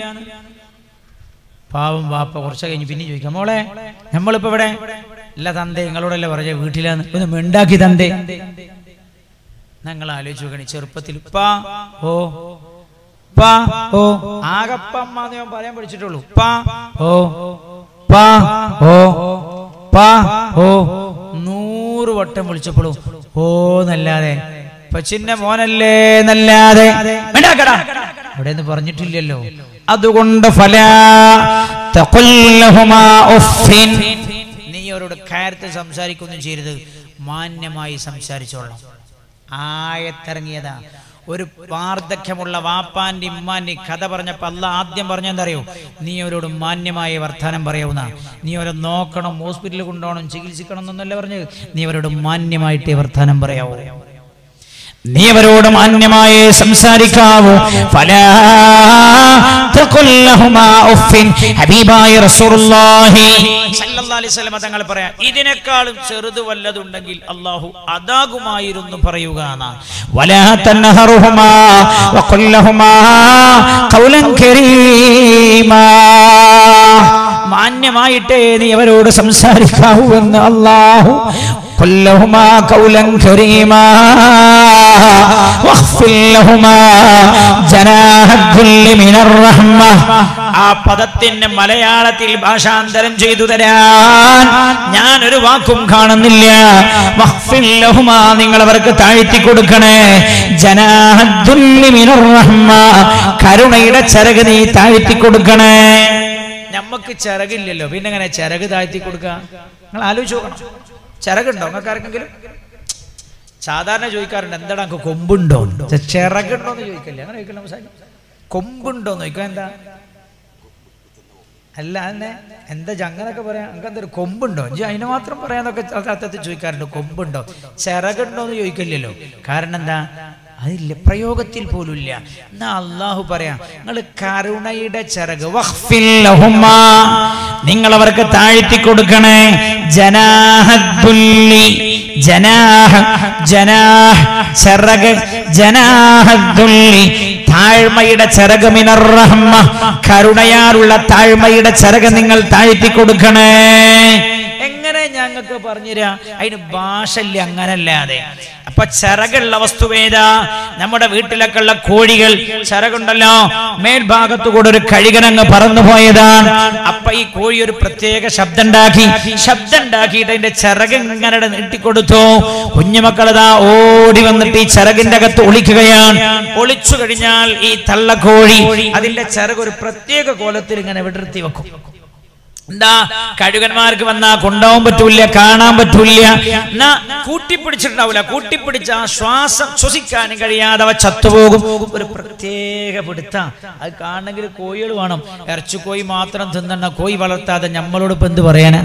പാവം വാപ്പ കുറച്ച് കഴിഞ്ഞ് പിന്നെ ചോദിക്കാം മോളെ നമ്മളിപ്പോ ഇവിടെ അല്ല തന്തേ നിങ്ങളോടല്ലേ പറഞ്ഞ വീട്ടിലാണ് ഒന്ന് മിണ്ടാക്കി തന്തേ ഞങ്ങൾ ആലോചിച്ച് നോക്കണേ ചെറുപ്പത്തിൽ പാ ഓ പാ ഓ ആകപ്പമ്മ എന്ന് ഞാൻ പറയാൻ പഠിച്ചിട്ടുള്ളൂ പാ ഓ പാ ഓ പാ ഓ നൂറ് വട്ടം വിളിച്ചപ്പോഴും ഓ നല്ലാതെ പച്ചിന്റെ മോനല്ലേ നല്ലാതെ മിണ്ടാക്കടാ അവിടെ നിന്ന് പറഞ്ഞിട്ടില്ലല്ലോ അതുകൊണ്ട് ഫലാ തഖുൽ ലഹുമാ ഉഫിൻ നീ അവരോട് കാര്യത്തിൽ സംസാരിക്കൊന്നും ചെയ്യരുത് മാന്യമായി സംസാരിച്ചോളാം ആയത്തിറങ്ങിയതാ ഒരു വാർദ്ധക്യമുള്ള വാപ്പാന്റെ ഇമ്മാന്റെ കഥ പറഞ്ഞപ്പോ അല്ല ആദ്യം പറഞ്ഞ എന്താ അറിയോ നീ അവരോട് മാന്യമായ വർത്താനം പറയാവുന്ന നീ അവരെ നോക്കണം ഹോസ്പിറ്റലിൽ കൊണ്ടുപോകണം ചികിത്സിക്കണം എന്നല്ല പറഞ്ഞത് നീ അവരോട് മാന്യമായിട്ട് വർത്താനം പറയാവൂ നീ അവരോട് മാന്യമായി സംസാരിക്കാവൂ ഫലാ തഖുൽ ലഹുമാ ഉഫിൻ ഹബീബായ റസൂലുള്ളാഹി സല്ലല്ലാഹു അലൈഹി വസല്ലമ തങ്ങൾ പറയാം ഇതിനേക്കാളും ചെറുത് വല്ലതുണ്ടെങ്കിൽ അള്ളാഹു അതാകുമായിരുന്നു പറയുക എന്നാണ് ولا تنهرهما وقل لهما قولا كريما മാന്യമായിട്ടേ നീ അവരോട് സംസാരിക്കാവൂ എന്ന് അള്ളാഹു قل لهما قولا كريما واخفض لهما جناح الذل من الرحمة ആ പദത്തിന്റെ മലയാളത്തിൽ ഭാഷാന്തരം ചെയ്തു തരാൻ ഞാൻ ഒരു വാക്കും കാണുന്നില്ല വഖ്ഫിൽ ലഹുമാ നിങ്ങൾ അവർക്ക് താഴ്ത്തി കൊടുക്കണേ ജനാഹദ്ദുല്ലി മിനർ റഹ്മ കരുണയുടെ ചിറക് നീ താഴ്ത്തി കൊടുക്കണേ നമ്മക്ക് ചിറകില്ലല്ലോ പിന്നെ എങ്ങനെ ചിറക് താഴ്ത്തി കൊടുക്കുക നിങ്ങൾ ആലോചിച്ച് നോക്കണം ചിറകുണ്ടോ നിങ്ങൾക്ക് ആർക്കെങ്കിലും സാധാരണ ചോദിക്കാറുണ്ട് എന്താ നമുക്ക് കൊമ്പുണ്ടോ ചെ- ചിറകുണ്ടോ എന്ന് ചോദിക്കല്ലേ അങ്ങനെ ചോദിക്കല്ലോ സംസാരിക്കും കൊമ്പുണ്ടോ എന്ന് ചോദിക്കുക എന്താ അല്ല അന്നെ എന്താ ഇജ്ജ് അങ്ങനൊക്കെ പറയാം നമുക്ക് എന്തൊരു കൊമ്പുണ്ടോ ഇജ്ജ് അതിന് മാത്രം പറയാന്നൊക്കെ അർത്ഥത്തിൽ ചോദിക്കാറുണ്ട് കൊമ്പുണ്ടോ ചിറകുണ്ടോ എന്ന് ചോദിക്കില്ലല്ലോ കാരണം എന്താ അതില്ല പ്രയോഗത്തിൽ പോലും ഇല്ല എന്നാ അള്ളാഹു പറയാം നിങ്ങൾ കരുണയുടെ ചിറക് വഖ്ഫിൽ ലഹുമാ നിങ്ങൾ അവർക്ക് താഴ്ത്തി കൊടുക്കണേ ജനാഹദ്ദുല്ലി ജനാഹ ജനാഹ ചിറക് ജനാഹദ്ദുല്ലി താഴ്മയുടെ ചിറക് മിനർ റഹ്മ കരുണയാലുള്ള താഴ്മയുടെ ചിറക് നിങ്ങൾ താഴ്ത്തി കൊടുക്കണേ എങ്ങനെ ഞങ്ങൾക്ക് പറഞ്ഞുതരാ അതിന് ഭാഷയില്ല അങ്ങനല്ലാതെ അപ്പൊ ചിറകുള്ള വസ്തുവേദ നമ്മുടെ വീട്ടിലൊക്കെ ഉള്ള കോഴികൾ ചിറകുണ്ടല്ലോ മേൽഭാഗത്തു കൂടെ ഒരു കഴുകനങ്ങ് പറന്നു പോയതാണ് അപ്പൊ ഈ കോഴി ഒരു പ്രത്യേക ശബ്ദം ഉണ്ടാക്കി ശബ്ദം ഉണ്ടാക്കിയിട്ട് അതിന്റെ ചിറക് ഇങ്ങനെ നീട്ടിക്കൊടുത്തു കുഞ്ഞുമക്കളതാ ഓടി വന്നിട്ട് ഈ ചിറകിന്റെ അകത്ത് ഒളിക്കുകയാണ് ഒളിച്ചു കഴിഞ്ഞാൽ ഈ തള്ളക്കോഴി അതിന്റെ ചിറക് ഒരു പ്രത്യേക കോലത്തിൽ ഇങ്ങനെ വിടർത്തി വെക്കും എന്താ കഴുകന്മാർക്ക് വന്നാ കൊണ്ടുപോകാൻ പറ്റൂല കാണാൻ പറ്റൂല എന്നാ കൂട്ടിപ്പിടിച്ചിട്ടുണ്ടാവില്ല കൂട്ടിപ്പിടിച്ച ആ ശ്വാസം ശ്വസിക്കാനും കഴിയാതെ അവ ചത്തുപോകും ഒരു പ്രത്യേക പിടുത്ത അത് കാണണമെങ്കിൽ കോഴികൾ വേണം ഇറച്ചി കോഴി മാത്രം തിന്നണ കോഴി വളർത്താതെ നമ്മളോട് ഇപ്പൊ എന്ത് പറയാനാ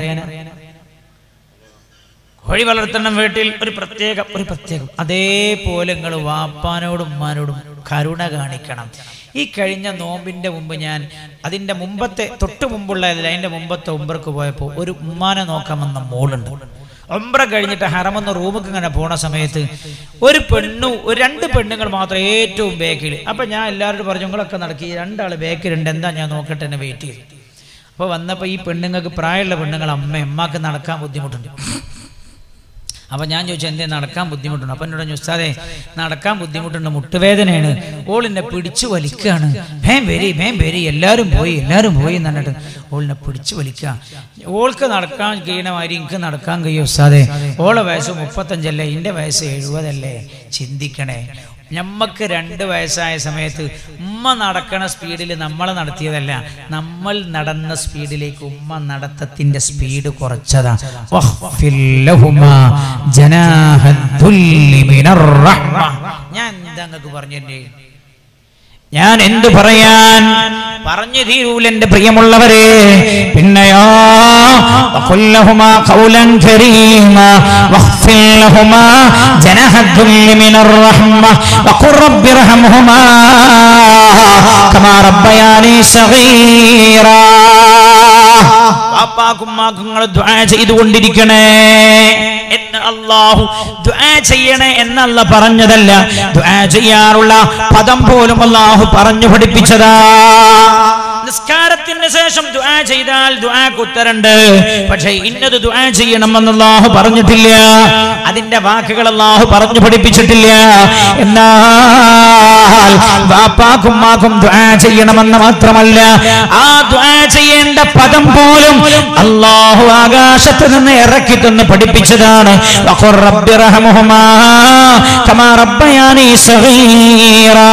കോഴി വളർത്തണം വീട്ടിൽ ഒരു പ്രത്യേക ഒരു പ്രത്യേകം അതേപോലെ നിങ്ങൾ വാപ്പാനോടും ഉമ്മാനോടും കരുണ കാണിക്കണം ഈ കഴിഞ്ഞ നോമ്പിന്റെ മുമ്പ് ഞാൻ അതിന്റെ മുമ്പത്തെ തൊട്ട് മുമ്പുള്ളതിൽ അതിന്റെ മുമ്പത്തെ ഉമ്പർക്ക് പോയപ്പോൾ ഒരു ഉമ്മാനെ നോക്കാൻ വന്ന മോളുണ്ട് ഒമ്പ്ര കഴിഞ്ഞിട്ട് ഹറമെന്ന റൂമിക്ക് ഇങ്ങനെ പോണ സമയത്ത് ഒരു പെണ്ണു ഒരു രണ്ട് പെണ്ണുങ്ങൾ മാത്രം ഏറ്റവും ബേക്കിൽ അപ്പൊ ഞാൻ എല്ലാവരോടും പറഞ്ഞു നിങ്ങളൊക്കെ നടക്കി ഈ രണ്ടാൾ ബേക്കിലുണ്ട് എന്താ ഞാൻ നോക്കട്ടെ എന്നെ വെയിറ്റ് ചെയ്തു അപ്പോൾ വന്നപ്പോൾ ഈ പെണ്ണുങ്ങൾക്ക് പ്രായമുള്ള പെണ്ണുങ്ങൾ അമ്മ അമ്മക്ക് നടക്കാൻ ബുദ്ധിമുട്ടുണ്ട് അപ്പൊ ഞാൻ ചോദിച്ചു എന്തേ നടക്കാൻ ബുദ്ധിമുട്ടുണ്ട് അപ്പൊ എന്നോട് പറഞ്ഞു, ഉസ്താദേ നടക്കാൻ ബുദ്ധിമുട്ടുണ്ട് മുട്ടുവേദനയാണ് ഓളിനെ പിടിച്ചു വലിക്കുകയാണ് ഭേം വരി ഭേം വരി എല്ലാവരും പോയി എല്ലാവരും പോയി എന്ന് പറഞ്ഞിട്ട് ഓളിനെ പിടിച്ചു വലിക്കുക ഓൾക്ക് നടക്കാൻ കഴിയണ മാതിരി എനിക്ക് നടക്കാൻ കഴിയും ഉസ്താദേ ഓളെ വയസ്സ് മുപ്പത്തഞ്ചല്ലേ എൻ്റെ വയസ്സ് എഴുപതല്ലേ ചിന്തിക്കണേ ഞമ്മക്ക് രണ്ട് വയസ്സായ സമയത്ത് ഉമ്മ നടക്കണ സ്പീഡിൽ നമ്മൾ നടത്തിയതല്ല നമ്മൾ നടന്ന സ്പീഡിലേക്ക് ഉമ്മ നടത്തത്തിന്റെ സ്പീഡ് കുറച്ചതാ വഖ്ഫിൽ ലഹുമാ ജനാഹദ്ദുല്ലി മിനർ റഹ്മ. ഞാൻ എന്താ അങ്ങക്ക് പറഞ്ഞേ ഞാൻ എന്തു പറയാൻ പറഞ്ഞു തീരൂല എന്റെ പ്രിയമുള്ളവരെ പിന്നെയോ وقل لهما قولا كريما واخفض لهما جناح الذل من الرحمة وقل رب ارحمهما كما ربياني صغيرا വാപ്പാക്കുമ്മാക്കും നിങ്ങൾ ദുആ ചെയ്തുകൊണ്ടിരിക്കണേ എന്ന് അള്ളാഹു ദുആ ചെയ്യണേ എന്നല്ല പറഞ്ഞതല്ല ദുആ ചെയ്യാറുള്ള പദം പോലും അള്ളാഹു പറഞ്ഞു പഠിപ്പിച്ചതാ നിസ്കാരത്തിന് ശേഷം ദുആ ചെയ്താൽ ദുആക്ക് ഉത്തരണ്ട് പക്ഷേ ഇന്നത് ദുആ ചെയ്യണം എന്ന് അള്ളാഹു പറഞ്ഞിട്ടില്ല അതിന്റെ വാക്കുകൾ അള്ളാഹു പറഞ്ഞു പഠിപ്പിച്ചിട്ടില്ല എന്നാൽ വാപ്പാക്കും മാക്കും ദുആ ചെയ്യണമെന്ന് മാത്രമല്ല ആ ദുആ ചെയ്യേണ്ട പദം പോലും അള്ളാഹു ആകാശത്ത് നിന്ന് ഇറക്കി തന്ന് പഠിപ്പിച്ചതാണ് വഖുർ റബ്ബി റഹ്മുഹുമാ കമാ റബ്ബയാനി സഗീറാ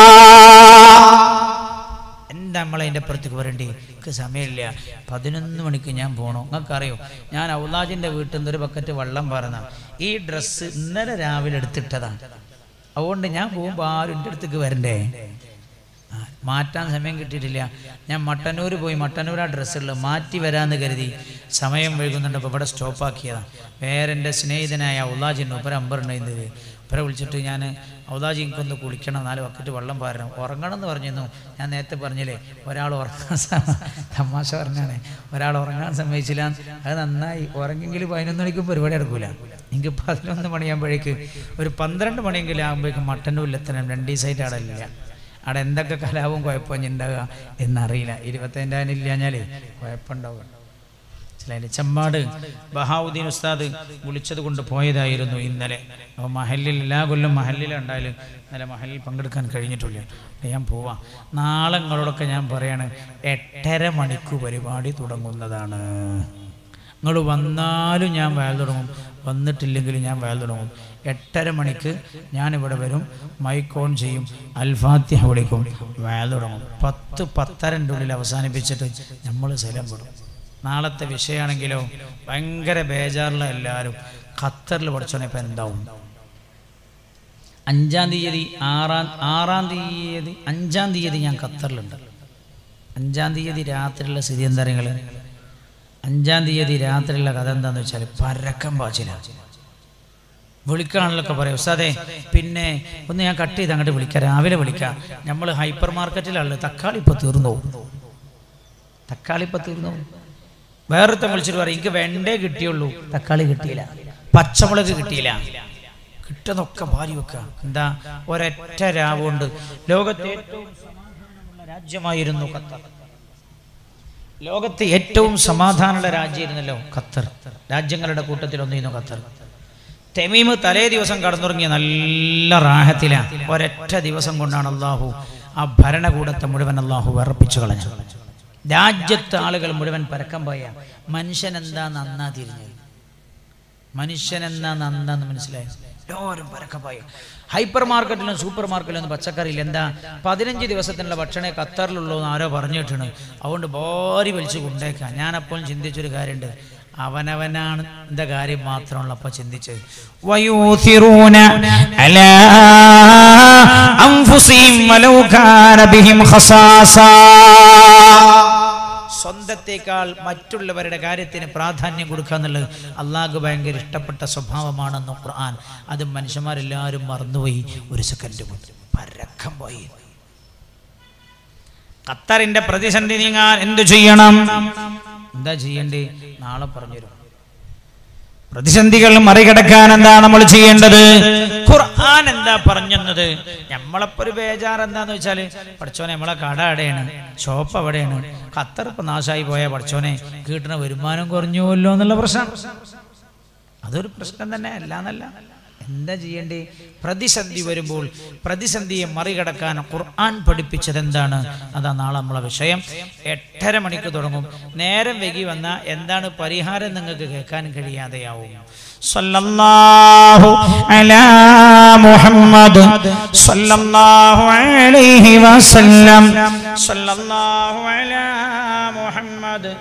എന്താ നമ്മളെ അതിൻ്റെ അപ്പുറത്തേക്ക് വരണ്ടേ എനിക്ക് സമയമില്ല പതിനൊന്ന് മണിക്ക് ഞാൻ പോകണോ നിങ്ങൾക്ക് അറിയോ ഞാൻ ഔലാജിൻ്റെ വീട്ടിൽ നിന്ന് ഒരു ബക്കറ്റ് വെള്ളം പറഞ്ഞ ഈ ഡ്രസ്സ് ഇന്നലെ രാവിലെ എടുത്തിട്ടതാണ് അതുകൊണ്ട് ഞാൻ പോകുമ്പോൾ ആരും എൻ്റെ അടുത്തേക്ക് വരണ്ടേ ആ, മാറ്റാൻ സമയം കിട്ടിയിട്ടില്ല ഞാൻ മട്ടന്നൂർ പോയി മട്ടന്നൂർ ആ ഡ്രസ്സുള്ളത് മാറ്റി വരാമെന്ന് കരുതി സമയം വൈകുന്നുണ്ട് അപ്പോൾ ഇവിടെ സ്റ്റോപ്പാക്കിയതാണ് വേറെ എൻ്റെ സ്നേഹിതനായ ഔലാജിൻ്റെ ഒപ്പര അമ്പറുണ്ടായിരുന്നത് ഒപ്പര വിളിച്ചിട്ട് ഞാൻ ഔലാജി എനിക്കൊന്ന് കുളിക്കണം നാല് ബക്കറ്റ് വെള്ളം പാരണം ഉറങ്ങണം എന്ന് പറഞ്ഞിരുന്നു ഞാൻ നേരത്തെ പറഞ്ഞില്ലേ ഒരാൾ ഉറങ്ങാൻ സ- തമാശ പറഞ്ഞാണ് ഒരാൾ ഉറങ്ങാൻ സമ്മതിച്ചില്ല അത് നന്നായി ഉറങ്ങെങ്കിൽ പതിനൊന്ന് മണിക്കും പരിപാടി നടക്കൂല എനിക്ക് പതിനൊന്ന് മണിയാകുമ്പോഴേക്ക് ഒരു പന്ത്രണ്ട് മണിയെങ്കിലും ആകുമ്പോഴേക്കും മട്ടന്നൂരിലെത്തണം രണ്ട് ദിവസമായിട്ട് അവിടെ ഇല്ല അവിടെ എന്തൊക്കെ കലാപവും കുഴപ്പം ഉണ്ടാവുക എന്നറിയില്ല ഇരുപത്തഞ്ചായിരം ഇല്ലാഞ്ഞാലേ കുഴപ്പമുണ്ടാവുക മനസ്സിലായില്ലേ ചെമ്മാട് ബഹാവുദ്ദീൻ ഉസ്താദ് വിളിച്ചത് കൊണ്ട് പോയതായിരുന്നു ഇന്നലെ അപ്പോൾ മഹലിൽ എല്ലാ കൊല്ലം മഹലിലുണ്ടായാലും ഇന്നലെ മഹലിൽ പങ്കെടുക്കാൻ കഴിഞ്ഞിട്ടില്ല അപ്പോൾ ഞാൻ പോവാം നാളെ നിങ്ങളോടൊക്കെ ഞാൻ പറയാണ് എട്ടര മണിക്ക് പരിപാടി തുടങ്ങുന്നതാണ് നിങ്ങൾ വന്നാലും ഞാൻ വയൽ തുടങ്ങും വന്നിട്ടില്ലെങ്കിലും ഞാൻ വയൽ തുടങ്ങും എട്ടര മണിക്ക് ഞാനിവിടെ വരും മൈക്ക് ഓൺ ചെയ്യും അൽഫാത്തിഹ വിളിക്കും വയൽ തുടങ്ങും പത്ത് പത്തരൻ്റെ ഉള്ളിൽ അവസാനിപ്പിച്ചിട്ട് നമ്മൾ സ്ഥലം വിടും നാളത്തെ വിഷയമാണെങ്കിലോ ഭയങ്കര ബേജാറില എല്ലാവരും ഖത്തറിൽ പഠിച്ചോനെ ഇപ്പം എന്താവും അഞ്ചാം തീയതി ആറാം ആറാം തീയതി അഞ്ചാം തീയതി ഞാൻ ഖത്തറിലുണ്ട് അഞ്ചാം തീയതി രാത്രിയുള്ള സ്ഥിതി എന്താ നിങ്ങൾ അഞ്ചാം തീയതി രാത്രിയുള്ള കഥ എന്താന്ന് വെച്ചാൽ പരക്കം പാച്ചിലാണ് വിളിക്കാണല്ലൊക്കെ പറയാം ഉസ്താദേ പിന്നെ ഒന്ന് ഞാൻ കട്ട് ചെയ്ത് അങ്ങോട്ട് വിളിക്കാം രാവിലെ വിളിക്കാം നമ്മൾ ഹൈപ്പർ മാർക്കറ്റിലുള്ള തക്കാളി ഇപ്പോൾ തീർന്നു പോകും. തക്കാളി ഇപ്പോൾ തീർന്നു പോകും. വേറൊരുത്തൻ വിളിച്ചിട്ട് പറയും എനിക്ക് വെണ്ടേ കിട്ടിയുള്ളൂ തക്കാളി കിട്ടിയില്ല പച്ചമുളക് കിട്ടിയില്ല കിട്ടുന്നൊക്കെ ഭാര്യ വെക്കുക എന്താ ഒരൊറ്റ രാവുകൊണ്ട് ലോകത്തെ ഏറ്റവും സമാധാനമുള്ള രാജ്യമായിരുന്നു ഖത്തർ ലോകത്തെ ഏറ്റവും സമാധാനമുള്ള രാജ്യമായിരുന്നല്ലോ ഖത്തർ രാജ്യങ്ങളുടെ കൂട്ടത്തിൽ ഒന്നിരുന്നു ഖത്തർ തെമീമ് തലേ ദിവസം കടന്നുറങ്ങിയ നല്ല റാഹത്തിലാണ് ഒരൊറ്റ ദിവസം കൊണ്ടാണ് അള്ളാഹു ആ ഭരണകൂടത്തെ മുഴുവൻ അള്ളാഹു വിറപ്പിച്ചു കളഞ്ഞു രാജ്യത്തെ ആളുകൾ മുഴുവൻ പരക്കം പോയ മനുഷ്യൻ എന്താ നന്നാ തിരിഞ്ഞത് മനുഷ്യൻ എന്നാ നന്നാന്ന് മനസ്സിലായി എല്ലാവരും പരക്കപ്പായി ഹൈപ്പർ മാർക്കറ്റിലും സൂപ്പർ മാർക്കറ്റിലും പച്ചക്കറിയിൽ എന്താ പതിനഞ്ച് ദിവസത്തിനുള്ള ഭക്ഷണേ ഖത്തറിലുള്ളൂ എന്ന് ആരോ പറഞ്ഞിട്ടാണ് അതുകൊണ്ട് ബോരി വലിച്ചു കൊണ്ടേക്കാം ഞാനപ്പോൾ ചിന്തിച്ചൊരു കാര്യമുണ്ട് അവനവനാണ് എന്റെ കാര്യം മാത്രമുള്ളപ്പോൾ ചിന്തിച്ചത് ويؤثرون على أنفسهم ولو كان بهم خصاصة സ്വന്തത്തേക്കാൾ മറ്റുള്ളവരുടെ കാര്യത്തിന് പ്രാധാന്യം കൊടുക്കുക എന്നുള്ളത് അള്ളാഹ് ഭയങ്കര ഇഷ്ടപ്പെട്ട സ്വഭാവമാണെന്ന് ഖുർആൻ അത് മനുഷ്യന്മാരെല്ലാവരും മറന്നുപോയി ഒരു സെക്കൻഡ് കൊണ്ട് പരക്കം പോയി ഖത്തറിന്റെ പ്രതിസന്ധി നീങ്ങാൻ എന്തു ചെയ്യണം എന്താ ചെയ്യണ്ടേ നാളെ പറഞ്ഞുതരും പ്രതിസന്ധികൾ മറികടക്കാൻ എന്താ നമ്മൾ ചെയ്യേണ്ടത് ഖുർആൻ എന്താ പറഞ്ഞത് നമ്മളപ്പോ ഒരു ബേജാർ എന്താന്ന് വെച്ചാല് പഠിച്ചോനെ നമ്മളെ കട എവിടെയാണ് ഷോപ്പ് എവിടെയാണ് ഖത്തർ ഇപ്പൊ നാശമായി പോയ പഠിച്ചോനെ കിട്ടുന്ന വരുമാനം കുറഞ്ഞുവല്ലോ എന്നുള്ള പ്രശ്നം അതൊരു പ്രശ്നം തന്നെ അല്ലാന്നല്ല എന്താ ചെയ്യേണ്ടേ പ്രതിസന്ധി വരുമ്പോൾ പ്രതിസന്ധിയെ മറികടക്കാൻ ഖുർആൻ പഠിപ്പിച്ചത് എന്താണ് അതാ നാളെ നമ്മളെ വിഷയം എട്ടര മണിക്ക് തുടങ്ങും നേരം വൈകി വന്ന എന്താണ് പരിഹാരം നിങ്ങൾക്ക് കേൾക്കാൻ കഴിയാതെയാവും സല്ലല്ലാഹു അലാ മുഹമ്മദ് സല്ലല്ലാഹു അലൈഹി വസല്ലം സല്ലല്ലാഹു അലാ മുഹമ്മദ്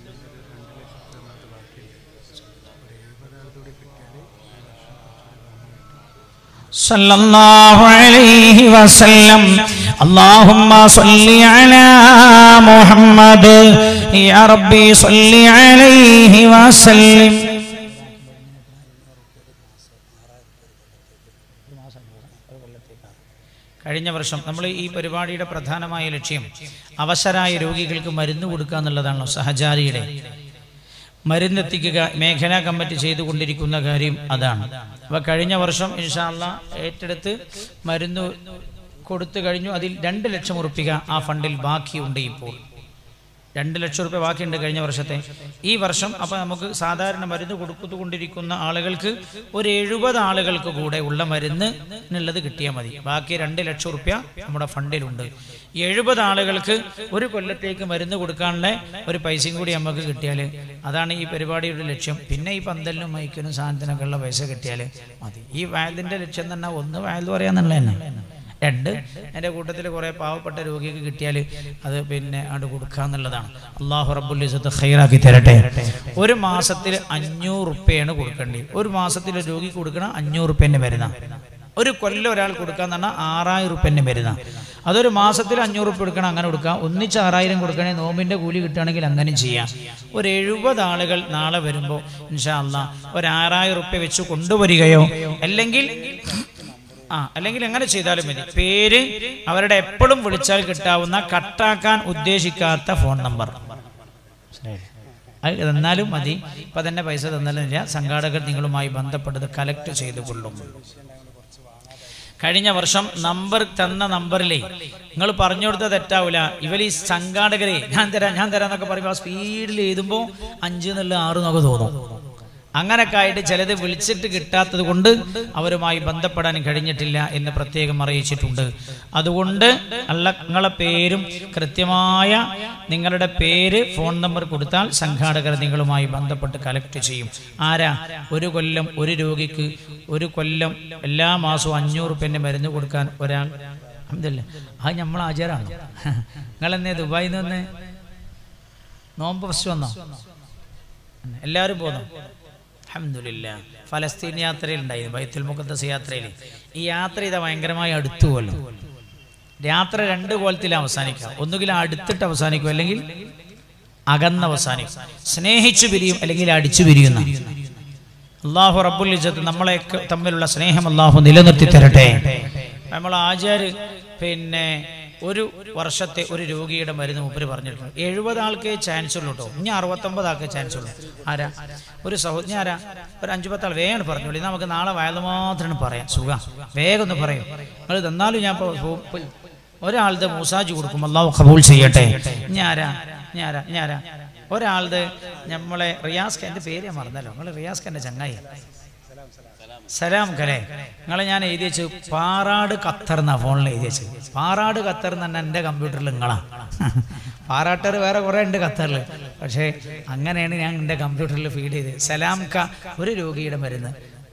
صلى الله عليه وسلم اللهم صل على محمد يا ربي صل عليه وسلم കഴിഞ്ഞ വർഷം നമ്മൾ ഈ പരിപാടിയുടെ പ്രധാനമായ ലക്ഷ്യം അവശരായ രോഗികൾക്ക് മരുന്ന് കൊടുക്കുക എന്നുള്ളതാണല്ലോ സഹചാരിയുടെ മരുന്നെത്തിക്കുക മേഖലാ കമ്മിറ്റി ചെയ്തുകൊണ്ടിരിക്കുന്ന കാര്യം അതാണ് അപ്പൊ കഴിഞ്ഞ വർഷം ഇൻഷാല്ല ഏറ്റെടുത്ത് മരുന്ന് കൊടുത്തു കഴിഞ്ഞു അതിൽ രണ്ട് ലക്ഷം ഉറപ്പിക ആ ഫണ്ടിൽ ബാക്കിയുണ്ട് ഇപ്പോൾ രണ്ട് ലക്ഷം റുപ്യ ബാക്കിയുണ്ട് കഴിഞ്ഞ വർഷത്തെ ഈ വർഷം അപ്പോൾ നമുക്ക് സാധാരണ മരുന്ന് കൊടുത്തുകൊണ്ടിരിക്കുന്ന ആളുകൾക്ക് ഒരു എഴുപത് ആളുകൾക്ക് കൂടെ ഉള്ള മരുന്ന് എന്നുള്ളത് കിട്ടിയാൽ മതി ബാക്കി രണ്ട് ലക്ഷം റുപ്യ നമ്മുടെ ഫണ്ടിലുണ്ട് എഴുപത് ആളുകൾക്ക് ഒരു കൊല്ലത്തേക്ക് മരുന്ന് കൊടുക്കാനുള്ള ഒരു പൈസയും കൂടി നമുക്ക് കിട്ടിയാൽ അതാണ് ഈ പരിപാടിയുടെ ലക്ഷ്യം പിന്നെ ഈ പന്തലിനും മൈക്കിനും സാധനത്തിനൊക്കെ ഉള്ള പൈസ കിട്ടിയാൽ മതി ഈ വയലിൻ്റെ ലക്ഷ്യം തന്നെ ഒന്ന് വയൽ പറയാന്നുള്ളത് തന്നെ രണ്ട് എൻ്റെ കൂട്ടത്തിൽ കുറേ പാവപ്പെട്ട രോഗിക്ക് കിട്ടിയാൽ അത് പിന്നെ അങ്ങോട്ട് കൊടുക്കുക എന്നുള്ളതാണ് അള്ളാഹു റബ്ബുൽ ഇസ്സത്ത് ഖൈറാക്കി തരട്ടെ ഒരു മാസത്തിൽ അഞ്ഞൂറ് റുപ്യയാണ് കൊടുക്കേണ്ടത് ഒരു മാസത്തിൽ ഒരു രോഗിക്ക് കൊടുക്കണം അഞ്ഞൂറ് റുപ്യൻ്റെ മരുന്ന ഒരു കൊല്ലം ഒരാൾ കൊടുക്കാന്ന് പറഞ്ഞാൽ ആറായിരം റുപ്യൻ്റെ മരുന്ന അതൊരു മാസത്തിൽ അഞ്ഞൂറ് റുപ്യ കൊടുക്കണം അങ്ങനെ കൊടുക്കാം ഒന്നിച്ച് ആറായിരം കൊടുക്കണേ നോമ്പിൻ്റെ കൂലി കിട്ടുകയാണെങ്കിൽ അങ്ങനെ ചെയ്യാം ഒരു എഴുപത് ആളുകൾ നാളെ വരുമ്പോൾ ഇൻഷാ അല്ലാ ഒരു ആറായിരം റുപ്യ വെച്ച് കൊണ്ടുവരികയോ അല്ലെങ്കിൽ ആ അല്ലെങ്കിൽ എങ്ങനെ ചെയ്താലും മതി പേര് അവരുടെ എപ്പോഴും വിളിച്ചാൽ കിട്ടാവുന്ന കട്ടാക്കാൻ ഉദ്ദേശിക്കാത്ത ഫോൺ നമ്പർ അത് തന്നാലും മതി ഇപ്പൊ തന്നെ പൈസ തന്നാലും ഇല്ല സംഘാടകർ നിങ്ങളുമായി ബന്ധപ്പെട്ടത് കലക്ട് ചെയ്തു കൊള്ളും കഴിഞ്ഞ വർഷം നമ്പർ തന്ന നമ്പറിലേ നിങ്ങൾ പറഞ്ഞു കൊടുത്ത തെറ്റാവൂല ഇവർ ഈ സംഘാടകരെ ഞാൻ തരാം ഞാൻ തരാം എന്നൊക്കെ പറയുമ്പോൾ ആ സ്പീഡിൽ എഴുതുമ്പോൾ അഞ്ച് എന്നുള്ള ആറ് എന്നൊക്കെ തോന്നും അങ്ങനൊക്കെ ആയിട്ട് ചിലത് വിളിച്ചിട്ട് കിട്ടാത്തത് കൊണ്ട് അവരുമായി ബന്ധപ്പെടാൻ കഴിഞ്ഞിട്ടില്ല എന്ന് പ്രത്യേകം അറിയിച്ചിട്ടുണ്ട് അതുകൊണ്ട് അല്ല നിങ്ങളെ പേരും കൃത്യമായ നിങ്ങളുടെ പേര് ഫോൺ നമ്പർ കൊടുത്താൽ സംഘാടകർ നിങ്ങളുമായി ബന്ധപ്പെട്ട് കലക്ട് ചെയ്യും ആരാ ഒരു കൊല്ലം ഒരു രോഗിക്ക് ഒരു കൊല്ലം എല്ലാ മാസവും അഞ്ഞൂറ് റുപ്യൻ്റെ മരുന്ന് കൊടുക്കാൻ ഒരാൾ അല്ല അത് നമ്മൾ ആചാരമാണ് നിങ്ങളെന്നേ ദുബായിൽ നിന്ന് നോമ്പ് ഫസ്റ്റ് വന്നോ എല്ലാവരും പോന്നു അഹമ്മദില്ല ഫലസ്തീൻ യാത്രയിൽ ഉണ്ടായിരുന്നു ബൈത്തുൽ മുഖദ്ദസ് യാത്രയിൽ ഈ യാത്ര ഇതാ ഭയങ്കരമായി അടുത്തു പോലും യാത്ര രണ്ട് കോലത്തിൽ അവസാനിക്കാം ഒന്നുകിൽ അടുത്തിട്ട് അവസാനിക്കും അല്ലെങ്കിൽ അകന്ന് അവസാനിക്കും സ്നേഹിച്ചു പിരിയും അല്ലെങ്കിൽ അടിച്ചു പിരിയുന്ന അള്ളാഹു റബ്ബുൽ ഇജ്ജത്ത് നമ്മളെ തമ്മിലുള്ള സ്നേഹം അള്ളാഹു നിലനിർത്തി തരട്ടെ നമ്മൾ ആചാര് പിന്നെ ഒരു വർഷത്തെ ഒരു രോഗിയുടെ മരുന്ന് മൂപ്പര് പറഞ്ഞിട്ടുണ്ട് എഴുപത് ആൾക്കേ ചാൻസ് ഉള്ളൂ കേട്ടോ ഇനി അറുപത്തൊമ്പത് ആൾക്കേ ചാൻസ് ഉള്ളൂ ആരാ ഒരു സഹോദരി ആരാ ഒരു അഞ്ചു പത്താൾ വേഗം പറഞ്ഞോളൂ ഇത് നമുക്ക് നാളെ വയത് മാത്രമാണ് പറയാം സുഖം വേഗം ഒന്ന് പറയും നിങ്ങൾ തന്നാലും ഞാൻ ഇപ്പൊ പോ- പോയി ഒരാളുടെ മൂസാജ് കൊടുക്കും അള്ളാഹു കബൂൾ ചെയ്യട്ടെ ഇനി ആരാ ഇനി ആരാ ഇനി ആരാ ഒരാളുടെ നമ്മളെ റിയാസ് ഖാന്റെ പേര് ഞാൻ മറന്നല്ലോ നിങ്ങൾ റിയാസ് ഖാന്റെ ചങ്ങായി സലാം കലേ നിങ്ങളെ ഞാൻ എഴുതി വെച്ചു പാറാട് ഖത്തർ എന്നാ ഫോണിൽ എഴുതി വെച്ചു പാറാട് ഖത്തർ എന്ന് തന്നെ എൻ്റെ കമ്പ്യൂട്ടറിൽ നിങ്ങളാ പാറാട്ടർ വേറെ കുറേ ഉണ്ട് ഖത്തറിൽ പക്ഷേ അങ്ങനെയാണ് ഞാൻ എൻ്റെ കമ്പ്യൂട്ടറിൽ ഫീഡ് ചെയ്തത് സലാം ക ഒരു രോഗിയുടെ മരുന്ന്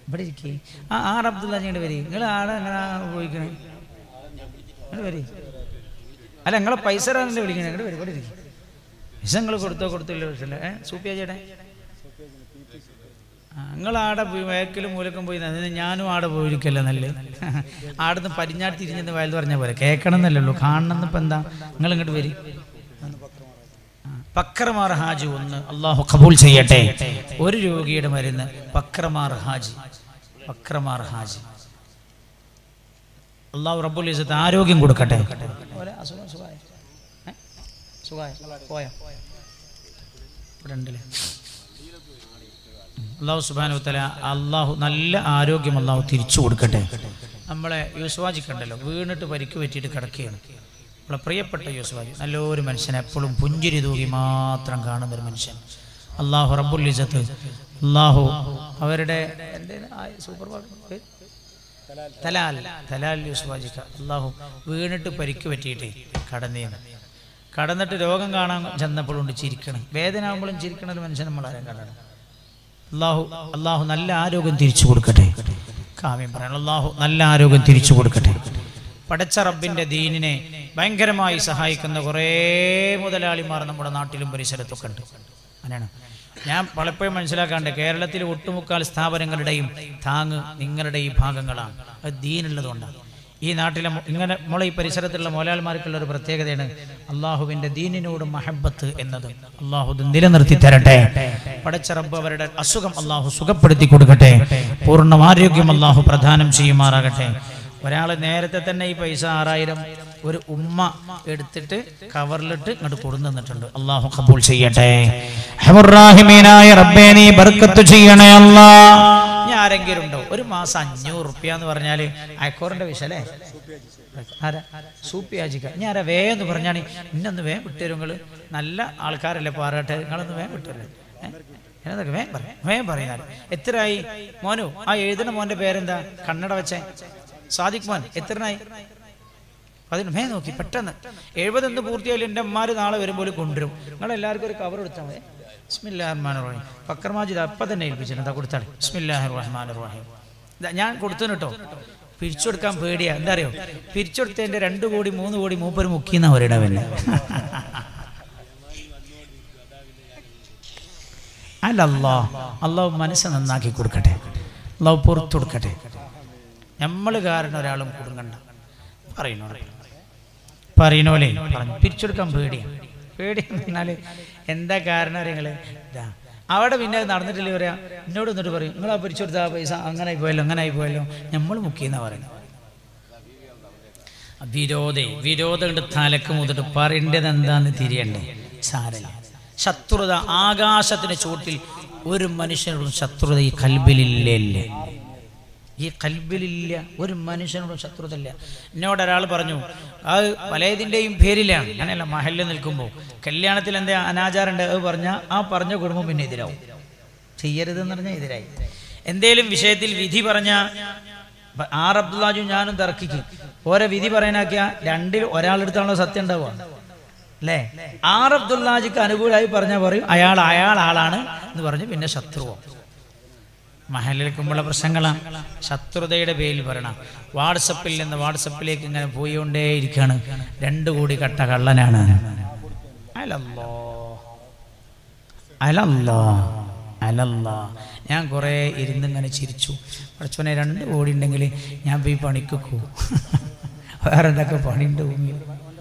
ഇവിടെ ഇരിക്കേ ആ ആർ അബ്ദുള്ള ഞങ്ങളുടെ വരി നിങ്ങൾ ആടെ എങ്ങനെ ഉപയോഗിക്കണേ നിങ്ങൾ വരി അല്ല നിങ്ങളെ പൈസ തരാനല്ലേ വിളിക്കണേ ഇങ്ങോട്ട് വരും ഇവിടെ ഇരിക്കും പൈസ നിങ്ങൾ കൊടുത്തോ കൊടുത്തില്ല പക്ഷേ ഏ സൂപ്പിയാ ചേട്ടൻ നിങ്ങൾ ആടെ പോയി വേക്കലും മൂലക്കും പോയി നിന്ന് ഞാനും ആടെ പോയിരിക്കല്ല നല്ല ആടുന്ന് പരിഞ്ഞാട്ട് തിരിഞ്ഞെന്ന് വയൽ പറഞ്ഞ പോലെ കേൾക്കണം എന്നല്ലേ ഉള്ളൂ കാണണം എന്നിപ്പോ എന്താ നിങ്ങൾ ഇങ്ങോട്ട് വരി പക്രമാർ ഹാജി ഒന്ന് അള്ളാഹു കബൂൽ ചെയ്യട്ടെ ഒരു രോഗിയുടെ മരുന്ന് പക്രമാർ ഹാജി പക്രമാർ ഹാജി അള്ളാഹു റബ്ബുൽ ഇസത്ത് ആരോഗ്യം കൊടുക്കട്ടെ ഇവിടെ ഉണ്ടല്ലേ അള്ളാഹു സുബാനു തല അള്ളാഹു നല്ല ആരോഗ്യം അള്ളാഹു തിരിച്ചു കൊടുക്കട്ടെ നമ്മളെ യൂസ്വാജിക്കുണ്ടല്ലോ വീണിട്ട് പരിക്ക് പറ്റിയിട്ട് കിടക്കുകയാണ് നമ്മളെ പ്രിയപ്പെട്ട യൂസ്വാജി നല്ലൊരു മനുഷ്യൻ എപ്പോഴും പുഞ്ചിരി തൂകി മാത്രം കാണുന്ന ഒരു മനുഷ്യൻ അള്ളാഹു റബ്ബുൽ ഇസത്ത് അള്ളാഹു അവരുടെ എൻ്റെ സൂപ്പർ തലാൽ തലാൽ യൂസ്വാജിക്ക അള്ളാഹു വീണിട്ട് പരിക്ക് പറ്റിയിട്ട് കടന്നേന്ന് കടന്നിട്ട് രോഗം കാണാൻ ചെന്നപ്പോഴുണ്ട് ചിരിക്കണം വേദന ആകുമ്പോഴും ചിരിക്കണ ഒരു മനുഷ്യൻ നമ്മളാരും കണ്ടത് അള്ളാഹു അള്ളാഹു നല്ല ആരോഗ്യം തിരിച്ചു കൊടുക്കട്ടെ കാവ്യം പറയണം അള്ളാഹു നല്ല ആരോഗ്യം തിരിച്ചു കൊടുക്കട്ടെ പടച്ച റബ്ബിന്റെ ദീനിനെ ഭയങ്കരമായി സഹായിക്കുന്ന കുറേ മുതലാളിമാർ നമ്മുടെ നാട്ടിലും പരിസരത്തൊക്കെ ഉണ്ട് അങ്ങനെയാണ് ഞാൻ പലപ്പോഴും മനസ്സിലാക്കാണ്ട് കേരളത്തിൽ ഒട്ടുമുക്കാൽ സ്ഥാപനങ്ങളുടെയും താങ്ങ് നിങ്ങളുടെ ഈ ഭാഗങ്ങളാണ് അത് ദീനുള്ളതുകൊണ്ടാണ് ഈ നാട്ടിലെ മു- ഇങ്ങനെ നമ്മളെ ഈ പരിസരത്തുള്ള മോലാൽമാർക്കുള്ള ഒരു പ്രത്യേകതയാണ് അള്ളാഹുവിന്റെ ദീനിനോട് മഹബത്ത് എന്നത് അള്ളാഹു ഇത് നിലനിർത്തി തരട്ടെ പടച്ച റബ്ബ് അവരുടെ അസുഖം അള്ളാഹു സുഖപ്പെടുത്തി കൊടുക്കട്ടെ പൂർണ്ണ ആരോഗ്യം അള്ളാഹു പ്രദാനം ചെയ്യുമാറാകട്ടെ ഒരാൾ നേരത്തെ തന്നെ ഈ പൈസ ആറായിരം ഒരു ഉമ്മ എടുത്തിട്ട് കവറിലിട്ട് ഇങ്ങോട്ട് കൊടുന്നു തന്നിട്ടുണ്ട് അള്ളാഹു കബൂൾ ചെയ്യട്ടെ ഹബുറാഹിമീനായ റബ്ബേ നീ ബർക്കത്ത് ചെയ്യണേ അല്ലാ ഞാൻ ആരെങ്കിലും ഉണ്ടോ ഒരു മാസം അഞ്ഞൂറ് റുപ്യ എന്ന് പറഞ്ഞാല് അയക്കോറിന്റെ വിഷല്ലേ ആരാ സൂപ്പി യാചിക്ക ഞാൻ ആരാ വേ എന്ന് പറഞ്ഞാണ് ഇന്നൊന്ന് വേ വിട്ടുതരും നിങ്ങള് നല്ല ആൾക്കാരല്ലേ പാറട്ടെ നിങ്ങളൊന്ന് വേ വിട്ടുതരും എന്നതൊക്കെ വേ പറയാം വേ പറയുന്നാല് എത്രയായി മോനു ആ എഴുതുന്ന മോന്റെ പേരെന്താ കണ്ണട വെച്ചേ സാദിഖ് മോൻ എത്രനായി അതിന് മേ നോക്കി പെട്ടെന്ന് എഴുപതെന്ന് പൂർത്തിയായാലും എൻ്റെ അമ്മമാര് നാളെ വരുമ്പോൾ കൊണ്ടുവരും നിങ്ങൾ എല്ലാവർക്കും ഒരു കവർ എടുത്താൽ മതി ബിസ്മില്ലാഹിർ റഹ്മാൻ റഹീം ഫക്കർമാജിദ് അപ്പം തന്നെ ഏൽപ്പിച്ചിട്ടുണ്ട് അതാ കൊടുത്താൽ ബിസ്മില്ലാഹിർ റഹ്മാൻ റഹീം ഇതാ ഞാൻ കൊടുത്തു കേട്ടോ പിരിച്ചു കൊടുക്കാൻ പേടിയാ എന്താ അറിയോ പിരിച്ചു കൊടുത്തതിന്റെ രണ്ട് കോടി മൂന്ന് കോടി മൂപ്പര് മുക്കിന്ന ഒരിട പിന്നെ അല്ല അല്ലാ അള്ളാഹു മനസ്സ് നന്നാക്കി കൊടുക്കട്ടെ അള്ളാഹു പുറത്തു കൊടുക്കട്ടെ നമ്മൾ കാരണം ഒരാളും കുടുങ്ങണ്ട പറയുന്നോളെ പറയുന്നോലെ പറഞ്ഞു പിരിച്ചെടുക്കാൻ പേടിയാണ് പേടിയെന്ന് പറഞ്ഞാല് എന്താ കാരണം അറിയങ്ങള് ഇതാ അവിടെ പിന്നെ അത് നടന്നിട്ടില്ല പറയാ എന്നോട് എന്നിട്ട് പറയും നിങ്ങൾ ആ പിരിച്ചെടുത്ത ആ പൈസ അങ്ങനെ ആയി പോയല്ലോ അങ്ങനെ ആയി പോയല്ലോ നമ്മൾ മുക്കിയെന്നാ പറയുന്നത് വിരോധേ വിരോധം കൊണ്ട് തലക്ക് മുതിട്ട് പറയേണ്ടത് എന്താന്ന് തിരിയണ്ടേ സാരല്ല ശത്രുത ആകാശത്തിന് ചൂട്ടിൽ ഒരു മനുഷ്യനോടും ശത്രുത ഈ കൽബിലില്ലേ ഈ കൽബിലില്ല ഒരു മനുഷ്യനോടും ശത്രുത ഇല്ല എന്നോട് ഒരാൾ പറഞ്ഞു അത് പലതിൻ്റെയും പേരിലാണ് അങ്ങനെയല്ല മഹലിൽ നിൽക്കുമ്പോൾ കല്യാണത്തിൽ എന്താ അനാചാരമുണ്ട് അത് പറഞ്ഞാൽ ആ പറഞ്ഞ കുടുംബം പിന്നെ എതിരാവും ചെയ്യരുതെന്ന് പറഞ്ഞാൽ എതിരായി എന്തേലും വിഷയത്തിൽ വിധി പറഞ്ഞ ആർ അബ്ദുല്ലാജും ഞാനും തർക്കിക്കും ഓരോ വിധി പറയാനാക്കിയ രണ്ടിൽ ഒരാളെടുത്താണല്ലോ സത്യം ഉണ്ടാവുക അല്ലേ ആർ അബ്ദുല്ലാജിക്ക് അനുകൂലമായി പറഞ്ഞാൽ പറയും അയാൾ അയാൾ ആളാണ് എന്ന് പറഞ്ഞ് പിന്നെ ശത്രുവാണ് മഹലിലേക്കുമുള്ള പ്രശ്നങ്ങളാണ് ശത്രുതയുടെ പേരിൽ പറയണം വാട്സപ്പിൽ നിന്ന് വാട്സപ്പിലേക്ക് ഇങ്ങനെ പോയിക്കൊണ്ടേയിരിക്കുകയാണ് രണ്ടു കോടി കട്ട കള്ളനാണ് അലല്ലോ അലല്ലോ അലല്ലോ ഞാൻ കുറേ ഇരുന്നിങ്ങനെ ചിരിച്ചു പഠിച്ചോനെ രണ്ട് കോടി ഉണ്ടെങ്കിൽ ഞാൻ പോയി പണിക്ക് പോകും വേറെ എന്തൊക്കെ പണിയുണ്ട് ഭൂമിയിൽ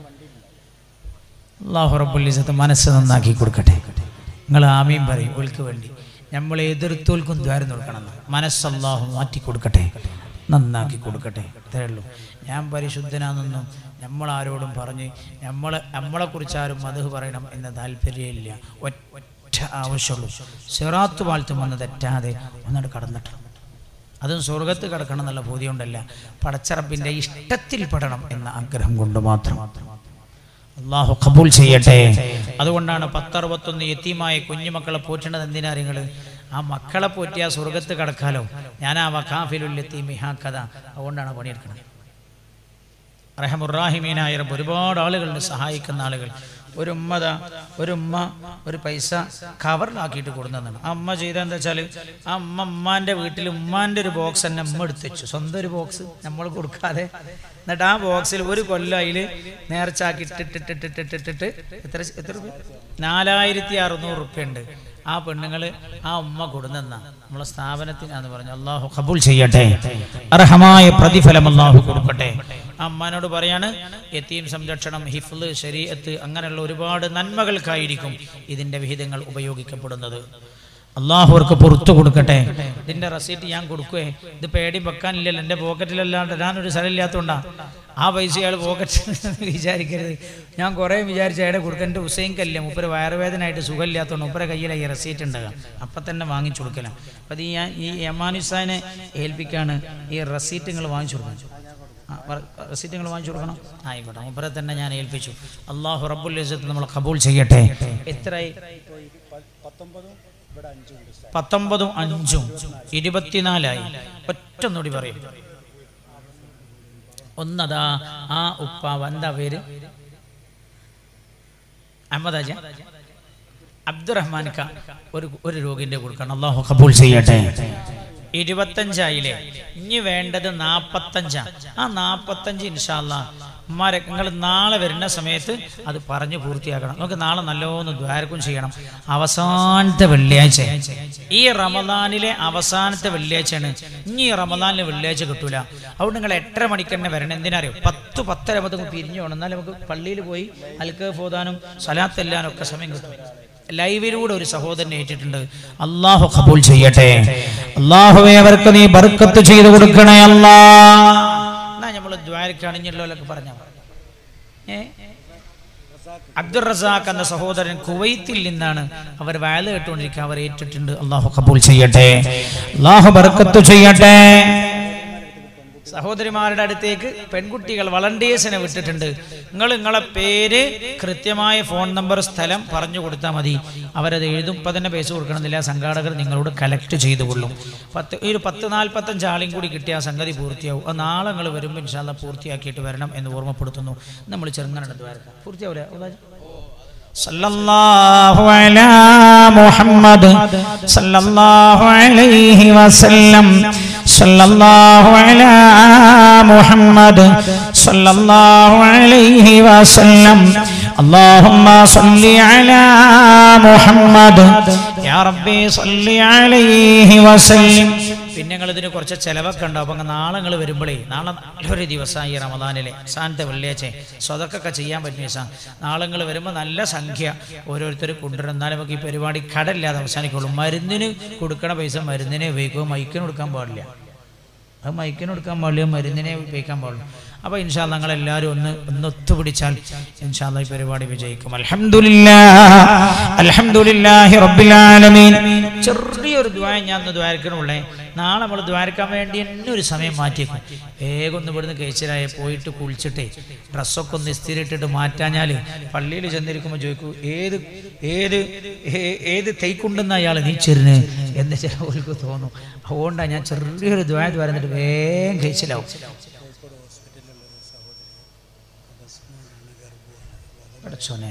അള്ളാഹു റബ്ബുലിസത്ത് മനസ്സ് നന്നാക്കി കൊടുക്കട്ടെ നിങ്ങൾ ആമീൻ പറയും ഓൾക്ക് വേണ്ടി നമ്മൾ എതിർത്തോൽക്കും ദ്വാരം കൊടുക്കണം മനസ്സ് അള്ളാഹു മാറ്റി കൊടുക്കട്ടെ നന്നാക്കി കൊടുക്കട്ടെ ഇത്രേ ഉള്ളൂ ഞാൻ പരിശുദ്ധനാണെന്നും നമ്മൾ ആരോടും പറഞ്ഞ് നമ്മളെ നമ്മളെക്കുറിച്ച് ആരും മധു പറയണം എന്ന താല്പര്യമില്ല ഒറ്റ ആവശ്യമുള്ളൂ സിറാത്ത് വാഴ്ത്തും വന്ന് തെറ്റാതെ ഒന്നിട്ട് കടന്നിട്ട് അതും സ്വർഗത്ത് കിടക്കണം എന്നുള്ള ബോധ്യമുണ്ടല്ല പടച്ചറപ്പിൻ്റെ ഇഷ്ടത്തിൽ പെടണം എന്ന ആഗ്രഹം കൊണ്ട് മാത്രം അള്ളാഹു കബൂൽ ചെയ്യട്ടെ അതുകൊണ്ടാണ് പത്തറുപത്തൊന്ന് യത്തീമായ കുഞ്ഞുമക്കളെ പോറ്റേണ്ടത് എന്തിനാ നിങ്ങൾ ആ മക്കളെ പോറ്റിയ സ്വർഗത്ത് കടക്കാലോ ഞാൻ ആ വഖാഫിലുൽ യത്തീമി ഹാക്കഥ അതുകൊണ്ടാണ് പണിയെടുക്കുന്നത് റഹമുറാഹിമീനായ റബ്ബ് ഒരുപാട് ആളുകളുണ്ട് സഹായിക്കുന്ന ആളുകൾ ഒരു ഉമ്മതാ ഒരു ഉമ്മ ഒരു പൈസ കവറിലാക്കിയിട്ട് കൊടുന്നതാണ് ആ അമ്മ ചെയ്ത എന്താ വെച്ചാൽ ആ അമ്മ ഉമ്മാന്റെ വീട്ടിൽ ഉമ്മാന്റെ ഒരു ബോക്സ് തന്നെ അമ്മ എടുത്ത് വെച്ചു സ്വന്തം ഒരു ബോക്സ് നമ്മൾ കൊടുക്കാതെ എന്നിട്ട് ആ ബോക്സിൽ ഒരു കൊല്ലം അതിൽ നേർച്ചാക്കി ഇട്ടിട്ടിട്ടിട്ടിട്ടിട്ടിട്ട് എത്ര എത്ര രൂപ നാലായിരത്തി അറുന്നൂറ് റുപ്യ ഉണ്ട് ആ പെണ്ണുങ്ങള് ആ ഉമ്മ കൊടുന്നെന്ന നമ്മളെ സ്ഥാപനത്തിനാന്ന് പറഞ്ഞു അള്ളാഹു കബൂൽ ചെയ്യട്ടെ അർഹമായ പ്രതിഫലം അള്ളാഹു കൊടുക്കട്ടെ ആ അമ്മാനോട് പറയാണ് യത്തീം സംരക്ഷണം ഹിഫ്ല് ശരീഅത്ത് അങ്ങനെയുള്ള ഒരുപാട് നന്മകൾക്കായിരിക്കും ഇതിന്റെ വിഹിതങ്ങൾ ഉപയോഗിക്കപ്പെടുന്നത് അള്ളാഹു അവർക്ക് പുറത്തു കൊടുക്കട്ടെ ഇതിന്റെ റസീറ്റ് ഞാൻ കൊടുക്കുവേ ഇത് പേടി വെക്കാനില്ലല്ലോ എൻ്റെ പോക്കറ്റിലല്ലാണ്ട് ഞാനൊരു സ്ഥലമില്ലാത്തതുകൊണ്ടാ ആ പൈസ അയാൾ പോക്കറ്റ് വിചാരിക്കരുത് ഞാൻ കുറേ വിചാരിച്ച അയാളെ കൊടുക്കാൻ എൻ്റെ ഹുസൈൻ കല്ല മുപ്പര് വയറുവേദനയായിട്ട് സുഖമില്ലാത്തതുകൊണ്ട് മുപ്പരെ കയ്യിലെ ഈ റസീറ്റ് ഉണ്ടാകാം അപ്പം തന്നെ വാങ്ങിച്ചു കൊടുക്കണം അപ്പം അത് ഈ ഞാൻ ഈ യമാനുസാനെ ഏൽപ്പിക്കാണ് ഈ റസീറ്റ് നിങ്ങൾ വാങ്ങിച്ചു കൊടുക്കണം ആ, വ- റസീറ്റ് നിങ്ങൾ വാങ്ങിച്ചു കൊടുക്കണം ആയിക്കോട്ടെ മുപ്പരെ തന്നെ ഞാൻ ഏൽപ്പിച്ചു അള്ളാഹു റബ്ബുൽ ഇസ്സത്ത് നമ്മൾ കബൂൾ ചെയ്യട്ടെ എത്രയായി പത്തൊമ്പതും അഞ്ചും ഇരുപത്തിനാലായി ഒറ്റൊന്നുകൂടി പറയും ഒന്നതാ ആ ഉപ്പാവ് എന്താ പേര് അഹമ്മദാജ അബ്ദുറഹ്മാൻ ഖാൻ ഒരു ഒരു രോഗിന്റെ കൊടുക്കണം അള്ളാഹു കബൂൾ ചെയ്യട്ടെ ഇരുപത്തഞ്ചായില്ലേ ഇനി വേണ്ടത് നാപ്പത്തഞ്ചാ ആ നാപ്പത്തഞ്ച് ഇൻഷാല്ല ഉമ്മാരെ നിങ്ങൾ നാളെ വരുന്ന സമയത്ത് അത് പറഞ്ഞു പൂർത്തിയാക്കണം നമുക്ക് നാളെ നല്ലോണം ദ്വാരക്കും ചെയ്യണം അവസാനത്തെ വെള്ളിയാഴ്ച ഈ റമദാനിലെ അവസാനത്തെ വെള്ളിയാഴ്ചയാണ് ഇനി ഈ റമദാനിലെ വെള്ളിയാഴ്ച കിട്ടൂല അതുകൊണ്ട് നിങ്ങൾ എട്ടര മണിക്ക് തന്നെ വരണം എന്തിനറിയോ പത്ത് പത്തര ആകുമ്പോൾ പിരിഞ്ഞു പോകണം എന്നാലും നമുക്ക് പള്ളിയിൽ പോയി അൽക്ക് പോതാനും സലാത്തെല്ലാനും ഒക്കെ സമയം കിട്ടും ലൈവിലൂടെ ഒരു സഹോദരനെ ഏറ്റിട്ടുണ്ട് അള്ളാഹു കബൂൽ ചെയ്യട്ടെ അള്ളാഹുവെ അവർക്ക് നീ ബർക്കത്ത് ചെയ്തു കൊടുക്കണേ അല്ലാ എന്നാ നമ്മൾ ദ്വാരക്കാണിഞ്ഞല്ലോലൊക്കെ പറഞ്ഞ ഏ അബ്ദുൾ റസാഖ് എന്ന സഹോദരൻ കുവൈത്തിൽ നിന്നാണ് അവർ വയല് കേട്ടുകൊണ്ടിരിക്കുക അവർ ഏറ്റിട്ടുണ്ട് അള്ളാഹു കബൂൽ ചെയ്യട്ടെ അള്ളാഹു ബർക്കത്ത് ചെയ്യട്ടെ സഹോദരിമാരുടെ അടുത്തേക്ക് പെൺകുട്ടികൾ വളണ്ടിയേഴ്സിനെ വിട്ടിട്ടുണ്ട് നിങ്ങൾ നിങ്ങളെ പേര് കൃത്യമായ ഫോൺ നമ്പർ സ്ഥലം പറഞ്ഞു കൊടുത്താൽ മതി അവരത് എഴുതും ഇപ്പം തന്നെ പൈസ കൊടുക്കണമെന്നില്ല സംഘാടകർ നിങ്ങളോട് കലക്ട് ചെയ്തു കൊള്ളും പത്ത് ഈ ഒരു പത്ത് നാൽപ്പത്തഞ്ച് ആളും കൂടി കിട്ടിയ ആ സംഗതി പൂർത്തിയാവും അത് നാളെ നിങ്ങൾ വരുമ്പോൾ ഇൻഷാല്ല പൂർത്തിയാക്കിയിട്ട് വരണം എന്ന് ഓർമ്മപ്പെടുത്തുന്നു നമ്മൾ ചെറുങ്ങനെ വരക്കാം പൂർത്തിയാവില്ല ഉള്ളാജ്? صلى الله على محمد صلى الله عليه وسلم صلى الله على محمد صلى الله عليه وسلم اللهم صل على محمد يا ربي صل عليه وسلم പിന്നെ ഞങ്ങൾ ഇതിന് കുറച്ച് ചിലവൊക്കെ ഉണ്ടാവും അപ്പം നാളെ നിങ്ങൾ വരുമ്പോഴേ നാളെ നല്ലൊരു ദിവസമായി റമദാനിലെ അവസാനത്തെ വെള്ളിയാഴ്ച സ്വതൊക്കെ ചെയ്യാൻ പറ്റും ദിവസം നാളെ നിങ്ങൾ വരുമ്പോൾ നല്ല സംഖ്യ ഓരോരുത്തർ കൊണ്ടുവരും എന്നാലും നമുക്ക് ഈ പരിപാടി കടയില്ലാതെ അവസാനിക്കുള്ളൂ മരുന്നിന് കൊടുക്കണ പൈസ മരുന്നിനെ ഉപയോഗിക്കുക മൈക്കിന് കൊടുക്കാൻ പാടില്ല അത് മൈക്കിന് കൊടുക്കാൻ പാടില്ല മരുന്നിനെ ഉപയോഗിക്കാൻ പാടില്ല അപ്പോൾ ഇൻഷാല്ല നിങ്ങൾ എല്ലാവരും ഒന്ന് ഒന്ന് ഒത്തുപിടിച്ചാൽ ഇൻഷാല്ല ഈ പരിപാടി വിജയിക്കും അൽഹംദുലില്ലാ അൽഹംദുലില്ലാഹി റബ്ബിൽ ആലമീൻ ചെറിയൊരു ദ്വാര ഞാൻ ഒന്ന് ദ്വാരക്കണുള്ളേ നാളെ നമ്മൾ ദ്വാരക്കാൻ വേണ്ടി തന്നെ ഒരു സമയം മാറ്റിയേക്കും വേഗം ഒന്ന് ഇവിടുന്ന് കഴിച്ചരായ പോയിട്ട് കുളിച്ചിട്ടേ ഡ്രസ്സൊക്കെ ഒന്ന് ഇസ്തിരിട്ടിട്ട് മാറ്റാഞ്ഞാൽ പള്ളിയിൽ ചെന്നിരിക്കുമ്പോൾ ചോദിക്കൂ ഏത് ഏത് ഏ- ഏത് തൈക്കുണ്ടെന്ന അയാൾ നീച്ചിരുന്ന് എന്ന് ചിലവർക്ക് തോന്നും അതുകൊണ്ടാണ് ഞാൻ ചെറിയൊരു ദ്വാര ദ്വാരന്നിട്ട് വേഗം കഴിച്ചിലാവും പടച്ചോനെ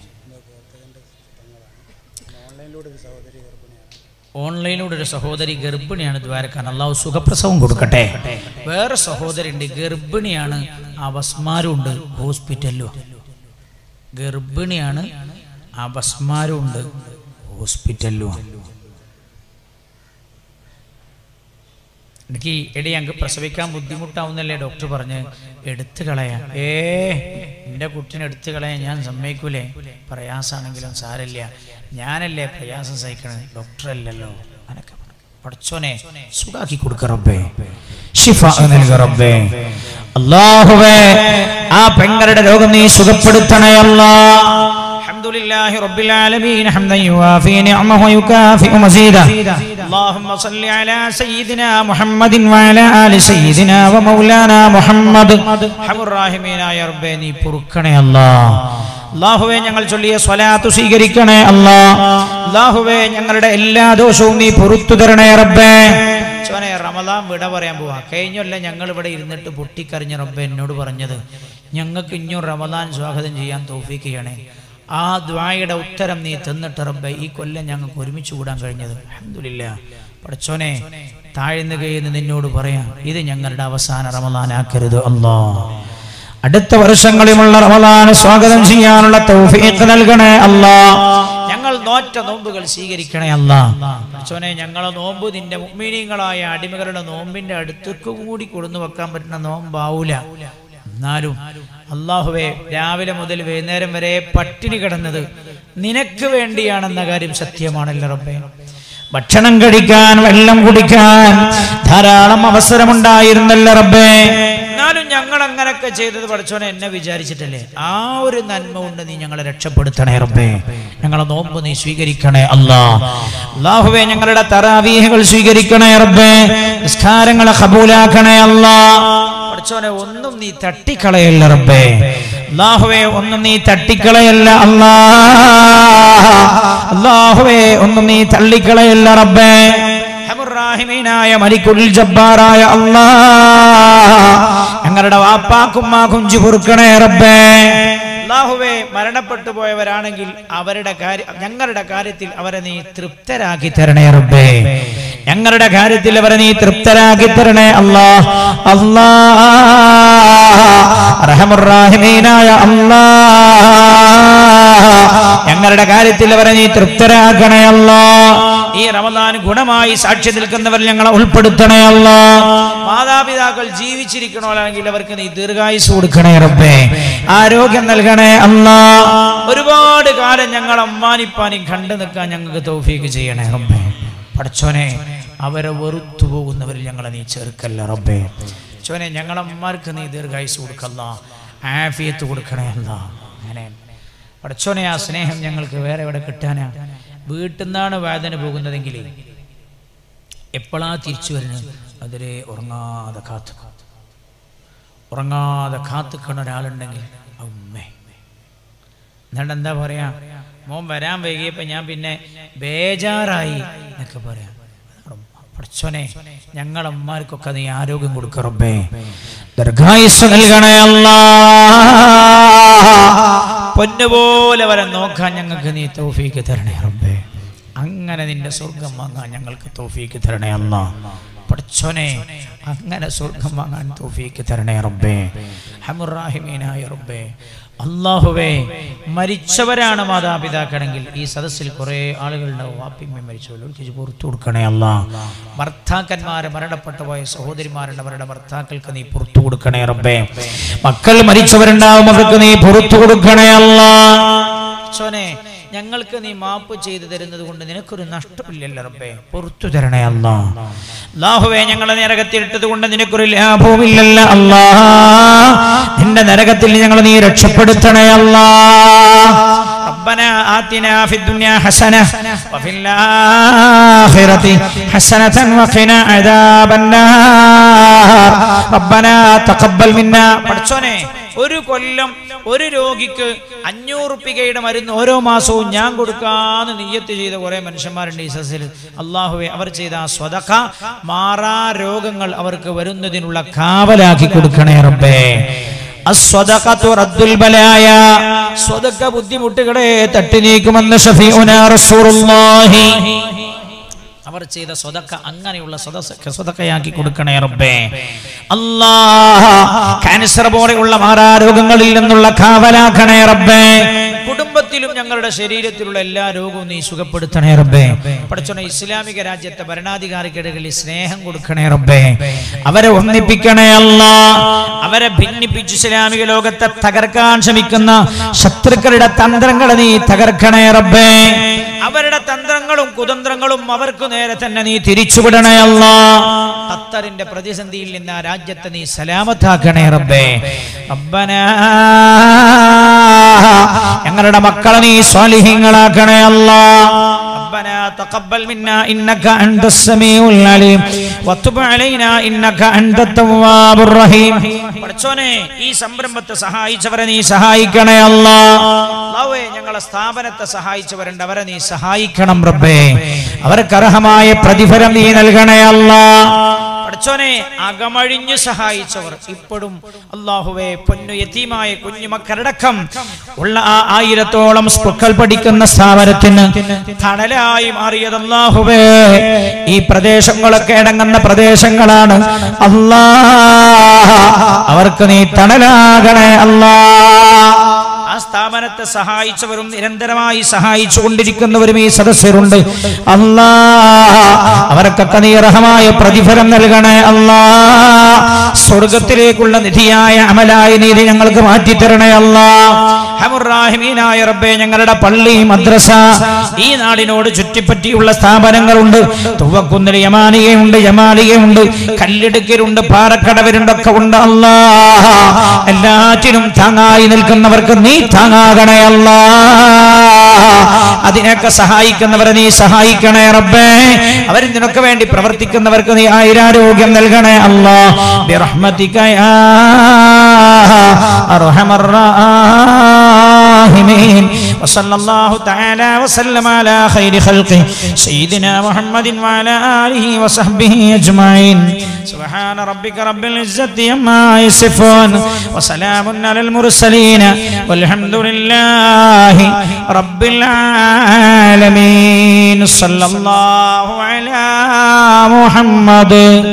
ഓൺലൈനിലൂടെ ഒരു സഹോദരി ഗർഭിണിയാണ് ദ്വാരക്കാൻ അള്ളാഹു സുഖപ്രസവം കൊടുക്കട്ടെ വേറെ സഹോദരി ഉണ്ട് ഗർഭിണിയാണ് അപസ്മാരും ഉണ്ട് ഹോസ്പിറ്റലിലും ഗർഭിണിയാണ് അപസ്മാരും ഉണ്ട് ഹോസ്പിറ്റലിലും എനിക്ക് എടി ഞങ്ങൾക്ക് പ്രസവിക്കാൻ ബുദ്ധിമുട്ടാവുന്നല്ലേ ഡോക്ടർ പറഞ്ഞ് എടുത്തു കളയാ ഏ എൻ്റെ കുട്ടിനെ എടുത്തു കളയാൻ ഞാൻ സമ്മതിക്കൂലേ പ്രയാസാണെങ്കിലും സാരല്ല ഞാനല്ലേ പ്രയാസം സഹിക്കണത് ഡോക്ടർ അല്ലല്ലോ അനക്ക പഠിച്ചോനെ സുഖാക്കി കൊടുക്ക റബ്ബേ ഷിഫ നൽക റബ്ബേ അല്ലാഹുവേ ആ പെങ്ങളുടെ രോഗം നീ സുഖപ്പെടുത്തണേ അല്ലാ الحمد لله رب العالمين حمدا يوافي نعمه ويكافئ مزيدا اللهم صل على سيدنا محمد وعلى آل سيدنا ومولانا محمد حم الراحمين يا رب നീ പൊറുക്കണേ അല്ലാ അല്ലാഹുവേ ഞങ്ങൾ ചൊല്ലിയ സ്വലാത്ത് സ്വീകരിക്കണേ അല്ലാ അല്ലാഹുവേ ഞങ്ങളുടെ എല്ലാ ദോഷവും നീ പൊറത്തു തരണേ റബ്ബേ ചോനെ റമദാൻ വിട പറയാൻ പോവാ കഴിഞ്ഞല്ല ഞങ്ങൾ ഇവിടെ ഇരുന്നിട്ട് പൊട്ടിക്കറിഞ്ഞ റബ്ബെ എന്നോട് പറഞ്ഞത് ഞങ്ങൾക്ക് ഇനിയും റമദാൻ സ്വാഗതം ചെയ്യാൻ തോഫിക്ക് ചെയ്യണേ ആ ദ്വായുടെ ഉത്തരം നീ തന്നിട്ട് റബ്ബെ ഈ കൊല്ലം ഞങ്ങൾക്ക് ഒരുമിച്ച് കൂടാൻ കഴിഞ്ഞത് അൽഹംദുലില്ല പഠിച്ചോനെ താഴ്ന്നു കയ്യെന്ന് നിന്നോട് പറയാം ഇത് ഞങ്ങളുടെ അവസാന റമദാനാക്കരുത് അല്ലാ അടുത്ത വർഷങ്ങളിലുള്ള റമദാന് സ്വാഗതം ചെയ്യാനുള്ള തൗഫീഖ് നൽകണേ അല്ലാ ഞങ്ങൾ നോറ്റ നോമ്പുകൾ സ്വീകരിക്കണേ അല്ല പഠിച്ചോനെ ഞങ്ങളെ നോമ്പ് നിന്റെ മുഗ്മിനീങ്ങളായ അടിമകളുടെ നോമ്പിന്റെ അടുത്തേക്ക് കൂടി കൊടുന്നു വെക്കാൻ പറ്റുന്ന നോമ്പാവൂല എന്നാലും അള്ളാഹുവെ രാവിലെ മുതൽ വൈകുന്നേരം വരെ പട്ടിണി കിടന്നത് നിനക്ക് വേണ്ടിയാണെന്ന കാര്യം സത്യമാണല്ലോ റബ്ബേ ഭക്ഷണം കഴിക്കാൻ വെള്ളം കുടിക്കാൻ ധാരാളം അവസരമുണ്ടായിരുന്നല്ലോ റബ്ബേ എന്നാലും ഞങ്ങൾ അങ്ങനൊക്കെ ചെയ്തത് പഠിച്ചോനെ എന്നെ വിചാരിച്ചിട്ടല്ലേ ആ ഒരു നന്മ കൊണ്ട് നീ ഞങ്ങളെ രക്ഷപ്പെടുത്തണേ റബ്ബേ ഞങ്ങളെ നോമ്പ് നീ സ്വീകരിക്കണേ അല്ലാ അള്ളാഹുവേ ഞങ്ങളുടെ തറാവീഹുകൾ സ്വീകരിക്കണേ റബ്ബേ നിസ്കാരങ്ങളെ കബൂലാക്കണേ അല്ലാ പഠിച്ചോനെ ഒന്നും നീ തട്ടിക്കളയല്ല റബ്ബേ അള്ളാഹുവേ ഒന്നും നീ തട്ടിക്കളയല്ല അല്ലാ അള്ളാഹുവേ ഒന്നും നീ തള്ളിക്കളയല്ല റബ്ബേ ഹമുറാഹിമീനായ മലിക്കുൽ ജബ്ബാറായ അല്ലാ ഞങ്ങളുടെ വാപ്പാക്കുമ്മാക്കും പൊറുക്കണേ റബ്ബേ അള്ളാഹുവെ മരണപ്പെട്ടു പോയവരാണെങ്കിൽ അവരുടെ കാര്യം ഞങ്ങളുടെ കാര്യത്തിൽ അവരെ നീ തൃപ്തരാക്കി തരണേ റബ്ബേ ഞങ്ങളുടെ കാര്യത്തിൽ അവരെ നീ തൃപ്തരാക്കി തരണേ അല്ലാ അല്ലാ റഹമുറാഹിമീനായ അല്ലാ ഞങ്ങളുടെ കാര്യത്തിൽ അവരെ നീ തൃപ്തരാക്കണേ അല്ലാ ഈ റമദാൻ ഗുണമായി സാക്ഷി നിൽക്കുന്നവർ ഞങ്ങളെ ഉൾപ്പെടുത്തണേ അല്ലാ മാതാപിതാക്കൾ ജീവിച്ചിരിക്കണോല്ലെങ്കിൽ അവർക്ക് നീ ദീർഘായുസ് കൊടുക്കണേ റബ്ബേ ആരോഗ്യം നൽകണേ അല്ലാ ഒരുപാട് കാലം ഞങ്ങൾ അമ്മാനിപ്പാനും കണ്ടു നിൽക്കാൻ ഞങ്ങൾക്ക് തൗഫീക്ക് ചെയ്യണേ റബ്ബേ പഠിച്ചോനെ അവരെ വെറുത്തു പോകുന്നവരിൽ ഞങ്ങളെ നീ ചേർക്കല്ല റബ്ബേ ചോനെ ഞങ്ങളമ്മമാർക്ക് നീ ദീർഘായുസ് കൊടുക്കല്ല ആഫിയത്ത് കൊടുക്കണേ അല്ല അങ്ങനെ പഠിച്ചോനെ ആ സ്നേഹം ഞങ്ങൾക്ക് വേറെ എവിടെ കിട്ടാനാ വീട്ടിൽ നിന്നാണ് വേദന പോകുന്നതെങ്കിൽ എപ്പോഴാ തിരിച്ചു വരുന്നത് അതിരെ ഉറങ്ങാതെ കാത്തു ഉറങ്ങാതെ കാത്തുക്കണ ഒരാളുണ്ടെങ്കിൽ അമ്മേ എന്നിട്ട് എന്താ പറയാ മോൻ വരാൻ വൈകിയപ്പോ ഞാൻ പിന്നെ ബേജാറായി എന്നൊക്കെ പറയാം പഠിച്ചോനെ ഞങ്ങളമ്മമാർക്കൊക്കെ നീ ആരോഗ്യം കൊടുക്ക റബ്ബേ ദീർഘായുസ് നൽകണേ അല്ലാ പൊന്നുപോലെ വരെ നോക്കാൻ ഞങ്ങൾക്ക് നീ തൗഫീക്ക് തരണേ റബ്ബേ അങ്ങനെ നിന്റെ സ്വർഗം വാങ്ങാൻ ഞങ്ങൾക്ക് തൗഫീക്ക് തരണേ അല്ല പഠിച്ചോനെ അങ്ങനെ സ്വർഗം വാങ്ങാൻ തൗഫീക്ക് തരണേ റബ്ബേ ഹമുറാഹിമീനായ റബ്ബേ അള്ളാഹുവേ മരിച്ചവരാണ് മാതാപിതാക്കളെങ്കിൽ ഈ സദസ്സിൽ കുറെ ആളുകളുണ്ടാവും വാപ്പിമ്മ മരിച്ചവർക്ക് പുറത്തു കൊടുക്കണേ അല്ല ഭർത്താക്കന്മാരെ മരണപ്പെട്ടു പോയ സഹോദരിമാരുണ്ട് അവരുടെ ഭർത്താക്കൾക്ക് നീ പുറത്തു കൊടുക്കണേ റബ്ബേ മക്കൾ മരിച്ചവരുണ്ടാവും അവർക്ക് നീ പുറത്തു കൊടുക്കണേ അല്ലാ ചോനെ ഞങ്ങൾക്ക് നീ മാപ്പ് ചെയ്തു തരുന്നത് കൊണ്ട് നിനക്കൊരു നഷ്ടമില്ലല്ലോ റബ്ബേ പുറത്തു തരണേ അല്ലാ അല്ലാഹുവേ ഞങ്ങളെ നരകത്തിലിട്ടത് കൊണ്ട് നിനക്കൊരു ലാഭവുമില്ലല്ല അല്ലാ നിന്റെ നരകത്തിൽ ഞങ്ങൾ നീ രക്ഷപ്പെടുത്തണേ അല്ലാ ربنا آتنا في الدنيا حسنة وفي الآخرة حسنة وقنا عذاب النار ربنا تقبل منا പഠിച്ചോനെ ഒരു കൊല്ലം ഒരു രോഗിക്ക് അഞ്ഞൂറ് റുപ്പികയുടെ മരുന്ന് ഓരോ മാസവും ഞാൻ കൊടുക്കാന്ന് നിയ്യത്ത് ചെയ്ത കുറെ മനുഷ്യന്മാരുണ്ട് ഈ സസിൽ അള്ളാഹുവെ അവർ ചെയ്ത ആ സ്വതക്ക മാറാ രോഗങ്ങൾ അവർക്ക് വരുന്നതിനുള്ള കാവലാക്കി കൊടുക്കണേ റബ്ബേ അസ്വദഖത്തു റദ്ദുൽ ബലായ സ്വതക്ക ബുദ്ധിമുട്ടുകളെ തട്ടി നീക്കുമെന്ന് ഷഫീഉനാ റസൂലുള്ളാഹി അവർ ചെയ്ത സ്വതക്ക അങ്ങനെയുള്ള സ്വതക്ക സ്വതക്കയാക്കി കൊടുക്കണേ റബ്ബേ അല്ലാ ക്യാൻസർ പോലെയുള്ള മാറാരോഗങ്ങളിൽ നിന്നുള്ള കാവലാക്കണേ റബ്ബേ കുടുംബത്തിലും ഞങ്ങളുടെ ശരീരത്തിലുള്ള എല്ലാ രോഗവും നീ സുഖപ്പെടുത്തണേ സുഖപ്പെടുത്തണേ റബ്ബേ പഠിച്ചോണെ ഇസ്ലാമിക രാജ്യത്തെ ഭരണാധികാരിക്കിടകളിൽ സ്നേഹം കൊടുക്കണേ കൊടുക്കണേ റബ്ബേ അവരെ ഒന്നിപ്പിക്കണേ അല്ലാ അവരെ ഭിന്നിപ്പിച്ച് ഇസ്ലാമിക ലോകത്തെ തകർക്കാൻ ശ്രമിക്കുന്ന ശത്രുക്കളുടെ തന്ത്രങ്ങളെ നീ തകർക്കണേ റബ്ബേ അവരുടെ തന്ത്രങ്ങളും കുതന്ത്രങ്ങളും അവർക്ക് നേരെ തന്നെ നീ തിരിച്ചുവിടണേ അല്ലാ ഖത്തറിന്റെ പ്രതിസന്ധിയിൽ നിന്ന് ആ രാജ്യത്തെ നീ സലാമത്താക്കണേ റബ്ബേ റബ്ബനാ ഞങ്ങളുടെ മക്കളെ നീ സ്വാലിഹ്യങ്ങളാക്കണേ അല്ലാ ربنا تقبل منا إنك أنت السميع العليم وتب علينا إنك أنت التواب الرحيم പഠിച്ചോനെ ഈ സംരംഭത്തെ സഹായിച്ചവരെ നീ സഹായിക്കണേ അല്ലാ അല്ലാഹുവേ ഞങ്ങളെ സ്ഥാപനത്തെ സഹായിച്ചവരുണ്ട് അവരെ നീ സഹായിക്കണം സഹായിക്കണം റബ്ബേ അവർക്ക് അർഹമായ പ്രതിഫലം നീ നൽകണേ അല്ലാ പടച്ചോനെ അകമഴിഞ്ഞു സഹായിച്ചവർ ഇപ്പോഴും അള്ളാഹുവെ പൊന്നു യതീമായ കുഞ്ഞുമക്കളടക്കം ഉള്ള ആ ആയിരത്തോളം സ്പുക്കൾ പഠിക്കുന്ന സ്ഥാപനത്തിന് തണലായി മാറിയത് അള്ളാഹുവേ ഈ പ്രദേശങ്ങളൊക്കെ അടങ്ങുന്ന പ്രദേശങ്ങളാണ് അല്ലാ അവർക്ക് നീ തണലാകണേ അല്ലാ ആ സ്ഥാപനത്തെ സഹായിച്ചവരും നിരന്തരമായി സഹായിച്ചു കൊണ്ടിരിക്കുന്നവരും ഈ സദസ്യരുണ്ട് അല്ലാ അവർക്കൊക്കെ നീ റഹമായ പ്രതിഫലം നൽകണേ അല്ലാ സ്വർഗത്തിലേക്കുള്ള നിധിയായ അമലായ നീതി ഞങ്ങൾക്ക് മാറ്റിത്തരണേ അല്ലാ ഹമുറാഹിമീനായ റബ്ബേ ഞങ്ങളുടെ പള്ളി മദ്രസ ഈ നാടിനോട് ചുറ്റിപ്പറ്റിയുള്ള സ്ഥാപനങ്ങളുണ്ട് തുവക്കുന്നിൽ യമാനികയുണ്ട് ജമാലികയുണ്ട് കല്ലിടുക്കലുണ്ട് പാറക്കടവരുണ്ടൊക്കെ ഉണ്ട് അല്ലാ എല്ലാറ്റിനും താങ്ങായി നിൽക്കുന്നവർക്ക് നീ താങ്ങാകണേ അല്ലാ അതിനൊക്കെ സഹായിക്കുന്നവരെ നീ സഹായിക്കണേ റബ്ബേ അവർ നിനക്ക് വേണ്ടി പ്രവർത്തിക്കുന്നവർക്ക് നീ ആയിരാരോഗ്യം നൽകണേ അല്ലാ ബിറഹ്മതിക യാ അർഹമർ الراحمين وصلى الله تعالى وسلم على خير خلقه سيدنا محمد وعلى آله وصحبه أجمعين سبحان ربك رب العزة عما يصفون وسلام على المرسلين والحمد لله رب العالمين صلى الله على محمد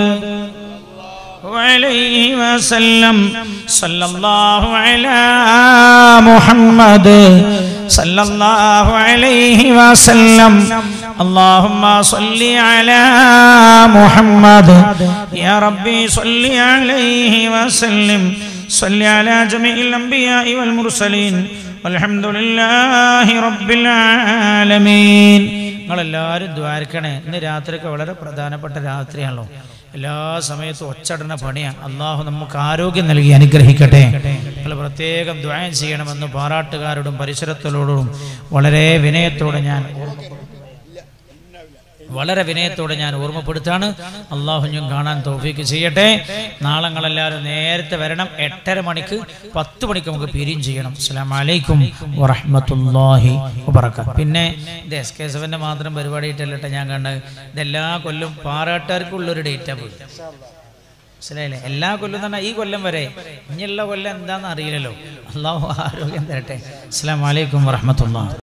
عليه وسلم صلى الله على محمد صلى الله عليه وسلم اللهم صل على محمد يا ربي صل عليه وسلم صل على جميع الأنبياء والمرسلين والحمد لله رب العالمين നിങ്ങളെല്ലാവരും ദ്വാരക്കണേ ഇന്ന് രാത്രിയൊക്കെ വളരെ പ്രധാനപ്പെട്ട രാത്രിയാണല്ലോ എല്ലാ സമയത്തും ഒച്ചടന പണിയാണ് അള്ളാഹു നമുക്ക് ആരോഗ്യം നൽകി അനുഗ്രഹിക്കട്ടെ നിങ്ങൾ പ്രത്യേകം ദ്വായം ചെയ്യണമെന്ന് പാറാട്ടുകാരോടും പരിസരത്തിലോടും വളരെ വിനയത്തോടെ ഞാൻ ഓർമ്മപ്പെടുത്തുന്നു വളരെ വിനയത്തോടെ ഞാൻ ഓർമ്മപ്പെടുത്താണ് അള്ളാഹു ഞാൻ കാണാൻ തോഫീക്ക് ചെയ്യട്ടെ നാളങ്ങളെല്ലാവരും നേരത്തെ വരണം എട്ടര മണിക്ക് പത്ത് മണിക്ക് നമുക്ക് പിരിയും ചെയ്യണം അസ്സലാം വലൈക്കും വറഹ്മത്തുള്ളാഹി വബറകാത്ത് പിന്നെ ഇത് എസ് കെ സെവൻ്റെ മാത്രം പരിപാടിയിട്ടല്ലട്ടെ ഞാൻ കണ്ടത് ഇതെല്ലാ കൊല്ലം പാറാട്ടുകാർക്കുള്ളൊരു ഡേറ്റാ പോയി മനസ്സിലായില്ലേ എല്ലാ കൊല്ലം തന്നെ ഈ കൊല്ലം വരെ ഇനിയുള്ള കൊല്ലം എന്താണെന്ന് അറിയില്ലല്ലോ അള്ളാഹു ആരോഗ്യം തരട്ടെ അസ്സാം വലൈക്കും വറഹമത്തുള്ള